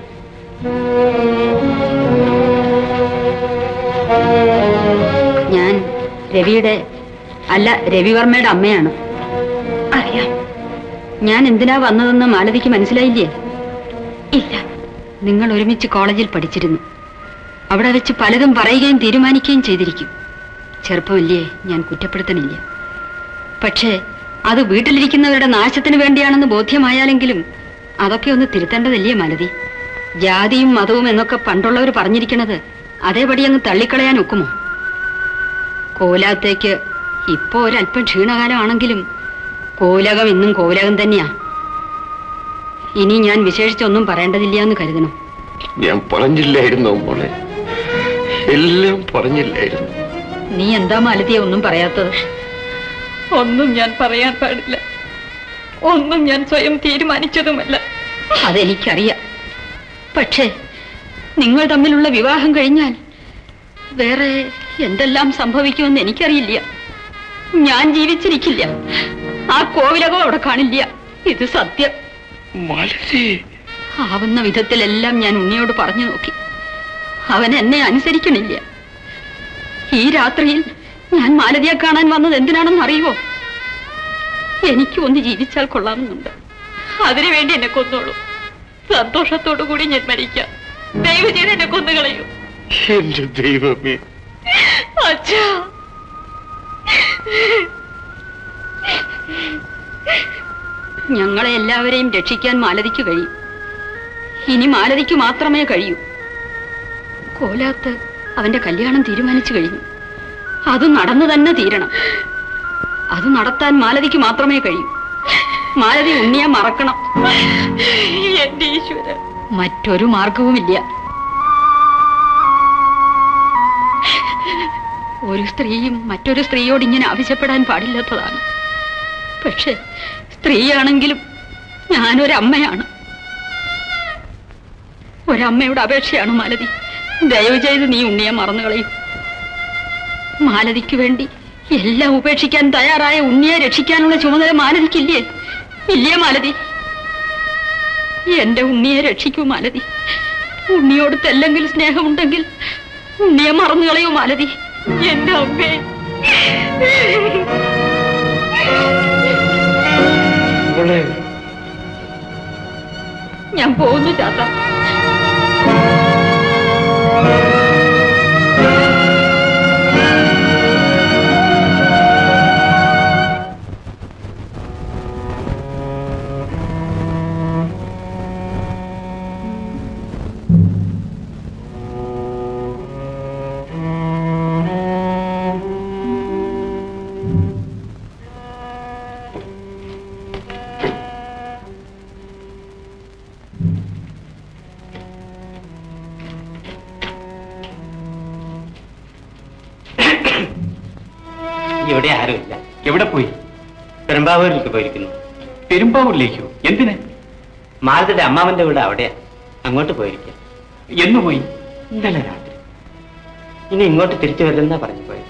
ഞാൻ രവിയുടെ അല്ല രവിവർമ്മയുടെ അമ്മയാണ് അറിയാം ഞാൻ എന്തിനാ വന്നതെന്ന് മാലതിക്ക് മനസ്സിലായില്ലേ ഇല്ല നിങ്ങൾ ഒരുമിച്ച് കോളേജിൽ പഠിച്ചിരുന്നു അവിടെ വെച്ച് പലതും പറയുകയും തീരുമാനിക്കുകയും ചെയ്തിരിക്കും ചെറുപ്പമില്ലേ ഞാൻ കുറ്റപ്പെടുത്തണില്ല പക്ഷേ അത് വീട്ടിലിരിക്കുന്നവരുടെ നാശത്തിന് വേണ്ടിയാണെന്ന് ബോധ്യമായാലെങ്കിലും അതൊക്കെ ഒന്ന് തിരുത്തേണ്ടതല്ലേ മാലതി ജാതിയും മതവും എന്നൊക്കെ പണ്ടുള്ളവർ പറഞ്ഞിരിക്കണത് അതേപടി അങ്ങ് തള്ളിക്കളയാൻ ഒക്കുമോ കോലാത്തേക്ക് ഇപ്പോ ഒരല്പം ക്ഷീണകാലമാണെങ്കിലും കോലകം ഇന്നും കോലകം തന്നെയാ ഇനി ഞാൻ വിശേഷിച്ചൊന്നും പറയേണ്ടതില്ല എന്ന് കരുതണം ഞാൻ പറഞ്ഞില്ലായിരുന്നോ മോളെ എല്ലാം പറഞ്ഞില്ലായിരുന്നു നീ എന്താ മാലതിയെ ഒന്നും പറയാത്തത് ഒന്നും ഞാൻ പറയാൻ പാടില്ല ഒന്നും ഞാൻ സ്വയം തീരുമാനിച്ചതുമല്ല അതെനിക്കറിയാം പക്ഷേ നിങ്ങൾ തമ്മിലുള്ള വിവാഹം കഴിഞ്ഞാൽ വേറെ എന്തെല്ലാം സംഭവിക്കുമെന്ന് എനിക്കറിയില്ല ഞാൻ ജീവിച്ചിരിക്കില്ല ആ കോവിലകം അവിടെ കാണില്ല ഇത് സത്യം ആവുന്ന വിധത്തിലെല്ലാം ഞാൻ ഉണ്ണിയോട് പറഞ്ഞു നോക്കി അവൻ എന്നെ അനുസരിക്കണില്ല ഈ രാത്രിയിൽ ഞാൻ മാലതിയെ കാണാൻ വന്നത് എന്തിനാണെന്ന് അറിയുമോ എനിക്ക് ഒന്ന് ജീവിച്ചാൽ കൊള്ളാമെന്നുണ്ട് അതിനു വേണ്ടി എന്നെ കൊന്നോളൂ സന്തോഷത്തോടു കൂടി ഞാൻ മരിക്കാം ദയവ് ചെയ്ത് എന്നെ കൊന്നുകളയൂ എന്റെ ദൈവമേ അച്ഛാ ഞങ്ങളെ എല്ലാവരെയും രക്ഷിക്കാൻ മാലതിക്ക് കഴിയും ഇനി മാലതിക്ക് മാത്രമേ കഴിയൂ കോലാത്ത് അവന്റെ കല്യാണം തീരുമാനിച്ചു കഴിഞ്ഞു അത് നടന്നു തന്നെ തീരണം അത് നടത്താൻ മാലതിക്ക് മാത്രമേ കഴിയൂ മാലതി ഉണ്ണിയെ മറക്കണം എന്റെ ഈശ്വര മറ്റൊരു മാർഗവുമില്ല ഒരു സ്ത്രീയും മറ്റൊരു സ്ത്രീയോട് ഇങ്ങനെ ആവശ്യപ്പെടാൻ പാടില്ലാത്തതാണ് പക്ഷെ സ്ത്രീയാണെങ്കിലും ഞാനൊരമ്മയാണ് ഒരമ്മയുടെ അപേക്ഷയാണ് മാലതി ദയവ് ചെയ്ത് നീ ഉണ്ണിയെ മറന്നു കളയും മാലതിക്ക് വേണ്ടി എല്ലാം ഉപേക്ഷിക്കാൻ തയ്യാറായ ഉണ്ണിയെ രക്ഷിക്കാനുള്ള ചുമതല മാലതിക്കില്ലേ ഇല്ലേ മാലതി എന്റെ ഉണ്ണിയെ രക്ഷിക്കൂ മാലതി ഉണ്ണിയോട് തെല്ലെങ്കിൽ സ്നേഹമുണ്ടെങ്കിൽ ഉണ്ണിയെ മറന്നു കളയൂ മാലതി എന്റെ അമ്മേ മോളെ ഞാൻ പോകുന്നു ചാത്ത ഇവിടെ ആരുമില്ല എവിടെ പോയി പെരുമ്പാവൂരിലേക്ക് പോയിരിക്കുന്നു പെരുമ്പാവൂരിലേക്കോ എന്തിന് മാലതിയുടെ അമ്മാവന്റെ വീട് അവിടെയാ അങ്ങോട്ട് പോയിരിക്കുക എന്ന് പോയി ഇന്നലെ രാത്രി ഇനി ഇങ്ങോട്ട് തിരിച്ചു വരില്ലെന്നാ പറഞ്ഞു പോയത്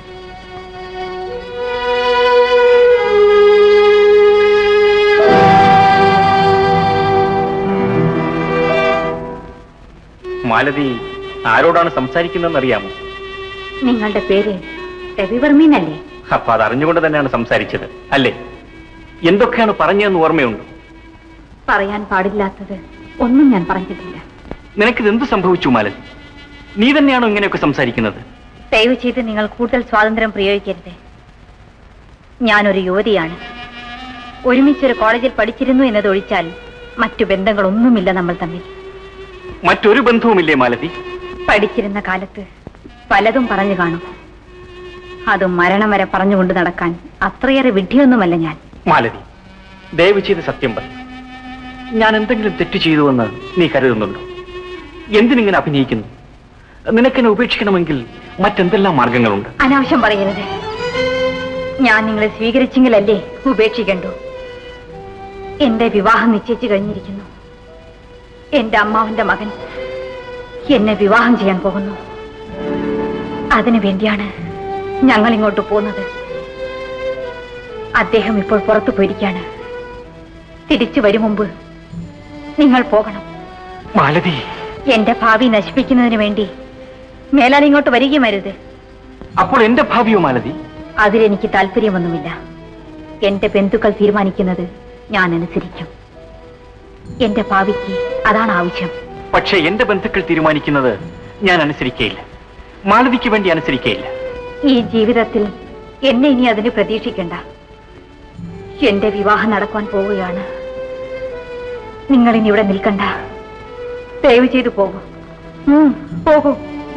മാലതി ആരോടാണ് സംസാരിക്കുന്നതെന്ന് അറിയാമോ നിങ്ങളുടെ പേര് രവിവർമ്മീനല്ലേ അപ്പൊ അത് അറിഞ്ഞുകൊണ്ട് തന്നെയാണ് സംസാരിച്ചത് അല്ലേ എന്തൊക്കെയാണ് പറഞ്ഞതെന്ന് ഓർമ്മയുണ്ടോ പറയാൻ പാടില്ലാത്തത് ഒന്നും ഞാൻ പറഞ്ഞിട്ടില്ല നിനക്കിത് എന്ത് സംഭവിച്ചു മാലതി നീ തന്നെയാണോ ഇങ്ങനെയൊക്കെ സംസാരിക്കുന്നത് ദയവ് ചെയ്ത് നിങ്ങൾ കൂടുതൽ സ്വാതന്ത്ര്യം പ്രയോഗിക്കരുത് ഞാനൊരു യുവതിയാണ് ഒരുമിച്ചൊരു കോളേജിൽ പഠിച്ചിരുന്നു എന്നതൊഴിച്ചാൽ മറ്റു ബന്ധങ്ങളൊന്നുമില്ല നമ്മൾ തമ്മിൽ മറ്റൊരു ബന്ധവുമില്ലേ മാലതി പഠിച്ചിരുന്ന കാലത്ത് പലതും പറഞ്ഞു കാണും അത് മരണം വരെ പറഞ്ഞുകൊണ്ട് നടക്കാൻ അത്രയേറെ വിഡ്ഢിയൊന്നുമല്ല ഞാൻ മാലതി ദയവ് ചെയ്ത് സത്യം പറ ഞാൻ എന്തെങ്കിലും തെറ്റ് ചെയ്തുവെന്ന് നീ കരുതുന്നുണ്ടോ എന്തിനിങ്ങനെ അഭിനയിക്കുന്നു നിനക്കെന്നെ ഉപേക്ഷിക്കണമെങ്കിൽ മറ്റെന്തെല്ലാം മാർഗങ്ങളുണ്ട് അനാവശ്യം പറയരുത് ഞാൻ നിങ്ങളെ സ്വീകരിച്ചെങ്കിലല്ലേ ഉപേക്ഷിക്കണ്ടു എന്റെ വിവാഹം നിശ്ചയിച്ചു കഴിഞ്ഞിരിക്കുന്നു എന്റെ അമ്മാവന്റെ മകൻ എന്നെ വിവാഹം ചെയ്യാൻ പോകുന്നു അതിനു വേണ്ടിയാണ് ഞങ്ങൾ ഇങ്ങോട്ട് പോകുന്നത് അദ്ദേഹം ഇപ്പോൾ പുറത്തു പോയിരിക്കാണ് തിരിച്ചു വരും മുമ്പ് നിങ്ങൾ പോകണം മാലതി എന്റെ ഭാവി നശിപ്പിക്കുന്നതിന് വേണ്ടി മേലാൽ ഇങ്ങോട്ട് വരികയും അരുത് അപ്പോൾ എന്റെ ഭാവിയോ മാലതി അതിലെനിക്ക് താല്പര്യമൊന്നുമില്ല എന്റെ ബന്ധുക്കൾ തീരുമാനിക്കുന്നത് ഞാൻ അനുസരിക്കും എന്റെ ഭാവിക്ക് അതാണ് ആവശ്യം പക്ഷേ എന്റെ ബന്ധുക്കൾ തീരുമാനിക്കുന്നത് ഞാൻ അനുസരിക്കയില്ല മാലതിക്ക് വേണ്ടി അനുസരിക്കയില്ല ഈ ജീവിതത്തിൽ എന്നെ ഇനി അതിന് പ്രതീക്ഷിക്കണ്ട എന്റെ വിവാഹം നടക്കുവാൻ പോവുകയാണ് നിങ്ങൾ ഇനി ഇവിടെ നിൽക്കണ്ട ദയവ് ചെയ്തു പോകൂ ഉം, പോകൂ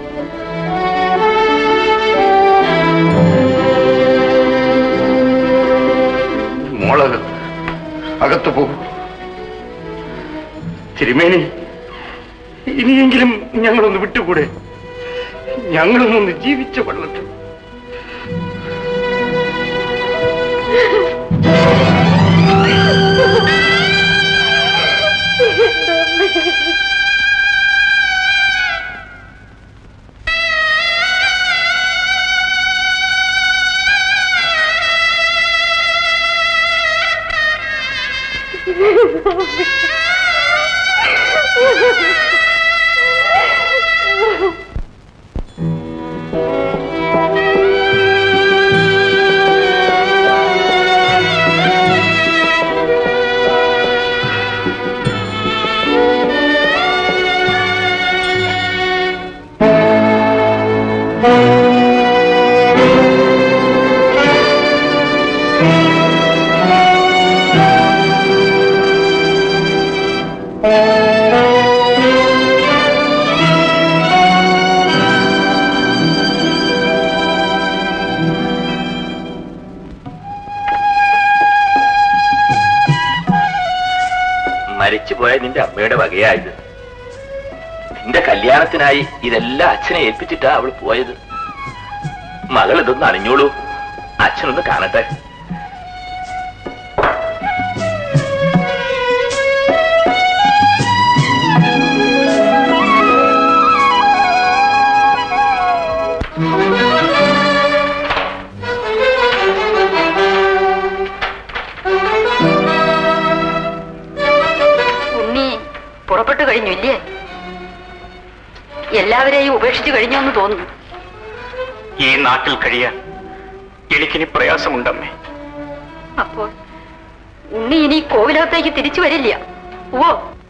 മോള് അകത്ത് പോകും തിരുമേനി ഇനിയെങ്കിലും ഞങ്ങളൊന്ന് വിട്ടുകൂടെ ഞങ്ങളൊന്നൊന്ന് ജീവിച്ച കൊള്ളട്ടെ മരിച്ചുപോയ നിന്റെ അമ്മയുടെ വകയായത് നിന്റെ കല്യാണത്തിനായി ഇതെല്ലാം അച്ഛനെ ഏൽപ്പിച്ചിട്ടാ അവൾ പോയത് മകൾ ഇതൊന്ന് അറിഞ്ഞോളൂ അച്ഛനൊന്ന് കാണട്ടെ ഉണ്ണി പുറപ്പെട്ടു കഴിഞ്ഞു ഇല്ലേ എല്ലാവരെയും ഉപേക്ഷിച്ചു കഴിഞ്ഞു എന്ന് തോന്നുന്നു ഈ നാട്ടിൽ കഴിയാൻ എനിക്കിനി പ്രയാസമുണ്ടമ്മേ അപ്പോൾ ഉണ്ണി ഇനി കോവിലകത്തേക്ക് തിരിച്ചു വരില്ല ഓ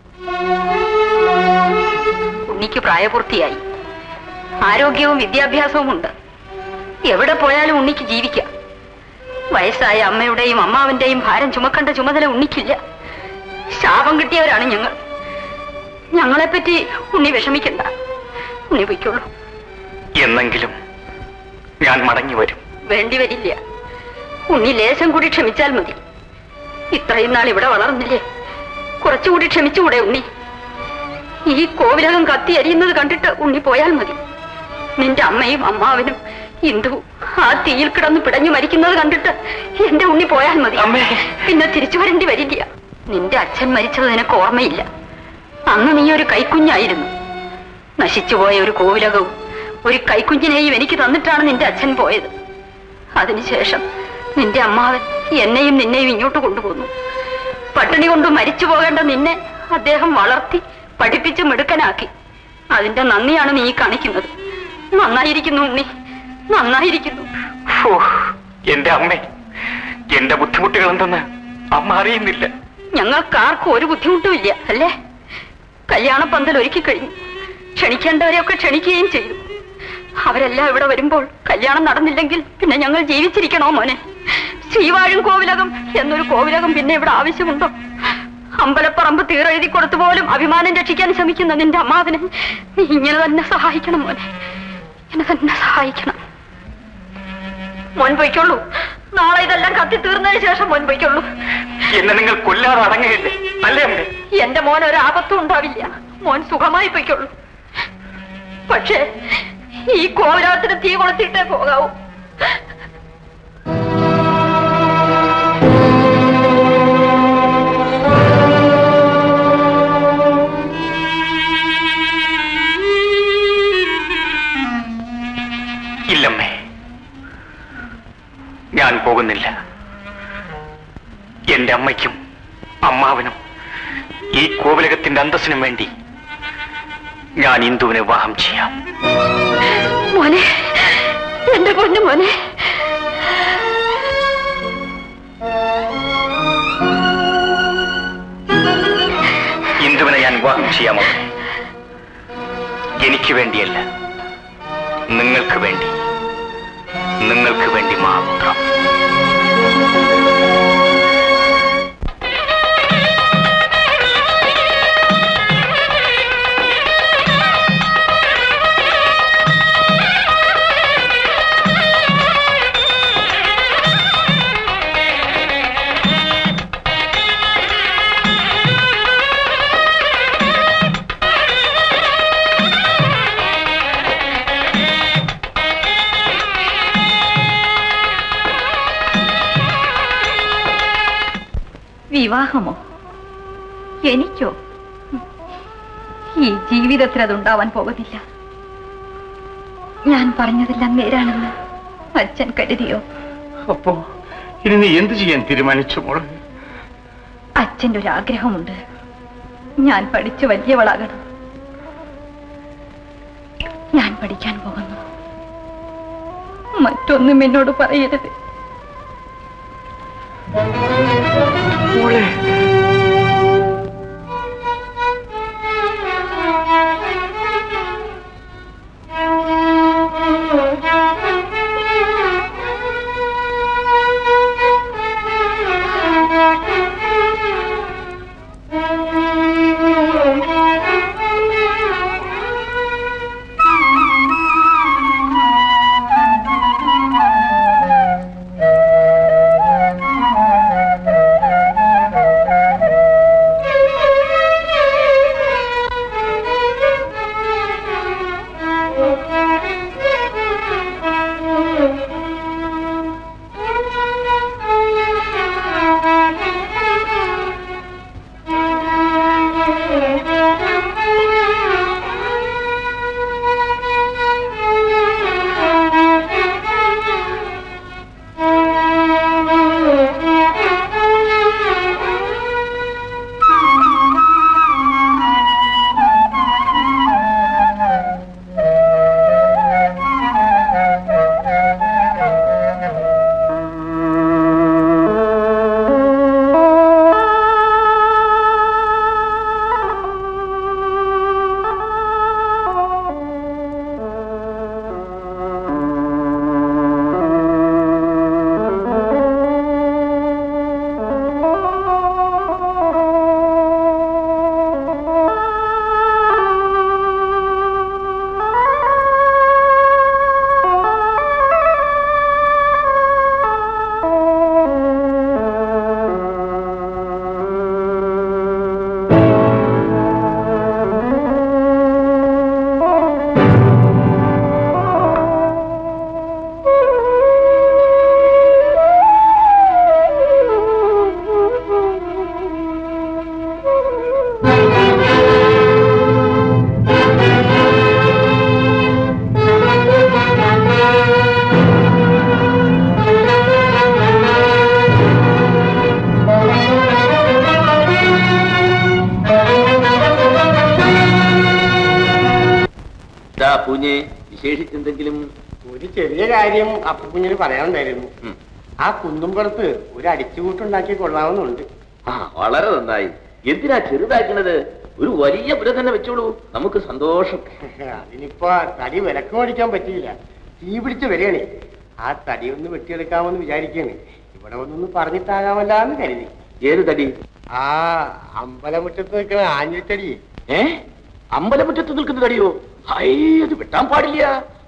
ഉണ്ണിക്ക് പ്രായപൂർത്തിയായി ആരോഗ്യവും വിദ്യാഭ്യാസവും ഉണ്ട് എവിടെ പോയാലും ഉണ്ണിക്ക് ജീവിക്കാം വയസ്സായ അമ്മയുടെയും അമ്മാവന്റെയും ഭാരം ചുമക്കേണ്ട ചുമതല ഉണ്ണിക്കില്ല ശാപം കിട്ടിയവരാണ് ഞങ്ങൾ ഞങ്ങളെപ്പറ്റി ഉണ്ണി വിഷമിക്കണ്ട ഉണ്ണി പൊയ്ക്കോളൂ എന്നെങ്കിലും ഞാൻ മടങ്ങി വരും വേണ്ടി വരില്ല ഉണ്ണി ലേശം കൂടി ക്ഷമിച്ചാൽ മതി ഇത്രയും നാൾ ഇവിടെ വളർന്നില്ലേ കുറച്ചുകൂടി ക്ഷമിച്ചുകൂടെ ഉണ്ണി ഈ കോവിലകം കത്തി എരിയുന്നത് കണ്ടിട്ട് ഉണ്ണി പോയാൽ മതി നിന്റെ അമ്മയും അമ്മാവനും ഇന്ദു ആ തീയിൽ കിടന്ന് പിടഞ്ഞു മരിക്കുന്നത് കണ്ടിട്ട് എന്റെ ഉണ്ണി പോയാൽ മതി പിന്നെ തിരിച്ചു വരേണ്ടി വരില്ല നിന്റെ അച്ഛൻ മരിച്ചത് നിനക്ക് ഓർമ്മയില്ല അന്ന് നീ ഒരു കൈക്കുഞ്ഞായിരുന്നു നശിച്ചുപോയ ഒരു കോവിലകവും ഒരു കൈക്കുഞ്ഞിനെയും എനിക്ക് തന്നിട്ടാണ് നിന്റെ അച്ഛൻ പോയത് അതിനുശേഷം നിന്റെ അമ്മാവൻ എന്നെയും നിന്നെയും ഇങ്ങോട്ട് കൊണ്ടുപോന്നു പട്ടിണി കൊണ്ട് മരിച്ചു പോകേണ്ട നിന്നെ അദ്ദേഹം വളർത്തി പഠിപ്പിച്ച് മിടുക്കനാക്കി അതിന്റെ നന്ദിയാണ് നീ കാണിക്കുന്നത് നന്നായിരിക്കുന്നു ഉണ്ണി നന്നായിരിക്കുന്നു ഓ എന്റെ അമ്മേ എന്റെ ബുദ്ധിമുട്ടുകൾ എന്തെന്ന് അമ്മ അറിയുന്നില്ല ഞങ്ങൾക്കാർക്കും ഒരു ബുദ്ധിമുട്ടുമില്ല അല്ലേ കല്യാണപ്പന്തൽ ഒരുക്കി കഴിഞ്ഞു ക്ഷണിക്കേണ്ടവരെയൊക്കെ ക്ഷണിക്കുകയും ചെയ്തു അവരെല്ലാം ഇവിടെ വരുമ്പോൾ കല്യാണം നടന്നില്ലെങ്കിൽ പിന്നെ ഞങ്ങൾ ജീവിച്ചിരിക്കണോ മോനെ ശ്രീവാഴും കോവിലകം എന്നൊരു കോവിലകം പിന്നെ ഇവിടെ ആവശ്യമുണ്ടോ അമ്പലപ്പറമ്പ് തീരെഴുതി കൊടുത്തു പോലും അഭിമാനം രക്ഷിക്കാൻ ശ്രമിക്കുന്ന നിന്റെ അമ്മാവനെ നീ ഇങ്ങനെ തന്നെ സഹായിക്കണം മോനെ എന്നെ തന്നെ സഹായിക്കണം മോൻ പൊയ്ക്കൊള്ളൂ നാളെ ഇതെല്ലാം കത്തി തീർന്നതിന് ശേഷം മോൻ പൊയ്ക്കൊള്ളൂ എന്നെ നിങ്ങൾ കൊല്ലാതെ അടങ്ങുകയില്ലേ അല്ലേ അമ്മേ എന്റെ മോൻ ഒരു ആപത്തും ഉണ്ടാവില്ല മോൻ സുഖമായി പൊയ്ക്കൊള്ളൂ പക്ഷേ ഈ കോവിലത്തിന് തീ കൊളുത്തിട്ടേ പോകാവൂ ഇല്ലമ്മേ ഞാൻ പോകുന്നില്ല എന്റെ അമ്മയ്ക്കും അമ്മാവനും ഈ കോവിലകത്തിന്റെ അന്തസ്സിനും വേണ്ടി ഞാൻ ഇന്ദുവിനെ വിവാഹം ചെയ്യാം മോനെ എന്റെ പൊന്നു മോനെ ഇന്ദുവിനെ ഞാൻ വിവാഹം ചെയ്യാമോ എനിക്ക് വേണ്ടിയല്ല നിങ്ങൾക്ക് വേണ്ടി നിങ്ങൾക്ക് വേണ്ടി മാത്രം വിവാഹമോ എനിക്കോ ഈ ജീവിതത്തിൽ അതുണ്ടാവാൻ പോകുന്നില്ല ഞാൻ പറഞ്ഞതെല്ലാം നേരാണെന്ന് അച്ഛൻ കരുതിയോ അപ്പോ ഇനി നീ എന്ത് ചെയ്യാൻ തീരുമാനിച്ചു മോളെ അച്ഛൻ്റെ ഒരു ആഗ്രഹമുണ്ട് ഞാൻ പഠിച്ച് വലിയവളാകണം ഞാൻ പഠിക്കാൻ പോകുന്നു മറ്റൊന്നും എന്നോട് പറയരുത് ഇതാ പൂഞ്ഞെ വിശേഷിച്ചെന്തെങ്കിലും ഒരു ചെറിയ കാര്യം അപ്പുകുഞ്ഞിന് പറയാനുണ്ടായിരുന്നു ആ കുന്നുംപുറത്ത് ഒരു അടിച്ചുകൂട്ടുണ്ടാക്കി കൊള്ളാവുന്നുണ്ട് ആ വളരെ നന്നായി എന്തിനാ ചെറുതാക്കണത് ഒരു വലിയ പുര തന്നെ വെച്ചോളൂ നമുക്ക് സന്തോഷം അതിനിപ്പോ തടി വിലക്ക് മേടിക്കാൻ പറ്റിയില്ല തീ പിടിച്ച് വരികയാണ് ആ തടി ഒന്ന് വെട്ടിയെടുക്കാമെന്ന് വിചാരിക്കാണ് ഇവിടെ ഒന്നൊന്ന് പറഞ്ഞിട്ടാകാമല്ല എന്ന് കരുതി ഏത് തടി ആ അമ്പലമുറ്റത്ത് നിൽക്കുന്ന ആഞ്ഞിത്തടി ഏ അമ്പലമുറ്റത്ത് നിൽക്കുന്ന തടിയോ ഹൈ അത് വെട്ടാൻ പാടില്ല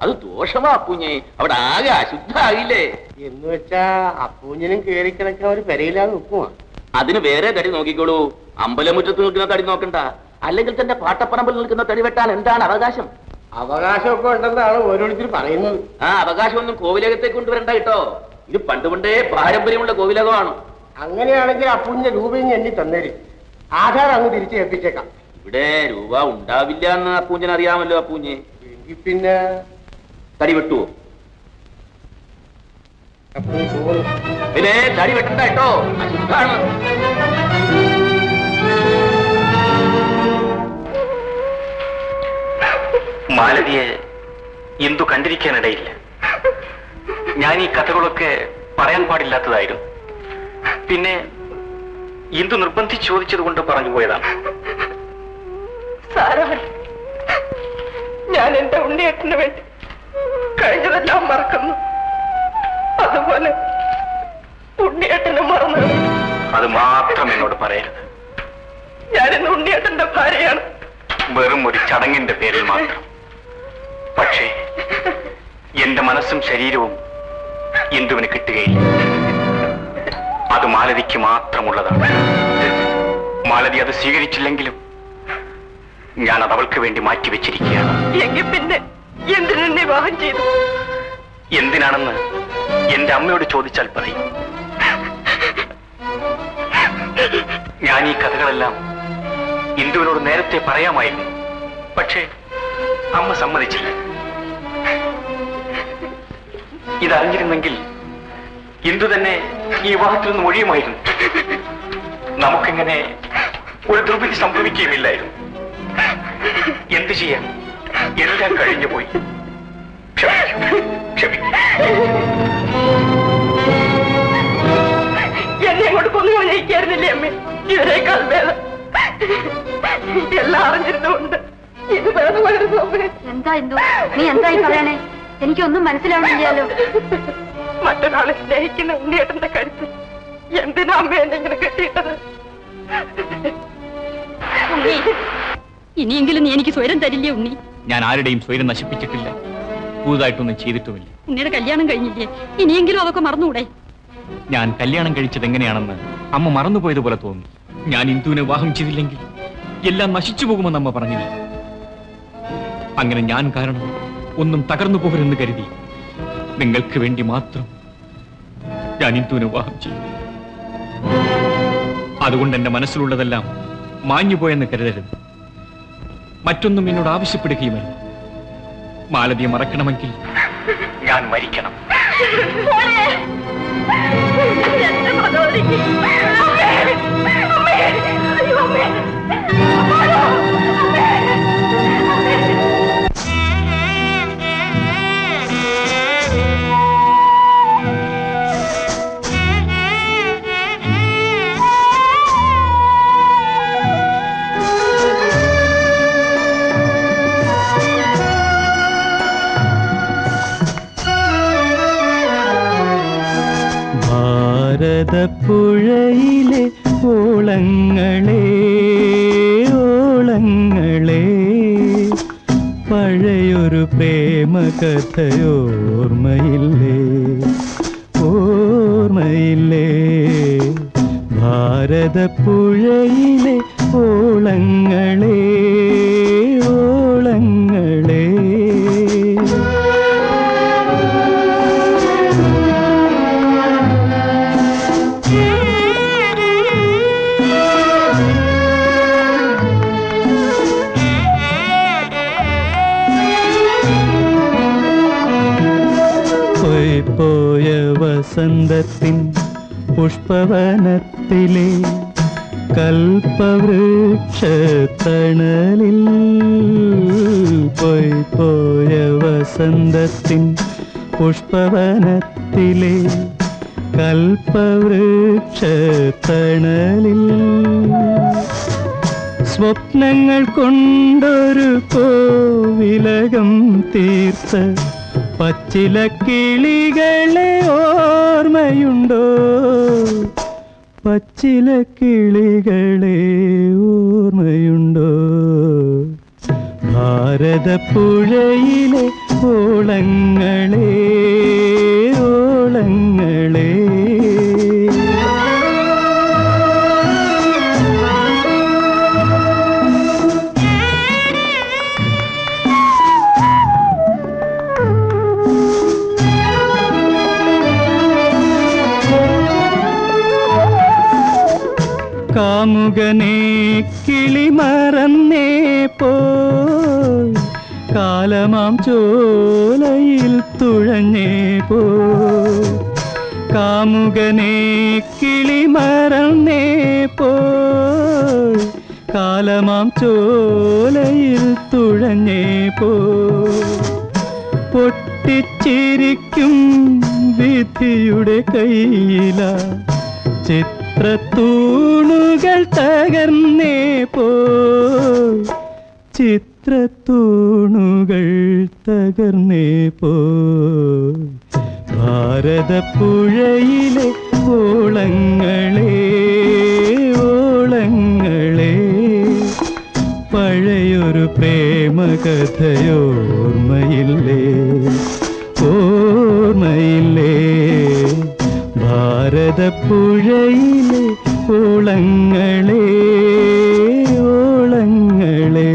അത് ദോഷമാ അപ്പൂഞ്ഞെ അവിടെ ആകെ അശുദ്ധായില്ലേ എന്ന് വെച്ചാ അപ്പൂഞ്ഞിനും കേറി കിടക്കാൻ ഒരു പെരയില്ലാതെ നിൽക്കുവാ അതിന് വേറെ തടി നോക്കിക്കോളൂ അമ്പലമുറ്റത്ത് നിൽക്കുന്ന തടി നോക്കണ്ട അല്ലെങ്കിൽ തന്നെ പാട്ടപ്പറമ്പിൽ നിൽക്കുന്ന തടി വെട്ടാൻ എന്താണ് അവകാശം അവകാശമൊക്കെ ഉണ്ടെന്നാണ് ഓരോരുത്തർ പറയുന്നത് ആ അവകാശമൊന്നും കോവിലകത്തേക്ക് കൊണ്ടുവരണ്ട കേട്ടോ ഇത് പണ്ട് പണ്ടേ പാരമ്പര്യമുള്ള കോവിലകമാണ് അങ്ങനെയാണെങ്കിൽ അപ്പൂഞ്ഞിന്റെ രൂപയും എണ്ണി തന്നേര് ആധാർ അങ്ങ് തിരിച്ച് ഏൽപ്പിച്ചേക്കാം ഇവിടെ രൂപ ഉണ്ടാവില്ല എന്ന് അപ്പൂഞ്ഞൻ അറിയാമല്ലോ അപ്പൂഞ്ഞെ എങ്കിൽ പിന്നെ തടി വെട്ടുവോ പിന്നെ തടി വെട്ടണ്ട കേട്ടോ അശുദ്ധാണ് മാലതിയെ എന്തു കണ്ടിരിക്കാനിടയില്ല ഞാൻ ഈ കഥകളൊക്കെ പറയാൻ പാടില്ലാത്തതായിരുന്നു പിന്നെ എന്തു നിർബന്ധിച്ച് ചോദിച്ചത് കൊണ്ട് പറഞ്ഞു പോയതാണ് സാരമില്ല ഞാൻ എന്റെ ഉണ്ണിയേട്ടന് വേണ്ടി കഴിഞ്ഞതെല്ലാം മറക്കുന്നു അതുപോലെ ഉണ്ണിയേട്ടനെ മറന്നു അത് മാത്രം എന്നോട് പറയരുത് ഞാനിന്ന് ഉണ്ണിയേട്ടന്റെ ഭാര്യയാണ് വെറും ഒരു ചടങ്ങിന്റെ പേരിൽ മാത്രം പക്ഷേ എന്റെ മനസ്സും ശരീരവും എന്തുവിന് കിട്ടുകയില്ല അത് മാലതിക്ക് മാത്രമുള്ളതാണ് മാലതി അത് സ്വീകരിച്ചില്ലെങ്കിലും ഞാൻ അത് അവൾക്ക് വേണ്ടി മാറ്റിവെച്ചിരിക്കുകയാണ് എങ്കിൽ പിന്നെ എന്തിനു വിവാഹം ചെയ്തു എന്തിനാണെന്ന് എന്റെ അമ്മയോട് ചോദിച്ചാൽ പറയും ഞാൻ ഈ കഥകളെല്ലാം ഇന്ദുവിനോട് നേരത്തെ പറയാമായിരുന്നു പക്ഷേ അമ്മ സമ്മതിച്ചില്ല ഇതറിഞ്ഞിരുന്നെങ്കിൽ ഇന്ദു തന്നെ ഈ വിവാഹത്തിൽ നിന്ന് ഒഴിയുമായിരുന്നു നമുക്കിങ്ങനെ ഒരു ദുർവിധി സംഭവിക്കുകയുമില്ലായിരുന്നു എന്തു ചെയ്യാൻ എല്ലാം കഴിഞ്ഞു പോയി ക്ഷമിക്കൂ ക്ഷമിക്കൂ എന്നെ കൊണ്ട് കൊന്നു ജയിക്കായിരുന്നില്ലേ അമ്മേ ഇതിനേക്കാൾ ഭേദം എല്ലാം അറിഞ്ഞിരുന്നുകൊണ്ട് ഇത് ഭേദമായിരുന്നു അമ്മേ എന്താ എന്തു നീ എന്തായി പറയണേ എനിക്കൊന്നും മനസ്സിലാവണില്ലല്ലോ മറ്റൊരാളെ സ്നേഹിക്കുന്ന ഉണ്ണിയേട്ടന്റെ കരുത്തിൽ എന്തിനാ അമ്മ എന്നെ ഇങ്ങനെ കെട്ടിയിട്ടത് ഉണ്ണി ഇനിയെങ്കിലും നീ എനിക്ക് സ്വരം തരില്ലേ ഉണ്ണി ഞാൻ ആരുടെയും സ്വൈരം നശിപ്പിച്ചിട്ടില്ല പുതുതായിട്ടൊന്നും ചെയ്തിട്ടുമില്ല ഉണ്ണിയുടെ കല്യാണം കഴിഞ്ഞില്ലേ ഇനിയെങ്കിലും അതൊക്കെ മറന്നുകൂടെ ഞാൻ കല്യാണം കഴിച്ചത് എങ്ങനെയാണെന്ന് അമ്മ മറന്നുപോയതുപോലെ തോന്നി ഞാൻ ഇന്ദുവിനെ വിവാഹം ചെയ്തില്ലെങ്കിൽ എല്ലാം നശിച്ചു പോകുമെന്ന് അമ്മ പറഞ്ഞില്ല അങ്ങനെ ഞാൻ കാരണം ഒന്നും തകർന്നു പോകരുതെന്ന് കരുതി നിങ്ങൾക്ക് വേണ്ടി മാത്രം ഞാൻ ഇന്ദുവിനെ വിവാഹം ചെയ്തു അതുകൊണ്ട് എന്റെ മനസ്സിലുള്ളതെല്ലാം മാഞ്ഞുപോയെന്ന് കരുതരുത് മറ്റൊന്നും എന്നോട് ആവശ്യപ്പെടുകയുമല്ല മാലതിയെ മറക്കണമെങ്കിൽ ഞാൻ മരിക്കണം എന്റെ ഭഗവതിക്ക് അമ്മേ അമ്മേ അയ്യോ അമ്മേ ഭാരതപ്പുഴയിലെ ഓളങ്ങളെ ഓളങ്ങളെ പഴയൊരു പ്രേമകഥയോർമ്മയില്ലേ ഓർമ്മയില്ലേ ഭാരതപ്പുഴയിലെ ഓളങ്ങളെ ഓളങ്ങളെ പോയി പോയ വസന്തത്തിൻ പുഷ്പവനത്തിലെ കൽപ്പവൃക്ഷത്തണലിൽ പോയി പോയ വസന്തത്തിൻ പുഷ്പവനത്തിലെ കൽപ്പവൃക്ഷത്തണലിൽ സ്വപ്നങ്ങൾ കൊണ്ടൊരു കോവിലകം തീർത്ത പച്ചില കിളികളെ ഓർമ്മയുണ്ടോ പച്ചില കിളികളെ ഓർമ്മയുണ്ടോ ഭാരതപ്പുഴയിലെ ഓളങ്ങളെ ഓളങ്ങളെ കാമുകനെ കിളി മറന്നേ പോയി കാലമാം ചോലയിൽ തുഴഞ്ഞേ പോയി കാമുകനെ കിളി മറന്നേ പോയി കാലമാം ചോലയിൽ തുഴഞ്ഞേ പോയി പൊട്ടിച്ചിരിക്കും വിധിയുടെ കയ്യില ചിത്രത്തൂണുകൾ തകർന്നേ പോയി ചിത്രത്തൂണുകൾ തകർന്നേ പോയി ഭാരതപ്പുഴയിലെ ഓളങ്ങളെ ഓളങ്ങളെ പഴയൊരു പ്രേമകഥയോർമ്മയില്ലേ ഓർമ്മയില്ലേ ഭാരതപ്പുഴയിലെ ഓളങ്ങളെ ഓളങ്ങളെ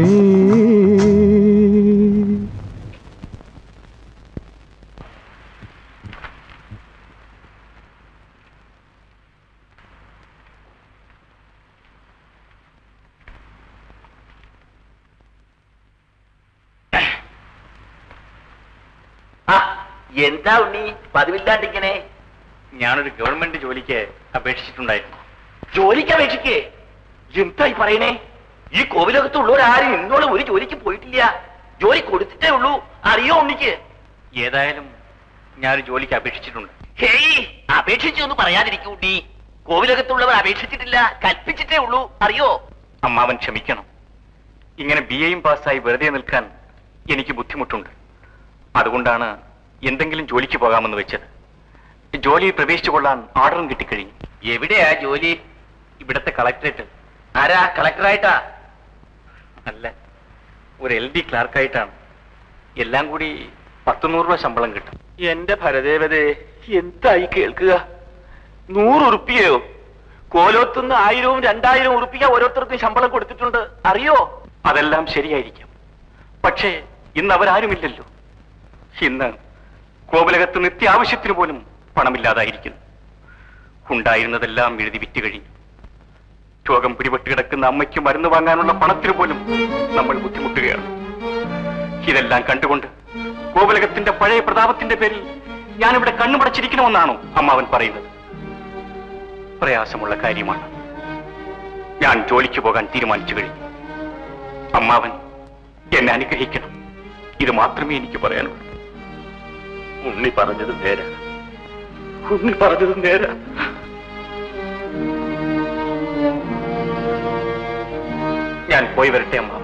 ആ എന്താ ഉണ്ണി പതിവില്ലാണ്ടിങ്ങനെ ഞാനൊരു ഗവൺമെന്റ് ജോലിക്ക് അപേക്ഷിച്ചിട്ടുണ്ടായിരുന്നു ജോലിക്ക് അപേക്ഷിക്കേ എന്തായി പറയണേ ഈ കോവിലകത്തുള്ളവരാരും ഇന്നോളം ഒരു ജോലിക്ക് പോയിട്ടില്ല ജോലി കൊടുത്തിട്ടേ ഉള്ളൂ അറിയോ ഉണ്ണിക്ക് ഏതായാലും ഞാനൊരു ജോലിക്ക് അപേക്ഷിച്ചിട്ടുണ്ട് ഹേയ് അപേക്ഷിച്ചു എന്ന് പറയാതിരിക്കൂ ഉണ്ണി കോവിലകത്തുള്ളവർ അപേക്ഷിച്ചിട്ടില്ല കൽപ്പിച്ചിട്ടേ ഉള്ളൂ അറിയോ അമ്മാവൻ ക്ഷമിക്കണം ഇങ്ങനെ ബി എയും പാസ്സായി വെറുതെ നിൽക്കാൻ എനിക്ക് ബുദ്ധിമുട്ടുണ്ട് അതുകൊണ്ടാണ് എന്തെങ്കിലും ജോലിക്ക് പോകാമെന്ന് വെച്ചത് ജോലിയിൽ പ്രവേശിച്ചു കൊള്ളാൻ ഓർഡറും കിട്ടിക്കഴിഞ്ഞു എവിടെയാ ജോലി ഇവിടത്തെ കളക്ടറേറ്റ് ആരാ കളക്ടറായിട്ടാ അല്ല ഒരു എൽ ഡി ക്ലാർക്കായിട്ടാണ് എല്ലാം കൂടി പത്തുനൂറ് രൂപ ശമ്പളം കിട്ടും എന്റെ ഭരദേവതേ എന്തായി കേൾക്കുക നൂറ് ഉറുപ്പികയോ കോലോത്തുനിന്ന് ആയിരവും രണ്ടായിരവും ഉറുപ്പിക ഓരോരുത്തർക്കും ശമ്പളം കൊടുത്തിട്ടുണ്ട് അറിയോ അതെല്ലാം ശരിയായിരിക്കാം പക്ഷേ ഇന്ന് അവരാരുമില്ലല്ലോ ഇന്ന് കോവിലകത്ത് നിത്യാവശ്യത്തിന് പോലും പണമില്ലാതായിരിക്കുന്നു ഉണ്ടായിരുന്നതെല്ലാം എഴുതി വിറ്റ് കഴിഞ്ഞു രോഗം പിടിപെട്ട് കിടക്കുന്ന അമ്മയ്ക്ക് മരുന്ന് വാങ്ങാനുള്ള പണത്തിന് പോലും നമ്മൾ ബുദ്ധിമുട്ടുകയാണ് ഇതെല്ലാം കണ്ടുകൊണ്ട് കോവിലകത്തിന്റെ പഴയ പ്രതാപത്തിന്റെ പേരിൽ ഞാനിവിടെ കണ്ണുമടച്ചിരിക്കണമെന്നാണോ അമ്മാവൻ പറയുന്നത് പ്രയാസമുള്ള കാര്യമാണ് ഞാൻ ജോലിക്ക് പോകാൻ തീരുമാനിച്ചു കഴിഞ്ഞു അമ്മാവൻ എന്നെ അനുഗ്രഹിക്കണം ഇത് മാത്രമേ എനിക്ക് പറയാനുള്ളൂ ഉണ്ണി പറഞ്ഞത് നേരാ ഉണ്ണി പറഞ്ഞത് നേരാ ഞാൻ പോയി വരട്ടെ അമ്മാവൻ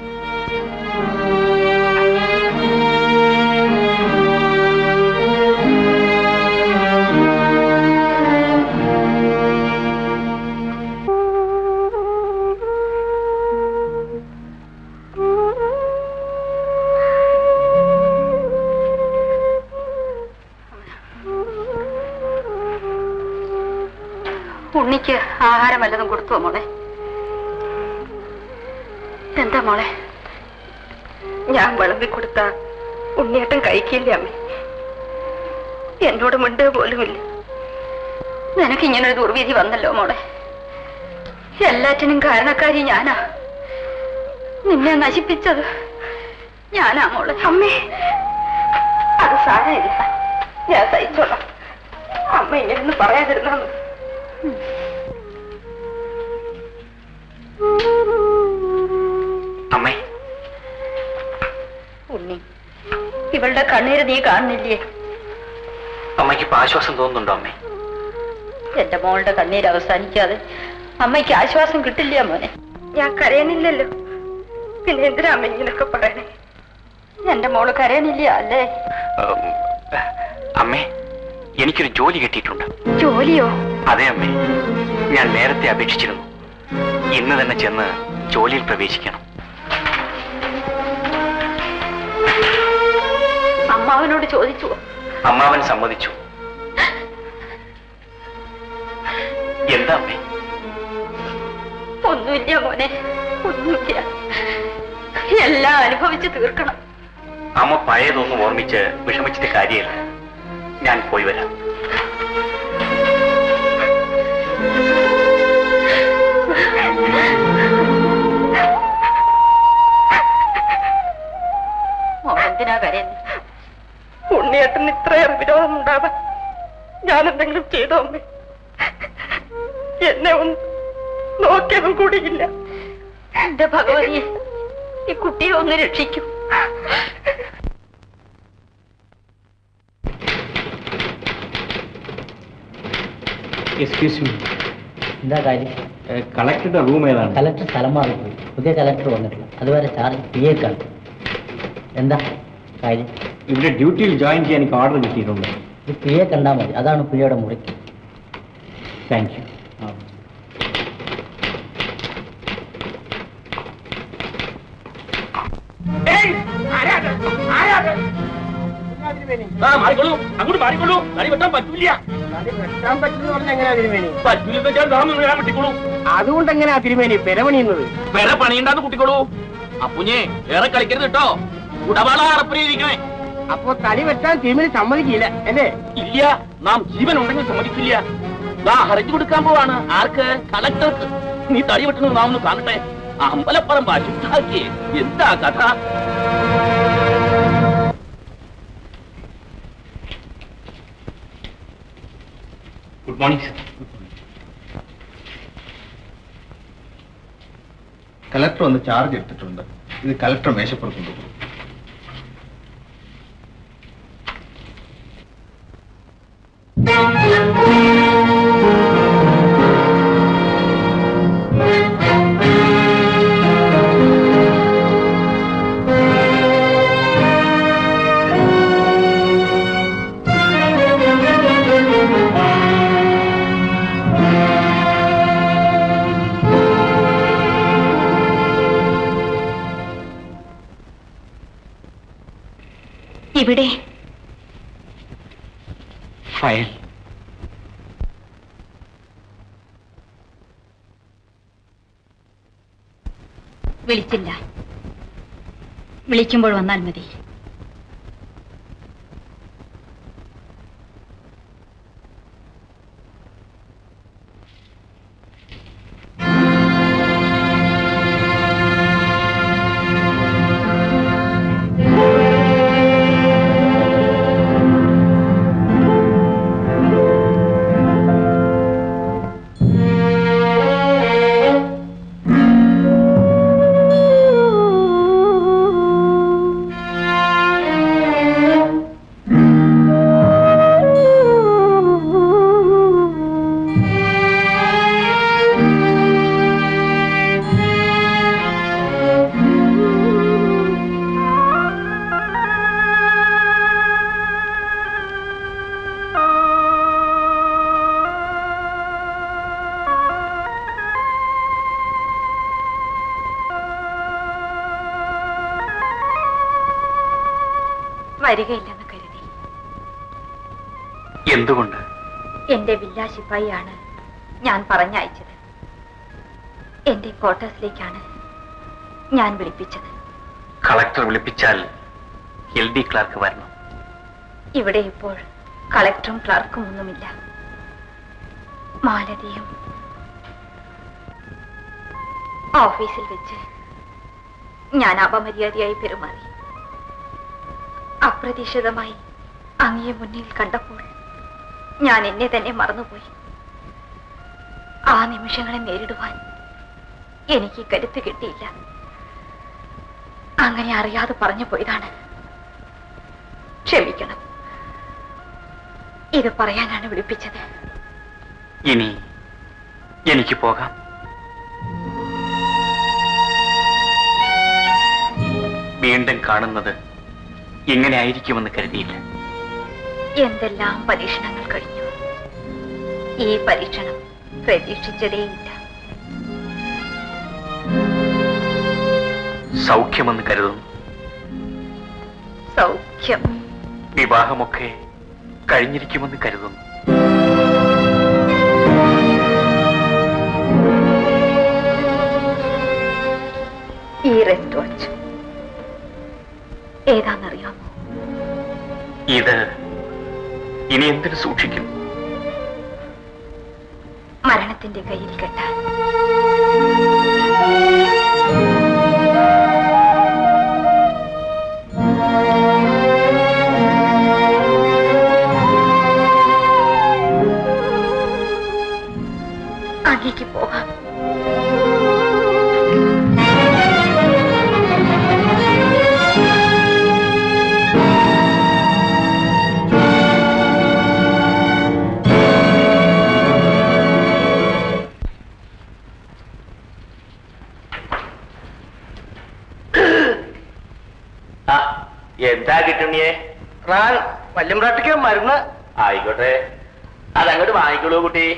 ഉണ്ണിക്ക് ആഹാരം വല്ലതും കൊടുത്തുവോ മോളെ എന്താ മോളെ ഞാൻ വിളമ്പി കൊടുത്ത ഉണ്ണിയേട്ടൻ കഴിക്കില്ല അമ്മേ എന്നോട് മിണ്ടുക പോലുമില്ല നിനക്ക് ഇങ്ങനെ ഒരു ദുർവിധി വന്നല്ലോ മോളെ എല്ലാറ്റിനും കാരണക്കാരി ഞാനാ നിന്നെ നശിപ്പിച്ചത് ഞാനാ മോളെ അമ്മേ അത് സാരമില്ല ഞാൻ സഹിച്ചോളാം അമ്മ ഇങ്ങനെയൊന്നും പറയാതിരുന്നാ മതി. അമ്മേ ഉണ്ണി ഇവളുടെ കണ്ണീര് നീ കാണുന്നില്ലേ അമ്മയ്ക്ക് ഇപ്പൊ ആശ്വാസം തോന്നുന്നുണ്ടോ അമ്മേ എന്റെ മോളുടെ കണ്ണീര് അവസാനിക്കാതെ അമ്മയ്ക്ക് ആശ്വാസം കിട്ടില്ല മോനെ ഞാൻ കരയണില്ലല്ലോ പിന്നെ എന്തിനാ അമ്മ ഇങ്ങനൊക്കെ പറയണേ എന്റെ മോള് കരയണില്ല അല്ലേ ഉം, അമ്മേ എനിക്കൊരു ജോലി കിട്ടിയിട്ടുണ്ട് ജോലിയോ അതെ അമ്മേ ഞാൻ നേരത്തെ അപേക്ഷിച്ചിരുന്നു ഇന്ന് തന്നെ ചെന്ന് ജോലിയിൽ പ്രവേശിക്കണം അമ്മാവനോട് ചോദിച്ചു അമ്മാവൻ സമ്മതിച്ചു എന്താ അമ്മേ ഒന്നുമില്ല മോനെ ഒന്നുമില്ല എല്ലാം അനുഭവിച്ച് തീർക്കണം അമ്മ പഴയതൊന്നും ഓർമ്മിച്ച് വിഷമിച്ചിട്ട് കാര്യമില്ല ഞാൻ പോയി വരാം മോളെന്തിനാ കരയുന്നത് ഉണ്ണിയേട്ടന് ഇത്രയേറെ വിരോധം ഉണ്ടാവാൻ ഞാൻ എന്തെങ്കിലും ചെയ്തോ അമ്മേ എന്നെ ഒന്ന് നോക്കിയതും കൂടിയില്ല എന്റെ ഭഗവതി ഈ കുട്ടിയെ ഒന്ന് രക്ഷിക്കൂ എക്സ്ക്യൂസ് മീ എന്താ കാര്യം കളക്ടറുടെ റൂം ഏതാണ് കളക്ടർ സ്ഥലം മാറിപ്പോയി പുതിയ കളക്ടർ വന്നിട്ടില്ല അതുവരെ ചാർജ് പി എക്കാണ് എന്താ കാര്യം ഇവിടെ ഡ്യൂട്ടിയിൽ ജോയിൻ ചെയ്യാൻ എനിക്ക് ഓർഡർ കിട്ടിയിട്ടുണ്ട് ഇത് പി എ കണ്ടാൽ മതി അതാണ് പിയുടെ മുറി താങ്ക് യു ആ മാറിക്കൊള്ളൂ അങ്ങോട്ട് മാറിക്കൊള്ളൂ തടി വെട്ടാൻ പറ്റൂല വെട്ടാൻ പറ്റുന്ന പറഞ്ഞ എങ്ങനെയാ തിരുമേനി പറ്റൂലെന്ന് വെച്ചാൽ നാം ഞാൻ വെട്ടിക്കോളൂ അതുകൊണ്ട് എങ്ങനെയാ തിരുമേനി പെരപണിയുന്നത് വേറെ പണിയുണ്ടാന്ന് കുട്ടിക്കോളൂ അപ്പുഞ്ഞേ ഏറെ കളിക്കരുത് കേട്ടോ ഉടവാള അറപ്പരിയിരിക്കണേ അപ്പൊ തടി വെട്ടാൻ തിരുമേനി സമ്മതിക്കില്ല അല്ലേ ഇല്ല നാം ജീവൻ ഉണ്ടെങ്കിൽ സമ്മതിക്കില്ല ദാ ഹർജി കൊടുക്കാൻ പോവാണ് ആർക്ക് കളക്ടർക്ക് നീ തടി വെട്ടുന്നത് നാം ഒന്ന് കാണട്ടെ അമ്പലപ്പറമ്പ് അശുദ്ധാക്കി എന്താ കഥ ഗുഡ് മോർണിംഗ് സർ കലക്ടർ ഒന്ന് ചാർജ് എടുത്തിട്ടുണ്ട് ഇത് കലക്ടർ മേശപ്പുറത്ത് കൊണ്ടുപോകും ഇവിടെ ഫയൽ വിളിച്ചില്ല വിളിക്കുമ്പോൾ വന്നാൽ മതി വരികയില്ലെന്ന് കരുതി എന്തുകൊണ്ട് എന്റെ വില്ലാ ശിപ്പായിയാണ് ഞാൻ പറഞ്ഞയച്ചത് എന്റെ ക്വാർട്ടേഴ്സിലേക്കാണ് ഞാൻ വിളിപ്പിച്ചത് കളക്ടർ വിളിപ്പിച്ചാൽ എൽ ഡി ക്ലാർക്ക് വരണം ഇവിടെ ഇപ്പോൾ കളക്ടറും ക്ലർക്കും ഒന്നുമില്ല മാലതിയും ഓഫീസിൽ വെച്ച് ഞാൻ അപമര്യാദയായി പെരുമാറി അപ്രതീക്ഷിതമായി അങ്ങയെ മുന്നിൽ കണ്ടപ്പോൾ ഞാൻ എന്നെ തന്നെ മറന്നുപോയി ആ നിമിഷങ്ങളെ നേരിടുവാൻ എനിക്ക് കരുത്ത് കിട്ടിയില്ല അങ്ങനെ അറിയാതെ പറഞ്ഞു പോയതാണ് ക്ഷമിക്കണം ഇത് പറയാനാണ് വിളിപ്പിച്ചത് ഇനി എനിക്ക് പോകാം വീണ്ടും കാണുന്നത് എങ്ങനെ ആയിരിക്കുമെന്ന് കരുതിയില്ല എന്തെല്ലാം പരീക്ഷണങ്ങൾ കഴിഞ്ഞു ഈ പരീക്ഷണം പ്രതീക്ഷിച്ചതേയില്ല സൗഖ്യമെന്ന് കരുതുന്നു സൗഖ്യം വിവാഹമൊക്കെ കഴിഞ്ഞിരിക്കുമെന്ന് കരുതുന്നു ഈ റെസ്റ്റ് വാച്ച് ഏതാണെന്നറിയാമോ ഇത് ഇനി എന്തിനു സൂക്ഷിക്കും മരണത്തിന്റെ കയ്യിൽ കെട്ടാൻ അങ്ങേക്ക് പോകാം ആ എന്താ കിട്ടുണ്ണിയേ റാൻ വല്യമ്പ്രാട്ടിക്ക് മരുന്ന് ആയിക്കോട്ടെ അതങ്ങോട്ട് വാങ്ങിക്കോളൂ കുട്ടി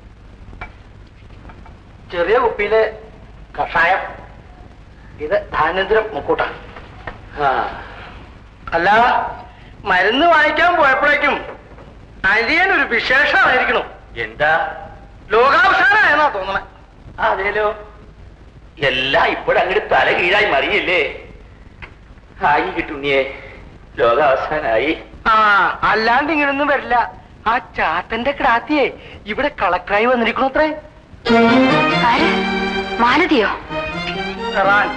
ചെറിയ കുപ്പിയിലെ കഷായം ഇത് ധാനേന്ദ്രം മുക്കൂട്ട ആ അല്ല മരുന്ന് വാങ്ങിക്കാൻ പോയപ്പോഴേക്കും അരിയൻ ഒരു വിശേഷമായിരിക്കണം എന്താ ലോകാവസാനായെന്നാ തോന്നണേ അതേലോ എല്ലാം ഇപ്പോഴങ്ങോട്ട് തല കീഴായി മറിയില്ലേ ആയി കിട്ടുണ്ണിയേ ലോക അവസാനായി ആ അല്ലാണ്ട് ഇങ്ങനൊന്നും വരില്ല ആ ചാത്തന്റെ ക്രാത്തിയെ ഇവിടെ കളക്ടറായി വന്നിരിക്കണത്രേ മാലതിയോ റാൻ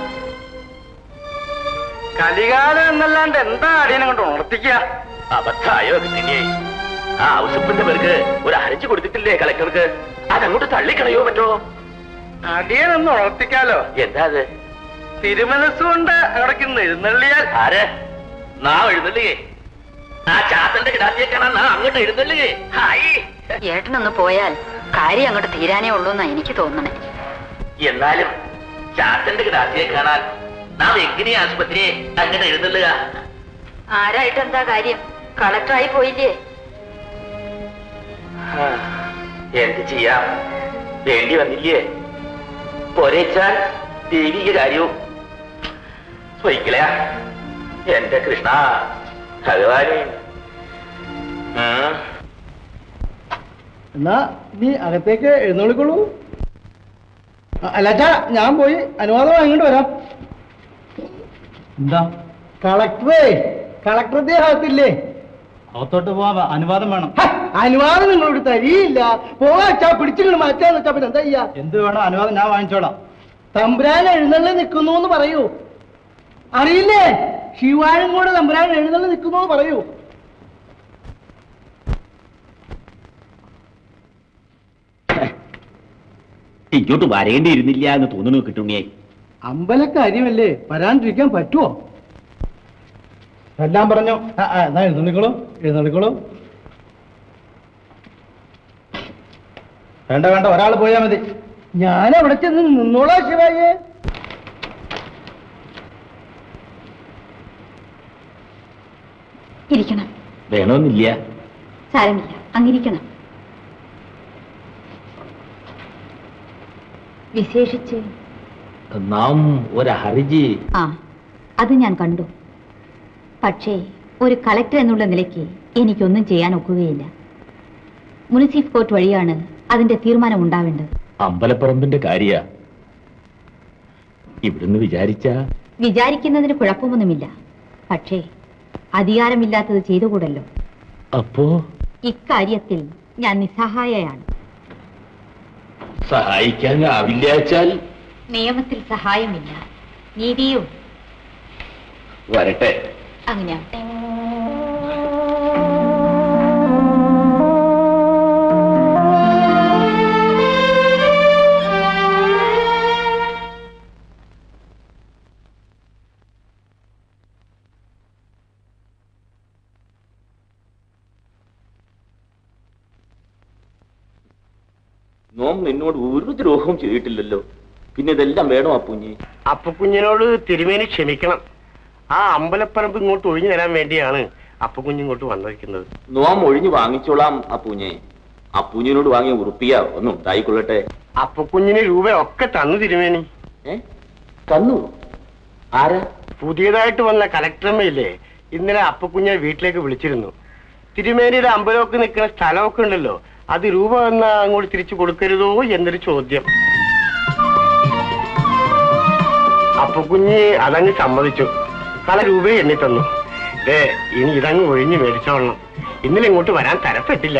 കലികാലം എന്നല്ലാണ്ട് എന്താ അടിയനെ കൊണ്ട് ഉണർത്തിക്കുക അബദ്ധായോ കിട്ടുണ്ണിയേ ആ ഔസപ്പിന്റെ പേർക്ക് ഒരു അരച്ചു കൊടുത്തിട്ടില്ലേ കളക്ടർക്ക് അതങ്ങോട്ട് തള്ളിക്കളയോ മറ്റോ അടിയനൊന്ന് ഉണർത്തിക്കാലോ എന്താ അത് തിരുമനസ്സുകൊണ്ട് അവിടേക്ക് ഇന്ന് എഴുന്നള്ളിയാൽ ആര് നാം എഴുന്നള്ളുകേ ആ ചാത്തന്റെ കിടാത്തിയെ കാണാൻ നാം അങ്ങോട്ട് എഴുന്നള്ളുകേ ഹായ് ഏട്ടനൊന്ന് പോയാൽ കാര്യം അങ്ങോട്ട് തീരാനേ ഉള്ളൂ എന്നാ എനിക്ക് തോന്നണേ എന്നാലും ചാത്തന്റെ കിടാത്തിയെ കാണാൻ നാം എങ്ങനെയാ ആശുപത്രിയെ അങ്ങനെ എഴുന്നള്ളുക ആരായിട്ട് എന്താ കാര്യം കളക്ടറായി പോയില്ലേ ആ, എന്ത് ചെയ്യാം വേണ്ടി വന്നില്ലേ പോരേച്ചാൽ ദൈവിക കാര്യവും വൈക്കലയാ എന്റെ കൃഷ്ണ ഭഗവാനെ ഉം. എന്നാ നീ അകത്തേക്ക് എഴുന്നള്ളിക്കോളൂ അല്ലാച്ചാ ഞാൻ പോയി അനുവാദം വാങ്ങിട്ട് വരാം എന്താ കളക്ടറേ കളക്ടർ അകത്തില്ലേ അകത്തോട്ട് പോവാൻ അനുവാദം വേണം അനുവാദം നിങ്ങളോട് തരിയില്ല പോവാച്ചാ പിടിച്ചിങ്ങോട്ട് മാറ്റാന്ന് വെച്ചാ പിന്നെ എന്താ ചെയ്യാ എന്ത് വേണം അനുവാദം ഞാൻ വാങ്ങിച്ചോളാം തമ്പുരാൻ എഴുന്നള്ളി നിൽക്കുന്നു എന്ന് പറയൂ അറിയില്ലേ ശിവാനും കൂടെ തമ്പുരാൻ എഴുന്നള്ളി നിൽക്കുന്നു എന്ന് പറയൂ ഇങ്ങോട്ട് വരേണ്ടിയിരുന്നില്ല എന്ന് തോന്നുന്നു കിട്ടുണ്ണിയെ അമ്പലക്കാര്യമല്ലേ വരാണ്ടിരിക്കാൻ പറ്റുമോ എല്ലാം പറഞ്ഞു ആ, ആ, എന്നാ എഴുന്നള്ളിക്കോളൂ എഴുന്നള്ളിക്കോളൂ വേണ്ട വേണ്ട ഒരാൾ പോയാ മതി ഞാൻ അവിടെ ചെന്ന് നിന്നോളാ ശിവായെ ഇരിക്കണം വേണമെന്നില്ല സാരമില്ല അങ്ങിരിക്കണം വിശേഷിച്ച് നാം ഒരു ഹർജി ആ അത് ഞാൻ കണ്ടു പക്ഷേ ഒരു കളക്ടർ എന്നുള്ള നിലയ്ക്ക് എനിക്കൊന്നും ചെയ്യാൻ ഒക്കുകയില്ല മുനിസിഫ് കോർട്ട് വഴിയാണ് അതിന്റെ തീരുമാനം ഉണ്ടാവേണ്ടത് അമ്പലപ്പറമ്പിന്റെ കാര്യ ഇവിടുന്ന് വിചാരിച്ച വിചാരിക്കുന്നതിന് കുഴപ്പമൊന്നുമില്ല പക്ഷേ അധികാരമില്ലാത്തത് ചെയ്തുകൂടല്ലോ അപ്പോ ഇക്കാര്യത്തിൽ ഞാൻ നിസ്സഹായയാണ് സഹായിക്കാൻ ആവില്ലാച്ചാൽ നിയമത്തിൽ സഹായമില്ല നീതിയും വരട്ടെ അങ്ങനെയാവട്ടെ നോം നിന്നോട് ഒരു ദ്രോഹവും ചെയ്തിട്ടില്ലല്ലോ പിന്നെ ഇതെല്ലാം വേണോ അപ്പൂഞ്ഞി അപ്പക്കുഞ്ഞിനോട് തിരുമേനി ക്ഷമിക്കണം ആ അമ്പലപ്പറമ്പ് ഇങ്ങോട്ട് ഒഴിഞ്ഞു തരാൻ വേണ്ടിയാണ് അപ്പക്കുഞ്ഞ് ഇങ്ങോട്ട് വന്നിരിക്കുന്നത് നോം ഒഴിഞ്ഞു വാങ്ങിച്ചോളാം അപ്പൂഞ്ഞെ അപ്പൂഞ്ഞിനോട് വാങ്ങിയ ഉറുപ്പിയ ഒന്ന് ഉണ്ടായിക്കൊള്ളട്ടെ അപ്പക്കുഞ്ഞിന് രൂപ ഒക്കെ തന്നു തിരുമേനി തന്നു ആരാ പുതിയതായിട്ട് വന്ന കലക്ടറമ്മയില്ലേ ഇന്നലെ അപ്പക്കുഞ്ഞെ വീട്ടിലേക്ക് വിളിച്ചിരുന്നു തിരുമേനിയുടെ അമ്പലമൊക്കെ നിൽക്കുന്ന സ്ഥലമൊക്കെ ഉണ്ടല്ലോ അത് രൂപ എന്നാ അങ്ങോട്ട് തിരിച്ചു കൊടുക്കരുതോ എന്നൊരു ചോദ്യം അപ്പക്കുഞ്ഞ് അതങ്ങ് സമ്മതിച്ചു പല രൂപ എണ്ണി തന്നു ഏ ഇനി ഇതങ്ങ് ഒഴിഞ്ഞു മേടിച്ചോളണം ഇന്നലെ ഇങ്ങോട്ട് വരാൻ തരപ്പെട്ടില്ല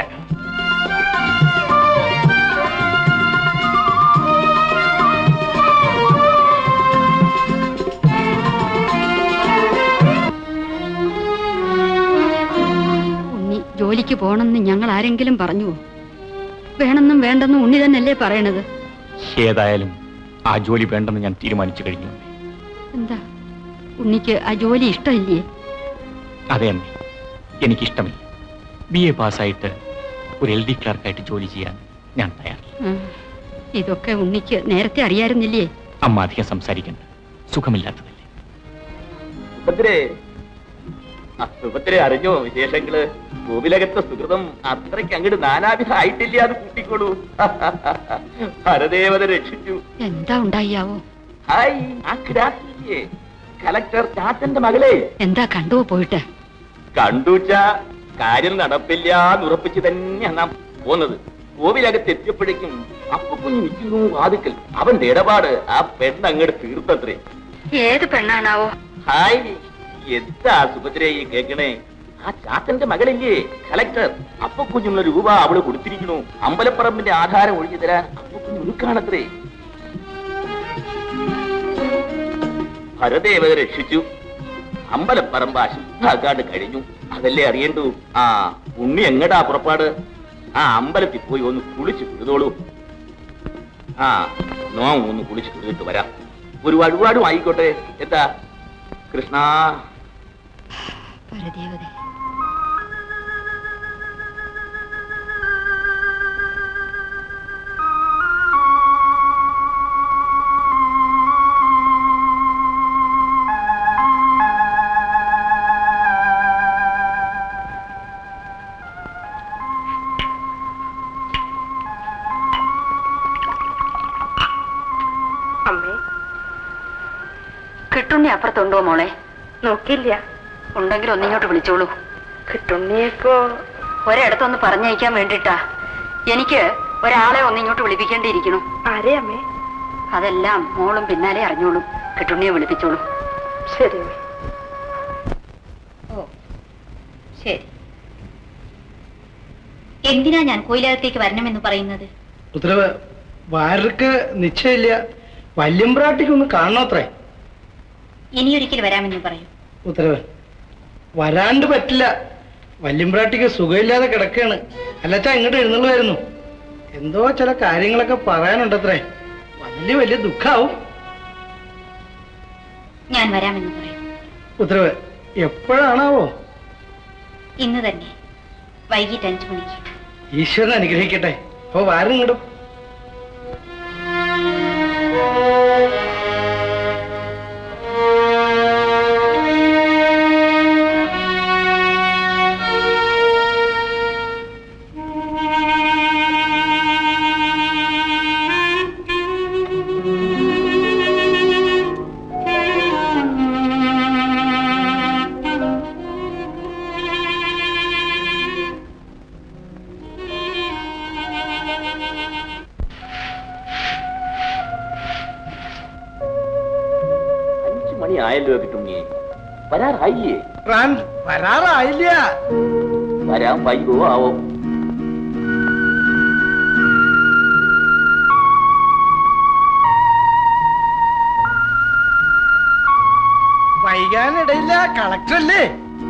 ഉണ്ണി ജോലിക്ക് പോണെന്ന് ഞങ്ങൾ ആരെങ്കിലും പറഞ്ഞുവോ വേണമെന്നും വേണ്ടെന്നും ഉണ്ണി തന്നെയല്ലേ പറയണത് ഏതായാലും ആ ജോലി വേണ്ടെന്ന് ഞാൻ തീരുമാനിച്ചു കഴിഞ്ഞു എന്താ ഉണ്ണിക്ക് ആ ജോലി ഇഷ്ടമില്ലേ അതെ അമ്മേ എനിക്കിഷ്ടമില്ല ബി എ പാസ്സായിട്ട് ഒരു എൽ ഡി ക്ലർക്കായിട്ട് ജോലി ചെയ്യാൻ ഞാൻ തയ്യാറില്ല ഉം. ഇതൊക്കെ ഉണ്ണിക്ക് നേരത്തെ അറിയായിരുന്നില്ലേ അമ്മ അധികം സംസാരിക്കണ്ട സുഖമില്ലാത്തതല്ലേ സുഭദ്രേ ആ, സുഭദ്രെ അറിഞ്ഞോ വിശേഷങ്ങള് കോവിലകത്തെ സുഹൃതം അത്രയ്ക്ക് അങ്ങോട്ട് നാനാവിധ ആയിട്ടില്ല അത് കൂട്ടിക്കോളൂ ഭരദേവത രക്ഷിച്ചു എന്താ ഉണ്ടായിയാവോ ഹായ് ആ കിടാത്തില്ലേ കലക്ടർ ചാത്തന്റെ മകളെ എന്താ കണ്ടുവോ പോയിട്ട് കണ്ടുച്ച കാര്യം നടപ്പില്ല എന്നുറപ്പിച്ച് തന്നെയാണ് നാം പോന്നത് കോവിലകത്ത് എത്തിയപ്പോഴേക്കും അപ്പക്കുഞ്ഞ് നിൽക്കുന്നു വാതുക്കൽ അവന്റെ ഇടപാട് ആ പെണ്ണ് അങ്ങോട്ട് തീർത്തത്രേ ഏത് പെണ്ണാണാവോ ഹായ് എന്താ സുഭദ്ര ഈ കേക്കണേ ആ ചാത്തന്റെ മകളില്ലേ കലക്ടർ അപ്പക്കുഞ്ഞുള്ള രൂപ അവള് കൊടുത്തിരിക്കണു അമ്പലപ്പറമ്പിന്റെ ആധാരം ഒഴിഞ്ഞു തരാൻ അപ്പക്കുഞ്ഞ് ഒരുക്കാണത്രേ ഭരദേവത രക്ഷിച്ചു അമ്പലപ്പറമ്പ് അശുദ്ധാക്കാണ്ട് കഴിഞ്ഞു അതല്ലേ അറിയണ്ടു ആ ഉണ്ണി എങ്ങടാ പുറപ്പാട് ആ അമ്പലത്തിൽ പോയി ഒന്ന് കുളിച്ച് കുളിതോളൂ ആ നോം ഒന്ന് കുളിച്ച് കുളിച്ചിട്ട് വരാം ഒരു വഴിപാടും ആയിക്കോട്ടെ എന്താ കൃഷ്ണ പരദേവതേ അമ്മേ കിട്ടുണ്ണി അപ്പുറത്തുണ്ടോ മോളെ നോക്കില്ല ഉണ്ടെങ്കിൽ ഒന്നിങ്ങോട്ട് വിളിച്ചോളൂ കിട്ടുണ്ണിയപ്പോ ഒരിടത്തൊന്ന് പറഞ്ഞയക്കാൻ വേണ്ടിട്ടാ എനിക്ക് ഒരാളെ ഒന്നിങ്ങോട്ട് വിളിപ്പിക്കേണ്ടിയിരിക്കണു ആരെ അമ്മേ അതെല്ലാം മോളും പിന്നാലെ അറിഞ്ഞോളും കിട്ടുണ്ണിയെ വിളിപ്പിച്ചോളൂ ശരി അമ്മേ ഓ ശരി എന്തിനാ ഞാൻ കോയിലകത്തേക്ക് വരണമെന്ന് പറയുന്നത് ഉത്തരവ് വാരർക്ക് നിശ്ചയമില്ല വല്യമ്പ്രാട്ടിക്കൊന്ന് കാണണത്രേ ഇനിയൊരിക്കൽ വരാമെന്ന് പറയൂ ഉത്തരവ് വരാണ്ട് പറ്റില്ല വല്യമ്പ്രാട്ടിക്ക് സുഖമില്ലാതെ കിടക്കുകയാണ് അല്ലച്ചാ ഇങ്ങോട്ട് എഴുന്നള്ളുമായിരുന്നു എന്തോ ചില കാര്യങ്ങളൊക്കെ പറയാനുണ്ടത്രേ വലിയ വലിയ ദുഃഖാവും ഞാൻ വരാമെന്ന് പറയൂ ഉത്തരവ് എപ്പോഴാണാവോ ഇന്ന് തന്നെ വൈകിട്ട് അഞ്ചു മണിക്ക് ഈശ്വരൻ അനുഗ്രഹിക്കട്ടെ അപ്പൊ വാരം ഇങ്ങോട്ടും അഞ്ചു മണി ആയല്ലോ കിട്ടുണ്ണിയെ വരാറായില്ലേ വരാറായില്ല വരാൻ വൈകോ ആവോ വൈകാനിടയില്ല കളക്ടറല്ലേ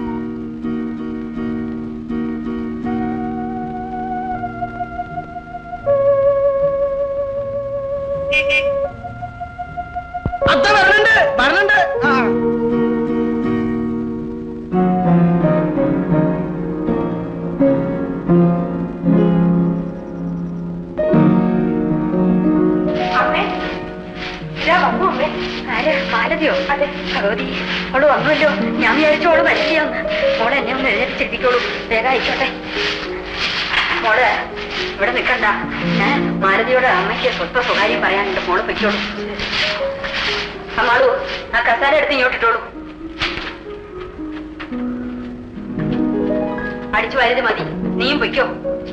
അത്ത വരണുണ്ട് വരണുണ്ട് ആ അമ്മേ ഇതാ വന്നു അമ്മേ ആര് മാലതിയോ അതെ ഭഗവതി അവള് വന്നുവല്ലോ ഞാൻ വിചാരിച്ചു അവള് വരികയെന്ന് മോളെ എന്നെ ഒന്ന് എഴുതിച്ചിരിക്കോളൂ വേഗം അയച്ചോട്ടെ മോള് ഇവിടെ നിൽക്കണ്ട ഞാൻ മാലതിയോട് അമ്മയ്ക്ക് സ്വസ്ഥ സ്വകാര്യം പറയാനുണ്ട് മോള് പൊയ്ക്കോളൂ അമ്മാളു ആ കസാര എടുത്ത് ഇങ്ങോട്ടിട്ടോളൂ അടിച്ചു വാരിയത് മതി നീയും പൊയ്ക്കോ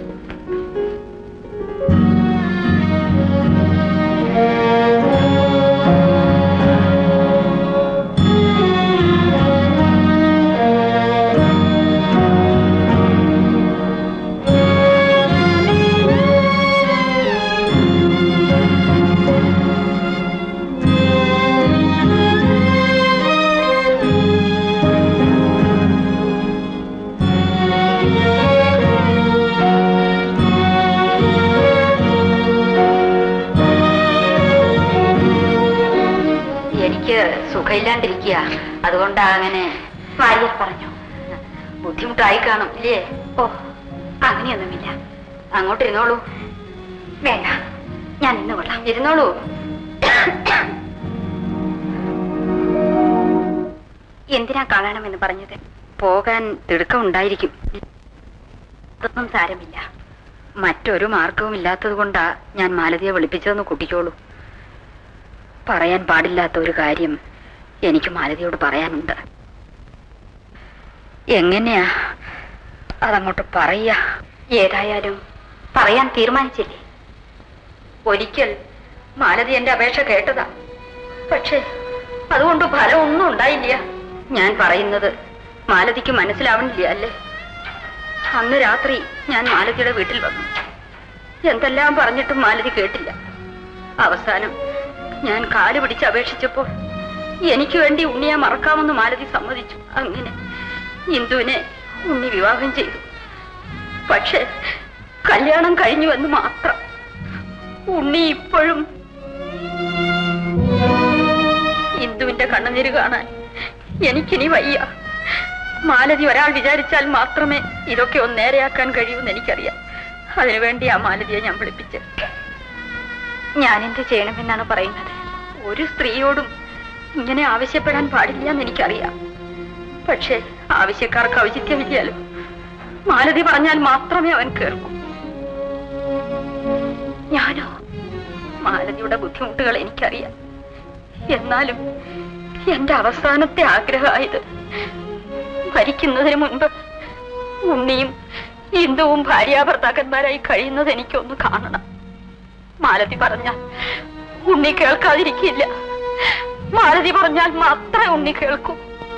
എനിക്ക് സുഖമില്ലാണ്ടിരിക്കുക അതുകൊണ്ടാ അങ്ങനെ വാര്യർ പറഞ്ഞു ബുദ്ധിമുട്ടായി കാണും ഇല്ലേ ഓ അങ്ങനെയൊന്നുമില്ല അങ്ങോട്ട് ഇരുന്നോളൂ വേണ്ട ഞാൻ ഇന്ന് കൊള്ളാം ഇരുന്നോളൂ എന്തിനാ കാണണമെന്ന് പറഞ്ഞത് പോകാൻ തിടുക്കം ഉണ്ടായിരിക്കും അതൊന്നും സാരമില്ല മറ്റൊരു മാർഗവും ഇല്ലാത്തത് കൊണ്ടാ ഞാൻ മാലതിയെ വിളിപ്പിച്ചതെന്ന് കുട്ടിക്കോളൂ പറയാൻ പാടില്ലാത്ത ഒരു കാര്യം എനിക്ക് മാലതിയോട് പറയാനുണ്ട് എങ്ങനെയാ അതങ്ങോട്ട് പറയ ഏതായാലും പറയാൻ തീരുമാനിച്ചില്ലേ ഒരിക്കൽ മാലതി എന്റെ അപേക്ഷ കേട്ടതാ പക്ഷേ അതുകൊണ്ട് ഫലമൊന്നും ഉണ്ടായില്ല ഞാൻ പറയുന്നത് മാലതിക്ക് മനസ്സിലാവണില്ല അല്ലേ അന്ന് രാത്രി ഞാൻ മാലതിയുടെ വീട്ടിൽ വന്നു എന്തെല്ലാം പറഞ്ഞിട്ടും മാലതി കേട്ടില്ല അവസാനം ഞാൻ കാല് പിടിച്ച് അപേക്ഷിച്ചപ്പോൾ എനിക്ക് വേണ്ടി ഉണ്ണിയെ മറക്കാമെന്ന് മാലതി സമ്മതിച്ചു അങ്ങനെ ഇന്ദുവിനെ ഉണ്ണി വിവാഹം ചെയ്തു പക്ഷെ കല്യാണം കഴിഞ്ഞു എന്ന് മാത്രം ഉണ്ണി ഇപ്പോഴും ഇന്ദുവിന്റെ കണ്ണുനീര് കാണാൻ എനിക്കിനി വയ്യ മാലതി ഒരാൾ വിചാരിച്ചാൽ മാത്രമേ ഇതൊക്കെ ഒന്ന് നേരെയാക്കാൻ കഴിയൂന്ന് എനിക്കറിയാം അതിനുവേണ്ടി ആ മാലതിയെ ഞാൻ വിളിപ്പിച്ചത് ഞാൻ എന്ത് ചെയ്യണമെന്നാണ് പറയുന്നത് ഒരു സ്ത്രീയോടും ഇങ്ങനെ ആവശ്യപ്പെടാൻ പാടില്ല എന്ന് എനിക്കറിയാം പക്ഷേ ആവശ്യക്കാർക്ക് ഔചിത്യമില്ലല്ലോ മാലതി പറഞ്ഞാൽ മാത്രമേ അവൻ കേൾക്കൂ ഞാനോ മാലതിയുടെ ബുദ്ധിമുട്ടുകൾ എനിക്കറിയാം എന്നാലും എന്റെ അവസാനത്തെ ആഗ്രഹമായത് മരിക്കുന്നതിന് മുൻപ് ഉണ്ണിയും ഇന്ദുവും ഭാര്യാഭർത്താക്കന്മാരായി കഴിയുന്നത് എനിക്കൊന്ന് കാണണം മാലതി പറഞ്ഞാൽ ഉണ്ണി കേൾക്കാതിരിക്കില്ല മാലതി പറഞ്ഞാൽ മാത്രമേ ഉണ്ണി കേൾക്കൂ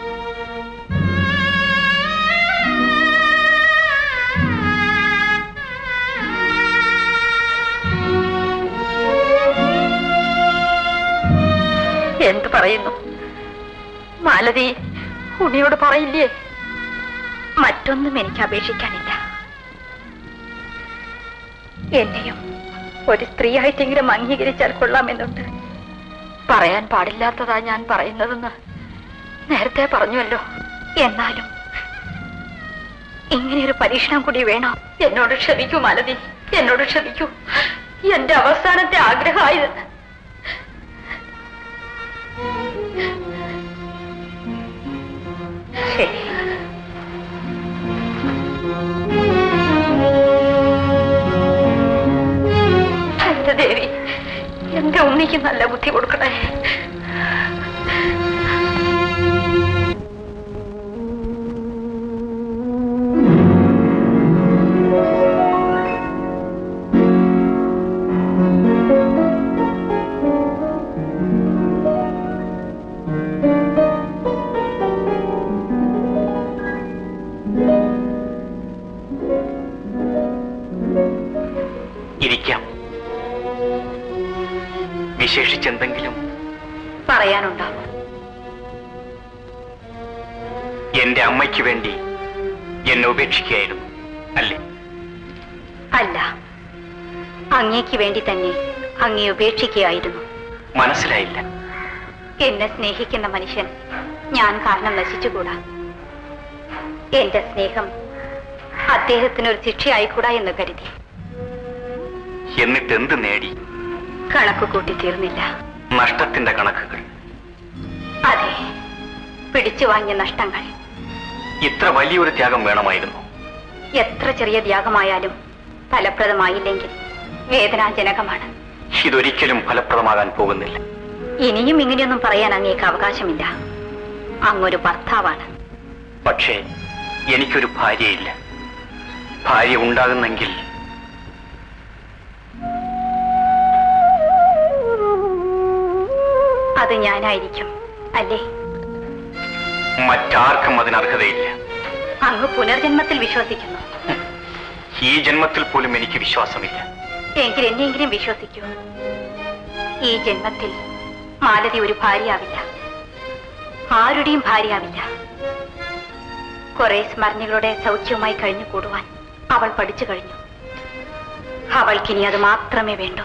എന്ത് പറയുന്നു മാലതി ഉണ്ണിയോട് പറയില്ലേ മറ്റൊന്നും എനിക്ക് അപേക്ഷിക്കാനില്ല എന്നെയും ഒരു സ്ത്രീയായിട്ടെങ്കിലും അംഗീകരിച്ചാൽ കൊള്ളാമെന്നുണ്ട് പറയാൻ പാടില്ലാത്തതാ ഞാൻ പറയുന്നതെന്ന് നേരത്തെ പറഞ്ഞുവല്ലോ എന്നാലും ഇങ്ങനെയൊരു പരീക്ഷണം കൂടി വേണം എന്നോട് ക്ഷമിക്കൂ മാലതി എന്നോട് ക്ഷമിക്കൂ എന്റെ അവസാനത്തെ ആഗ്രഹമായത് ശരി എന്റെ ദേവി എന്റെ ഉണ്ണിക്ക് നല്ല ബുദ്ധി കൊടുക്കണേ ഇരിക്കാം വിശേഷിച്ചെന്തെങ്കിലും പറയാനുണ്ടാവും എന്റെ അമ്മയ്ക്ക് വേണ്ടി എന്നെ ഉപേക്ഷിക്കുകയായിരുന്നു അല്ലേ അല്ല അങ്ങേക്ക് വേണ്ടി തന്നെ അങ്ങേ ഉപേക്ഷിക്കുകയായിരുന്നു മനസ്സിലായില്ല എന്നെ സ്നേഹിക്കുന്ന മനുഷ്യൻ ഞാൻ കാരണം നശിച്ചുകൂടാ എന്റെ സ്നേഹം അദ്ദേഹത്തിന് ഒരു ശിക്ഷയായിക്കൂടാ എന്ന് കരുതി എന്നിട്ട് എന്ത് നേടി കണക്ക് കൂട്ടി തീർന്നില്ല നഷ്ടത്തിന്റെ കണക്കുകൾ അതെ പിടിച്ചു വാങ്ങിയ നഷ്ടങ്ങൾ ഇത്ര വലിയൊരു ത്യാഗം വേണമായിരുന്നു എത്ര ചെറിയ ത്യാഗമായാലും ഫലപ്രദമായില്ലെങ്കിൽ വേദനാജനകമാണ് ഇതൊരിക്കലും ഫലപ്രദമാകാൻ പോകുന്നില്ല ഇനിയും ഇങ്ങനെയൊന്നും പറയാൻ അങ്ങേക്ക് അവകാശമില്ല അങ്ങൊരു ഭർത്താവാണ് പക്ഷേ എനിക്കൊരു ഭാര്യയില്ല ഭാര്യ ഉണ്ടാകുന്നെങ്കിൽ അത് ഞാനായിരിക്കും അല്ലേ മറ്റാർക്കും അതിന് അർഹതയില്ല അങ്ങ് പുനർജന്മത്തിൽ വിശ്വസിക്കുന്നു ഈ ജന്മത്തിൽ പോലും എനിക്ക് വിശ്വാസമില്ല എങ്കിൽ എന്നെങ്കിലും വിശ്വസിക്കൂ ഈ ജന്മത്തിൽ മാലതി ഒരു ഭാര്യയാവില്ല ആരുടെയും ഭാര്യയാവില്ല കുറെ സ്മരണകളുടെ സൗഖ്യവുമായി കഴിഞ്ഞു കൂടുവാൻ അവൾ പഠിച്ചു കഴിഞ്ഞു അവൾക്കിനി അത് മാത്രമേ വേണ്ടൂ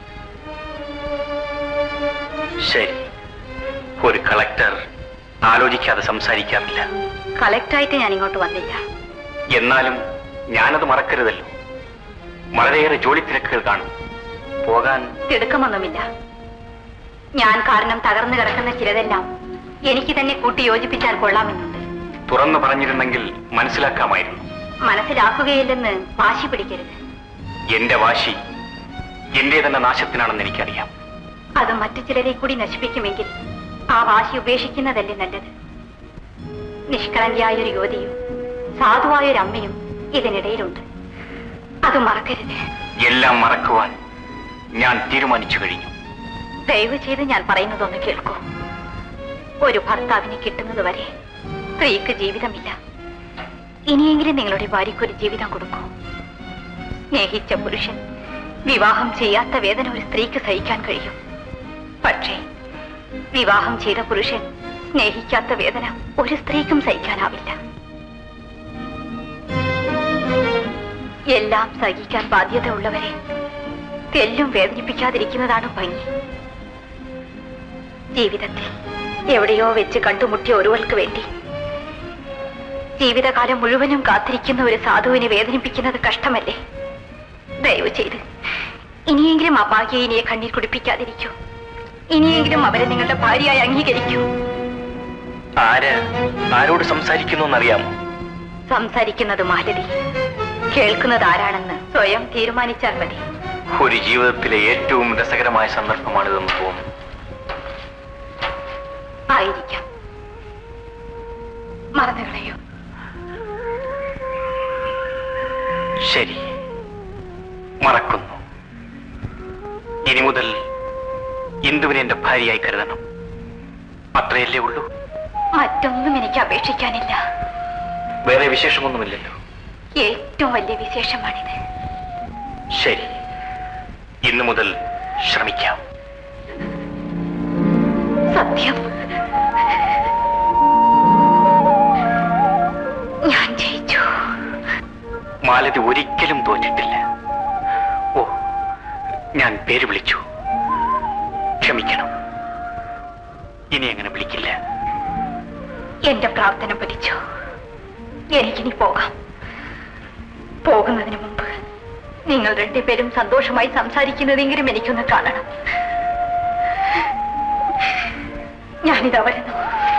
ശരി ഒരു കളക്ടർ ആലോചിക്കാതെ സംസാരിക്കാറില്ല കളക്ടറായിട്ട് ഞാൻ ഇങ്ങോട്ട് വന്നില്ല എന്നാലും ഞാനത് മറക്കരുതല്ലോ വളരെയേറെ ജോലി തിരക്കുകൾ കാണും പോകാൻ തിടുക്കമൊന്നുമില്ല ഞാൻ കാരണം തകർന്നു കിടക്കുന്ന ചിലതെല്ലാം എനിക്ക് തന്നെ കൂട്ടി യോജിപ്പിച്ചാൽ കൊള്ളാമെന്നുണ്ട് തുറന്നു പറഞ്ഞിരുന്നെങ്കിൽ മനസ്സിലാക്കാമായിരുന്നു മനസ്സിലാക്കുകയില്ലെന്ന് വാശി പിടിക്കരുത് എന്റെ വാശി എന്റെ തന്നെ നാശത്തിനാണെന്ന് എനിക്കറിയാം അത് മറ്റു ചിലരെ കൂടി നശിപ്പിക്കുമെങ്കിൽ ആ വാശി ഉപേക്ഷിക്കുന്നതല്ലേ നല്ലത് നിഷ്കളങ്കയായൊരു യുവതിയും സാധുവായൊരു അമ്മയും ഇതിനിടയിലുണ്ട് അത് മറക്കരുത് എല്ലാം മറക്കുവാൻ ഞാൻ തീരുമാനിച്ചു കഴിഞ്ഞു ദയവ് ചെയ്ത് ഞാൻ പറയുന്നതൊന്ന് കേൾക്കൂ ഒരു ഭർത്താവിനെ കിട്ടുന്നത് വരെ സ്ത്രീക്ക് ജീവിതമില്ല ഇനിയെങ്കിലും നിങ്ങളുടെ ഭാര്യയ്ക്കൊരു ജീവിതം കൊടുക്കൂ സ്നേഹിച്ച പുരുഷൻ വിവാഹം ചെയ്യാത്ത വേദന ഒരു സ്ത്രീക്ക് സഹിക്കാൻ കഴിയും പക്ഷേ വിവാഹം ചെയ്ത പുരുഷൻ സ്നേഹിക്കാത്ത വേദന ഒരു സ്ത്രീക്കും സഹിക്കാനാവില്ല എല്ലാം സഹിക്കാൻ ബാധ്യത ഉള്ളവരെ തെല്ലും വേദനിപ്പിക്കാതിരിക്കുന്നതാണ് ഭംഗി ജീവിതത്തിൽ എവിടെയോ വെച്ച് കണ്ടുമുട്ടിയ ഒരുവൾക്ക് വേണ്ടി ജീവിതകാലം മുഴുവനും കാത്തിരിക്കുന്ന ഒരു സാധുവിനെ വേദനിപ്പിക്കുന്നത് കഷ്ടമല്ലേ ദയവ് ചെയ്ത് ഇനിയെങ്കിലും ആ ഭാഗ്യയിനെ കണ്ണീർ കുടിപ്പിക്കാതിരിക്കൂ ഇനിയെങ്കിലും അവരെ നിങ്ങളുടെ ഭാര്യയായി അംഗീകരിക്കൂ ആര് ആരോട് സംസാരിക്കുന്നു എന്നറിയാമോ സംസാരിക്കുന്നത് മാലതി കേൾക്കുന്നത് ആരാണെന്ന് സ്വയം തീരുമാനിച്ചാൽ മതി ഒരു ജീവിതത്തിലെ ഏറ്റവും രസകരമായ സന്ദർഭമാണിതെന്ന് തോന്നുന്നു ആയിരിക്കാം മറന്നു കളയൂ ശരി മറക്കുന്നു ഇനി മുതൽ ഇന്ദുവിനെ എന്റെ ഭാര്യയായി കരുതണം അത്രയല്ലേ ഉള്ളൂ മറ്റൊന്നും എനിക്ക് അപേക്ഷിക്കാനില്ല വേറെ വിശേഷമൊന്നുമില്ലല്ലോ ഏറ്റവും വലിയ വിശേഷമാണിത് ശരി ഇന്നു മുതൽ ശ്രമിക്കാം സത്യം ഞാൻ ജയിച്ചു മാലതി ഒരിക്കലും തോറ്റിട്ടില്ല ഓ ഞാൻ പേര് വിളിച്ചു ക്ഷമിക്കണം ഇനി അങ്ങനെ വിളിക്കില്ല എന്റെ പ്രാർത്ഥന പതിച്ചു എനിക്കിനി പോകാം പോകുന്നതിന് മുമ്പ് നിങ്ങൾ രണ്ടുപേരും സന്തോഷമായി സംസാരിക്കുന്നതെങ്കിലും എനിക്കൊന്ന് കാണണം ഞാനിതാ വരുന്നു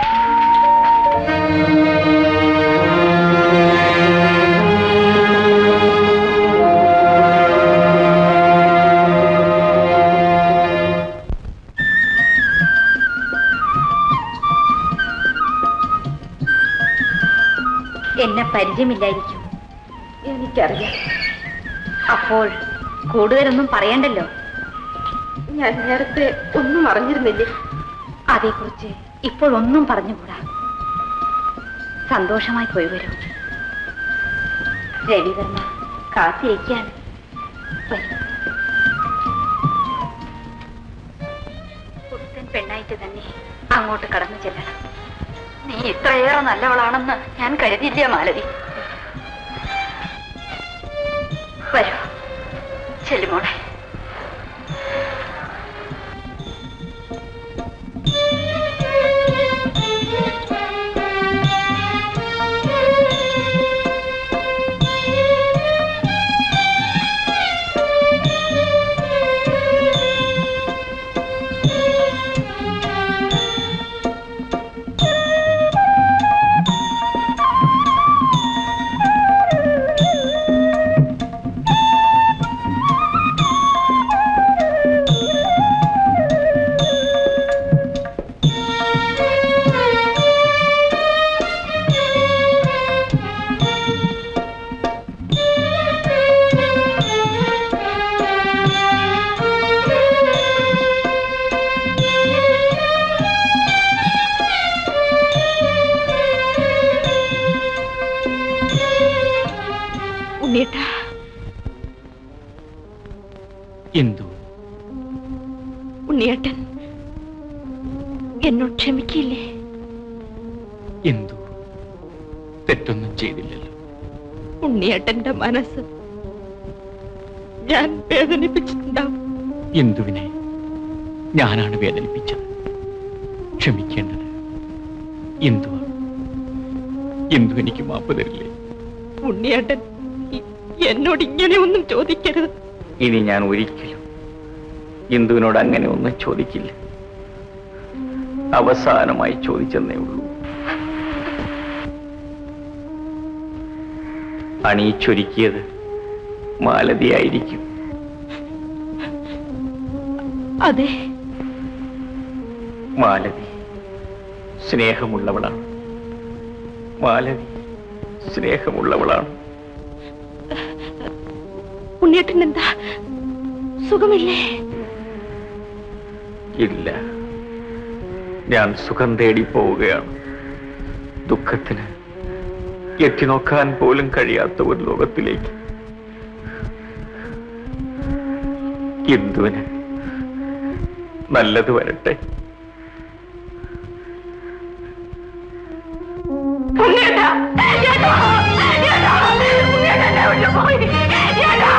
എന്നെ പരിചയമില്ലായിരിക്കും എനിക്കറിയാം അപ്പോൾ കൂടുതലൊന്നും പറയണ്ടല്ലോ ഞാൻ നേരത്തെ ഒന്നും അറിഞ്ഞിരുന്നില്ലേ അതേക്കുറിച്ച് ഇപ്പോഴൊന്നും പറഞ്ഞുകൂടാ സന്തോഷമായി പോയി വരൂ രവിവർമ്മ കാത്തിരിക്കുകയാണ് വരൂ. പുത്തൻ പെണ്ണായിട്ട് തന്നെ അങ്ങോട്ട് കടന്നു ചെല്ലണം നീ ഇത്രയേറെ നല്ലവളാണെന്ന് ഞാൻ കരുതിയില്ല മാലതി വരൂ ചെല്ലുമോളെ ഉണ്ണിയേട്ടൻ എന്നോട് ക്ഷമിക്കില്ലേ എന്തു തെറ്റൊന്നും ചെയ്തില്ലല്ലോ ഉണ്ണിയേട്ടന്റെ മനസ്സ് ഞാൻ വേദനിപ്പിച്ചിട്ടുണ്ടാവും എന്തുവിനെ ഞാനാണ് വേദനിപ്പിച്ചത് ക്ഷമിക്കേണ്ടത് എന്തുവാണ് എന്തു എനിക്ക് മാപ്പ് തരില്ലേ ഉണ്ണിയേട്ടൻ ഇ- എന്നോട് ഇങ്ങനെ ഒന്നും ചോദിക്കരുത് ഇനി ഞാൻ ഒരിക്കലും ഇന്ദുവിനോട് അങ്ങനെ ഒന്നും ചോദിക്കില്ല അവസാനമായി ചോദിച്ചെന്നേ ഉള്ളൂ അണിയിച്ചൊരുക്കിയത് മാലതിയായിരിക്കും അതെ മാലതി സ്നേഹമുള്ളവളാണ് മാലതി സ്നേഹമുള്ളവളാണ് ഉണ്ണിയേട്ടൻ എന്താ സുഖമില്ലേ ഇല്ല ഞാൻ സുഖം തേടി പോവുകയാണ് ദുഃഖത്തിന് എത്തി നോക്കാൻ പോലും കഴിയാത്ത ഒരു ലോകത്തിലേക്ക് എന്തുവിന് നല്ലത് വരട്ടെ ഉണ്ണിയേട്ടാ ഏട്ടാ ഏട്ടാ ഉണ്ണിയേട്ടൻ എന്നെ വിട്ടു പോയി ഏട്ടാ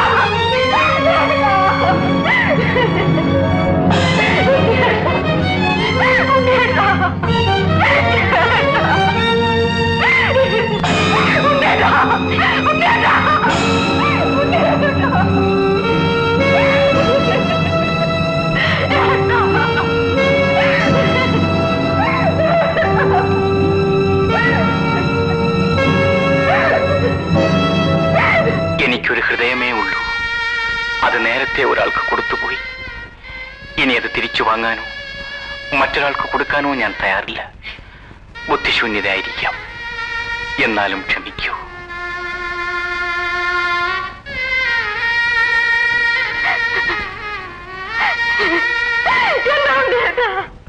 ഉണ്ണിയേട്ടാ ഉണ്ണിയേട്ടാ ഉണ്ണിയേട്ടാ എനിക്കൊരു ഹൃദയമേ ഉള്ളൂ അത് നേരത്തെ ഒരാൾക്ക് കൊടുത്തുപോയി ഇനി അത് തിരിച്ചു വാങ്ങാനോ മറ്റൊരാൾക്ക് കൊടുക്കാനോ ഞാൻ തയ്യാറില്ല ബുദ്ധിശൂന്യതയായിരിക്കാം എന്നാലും ക്ഷമിക്കൂ എന്താ ഉണ്ണിയേട്ടാ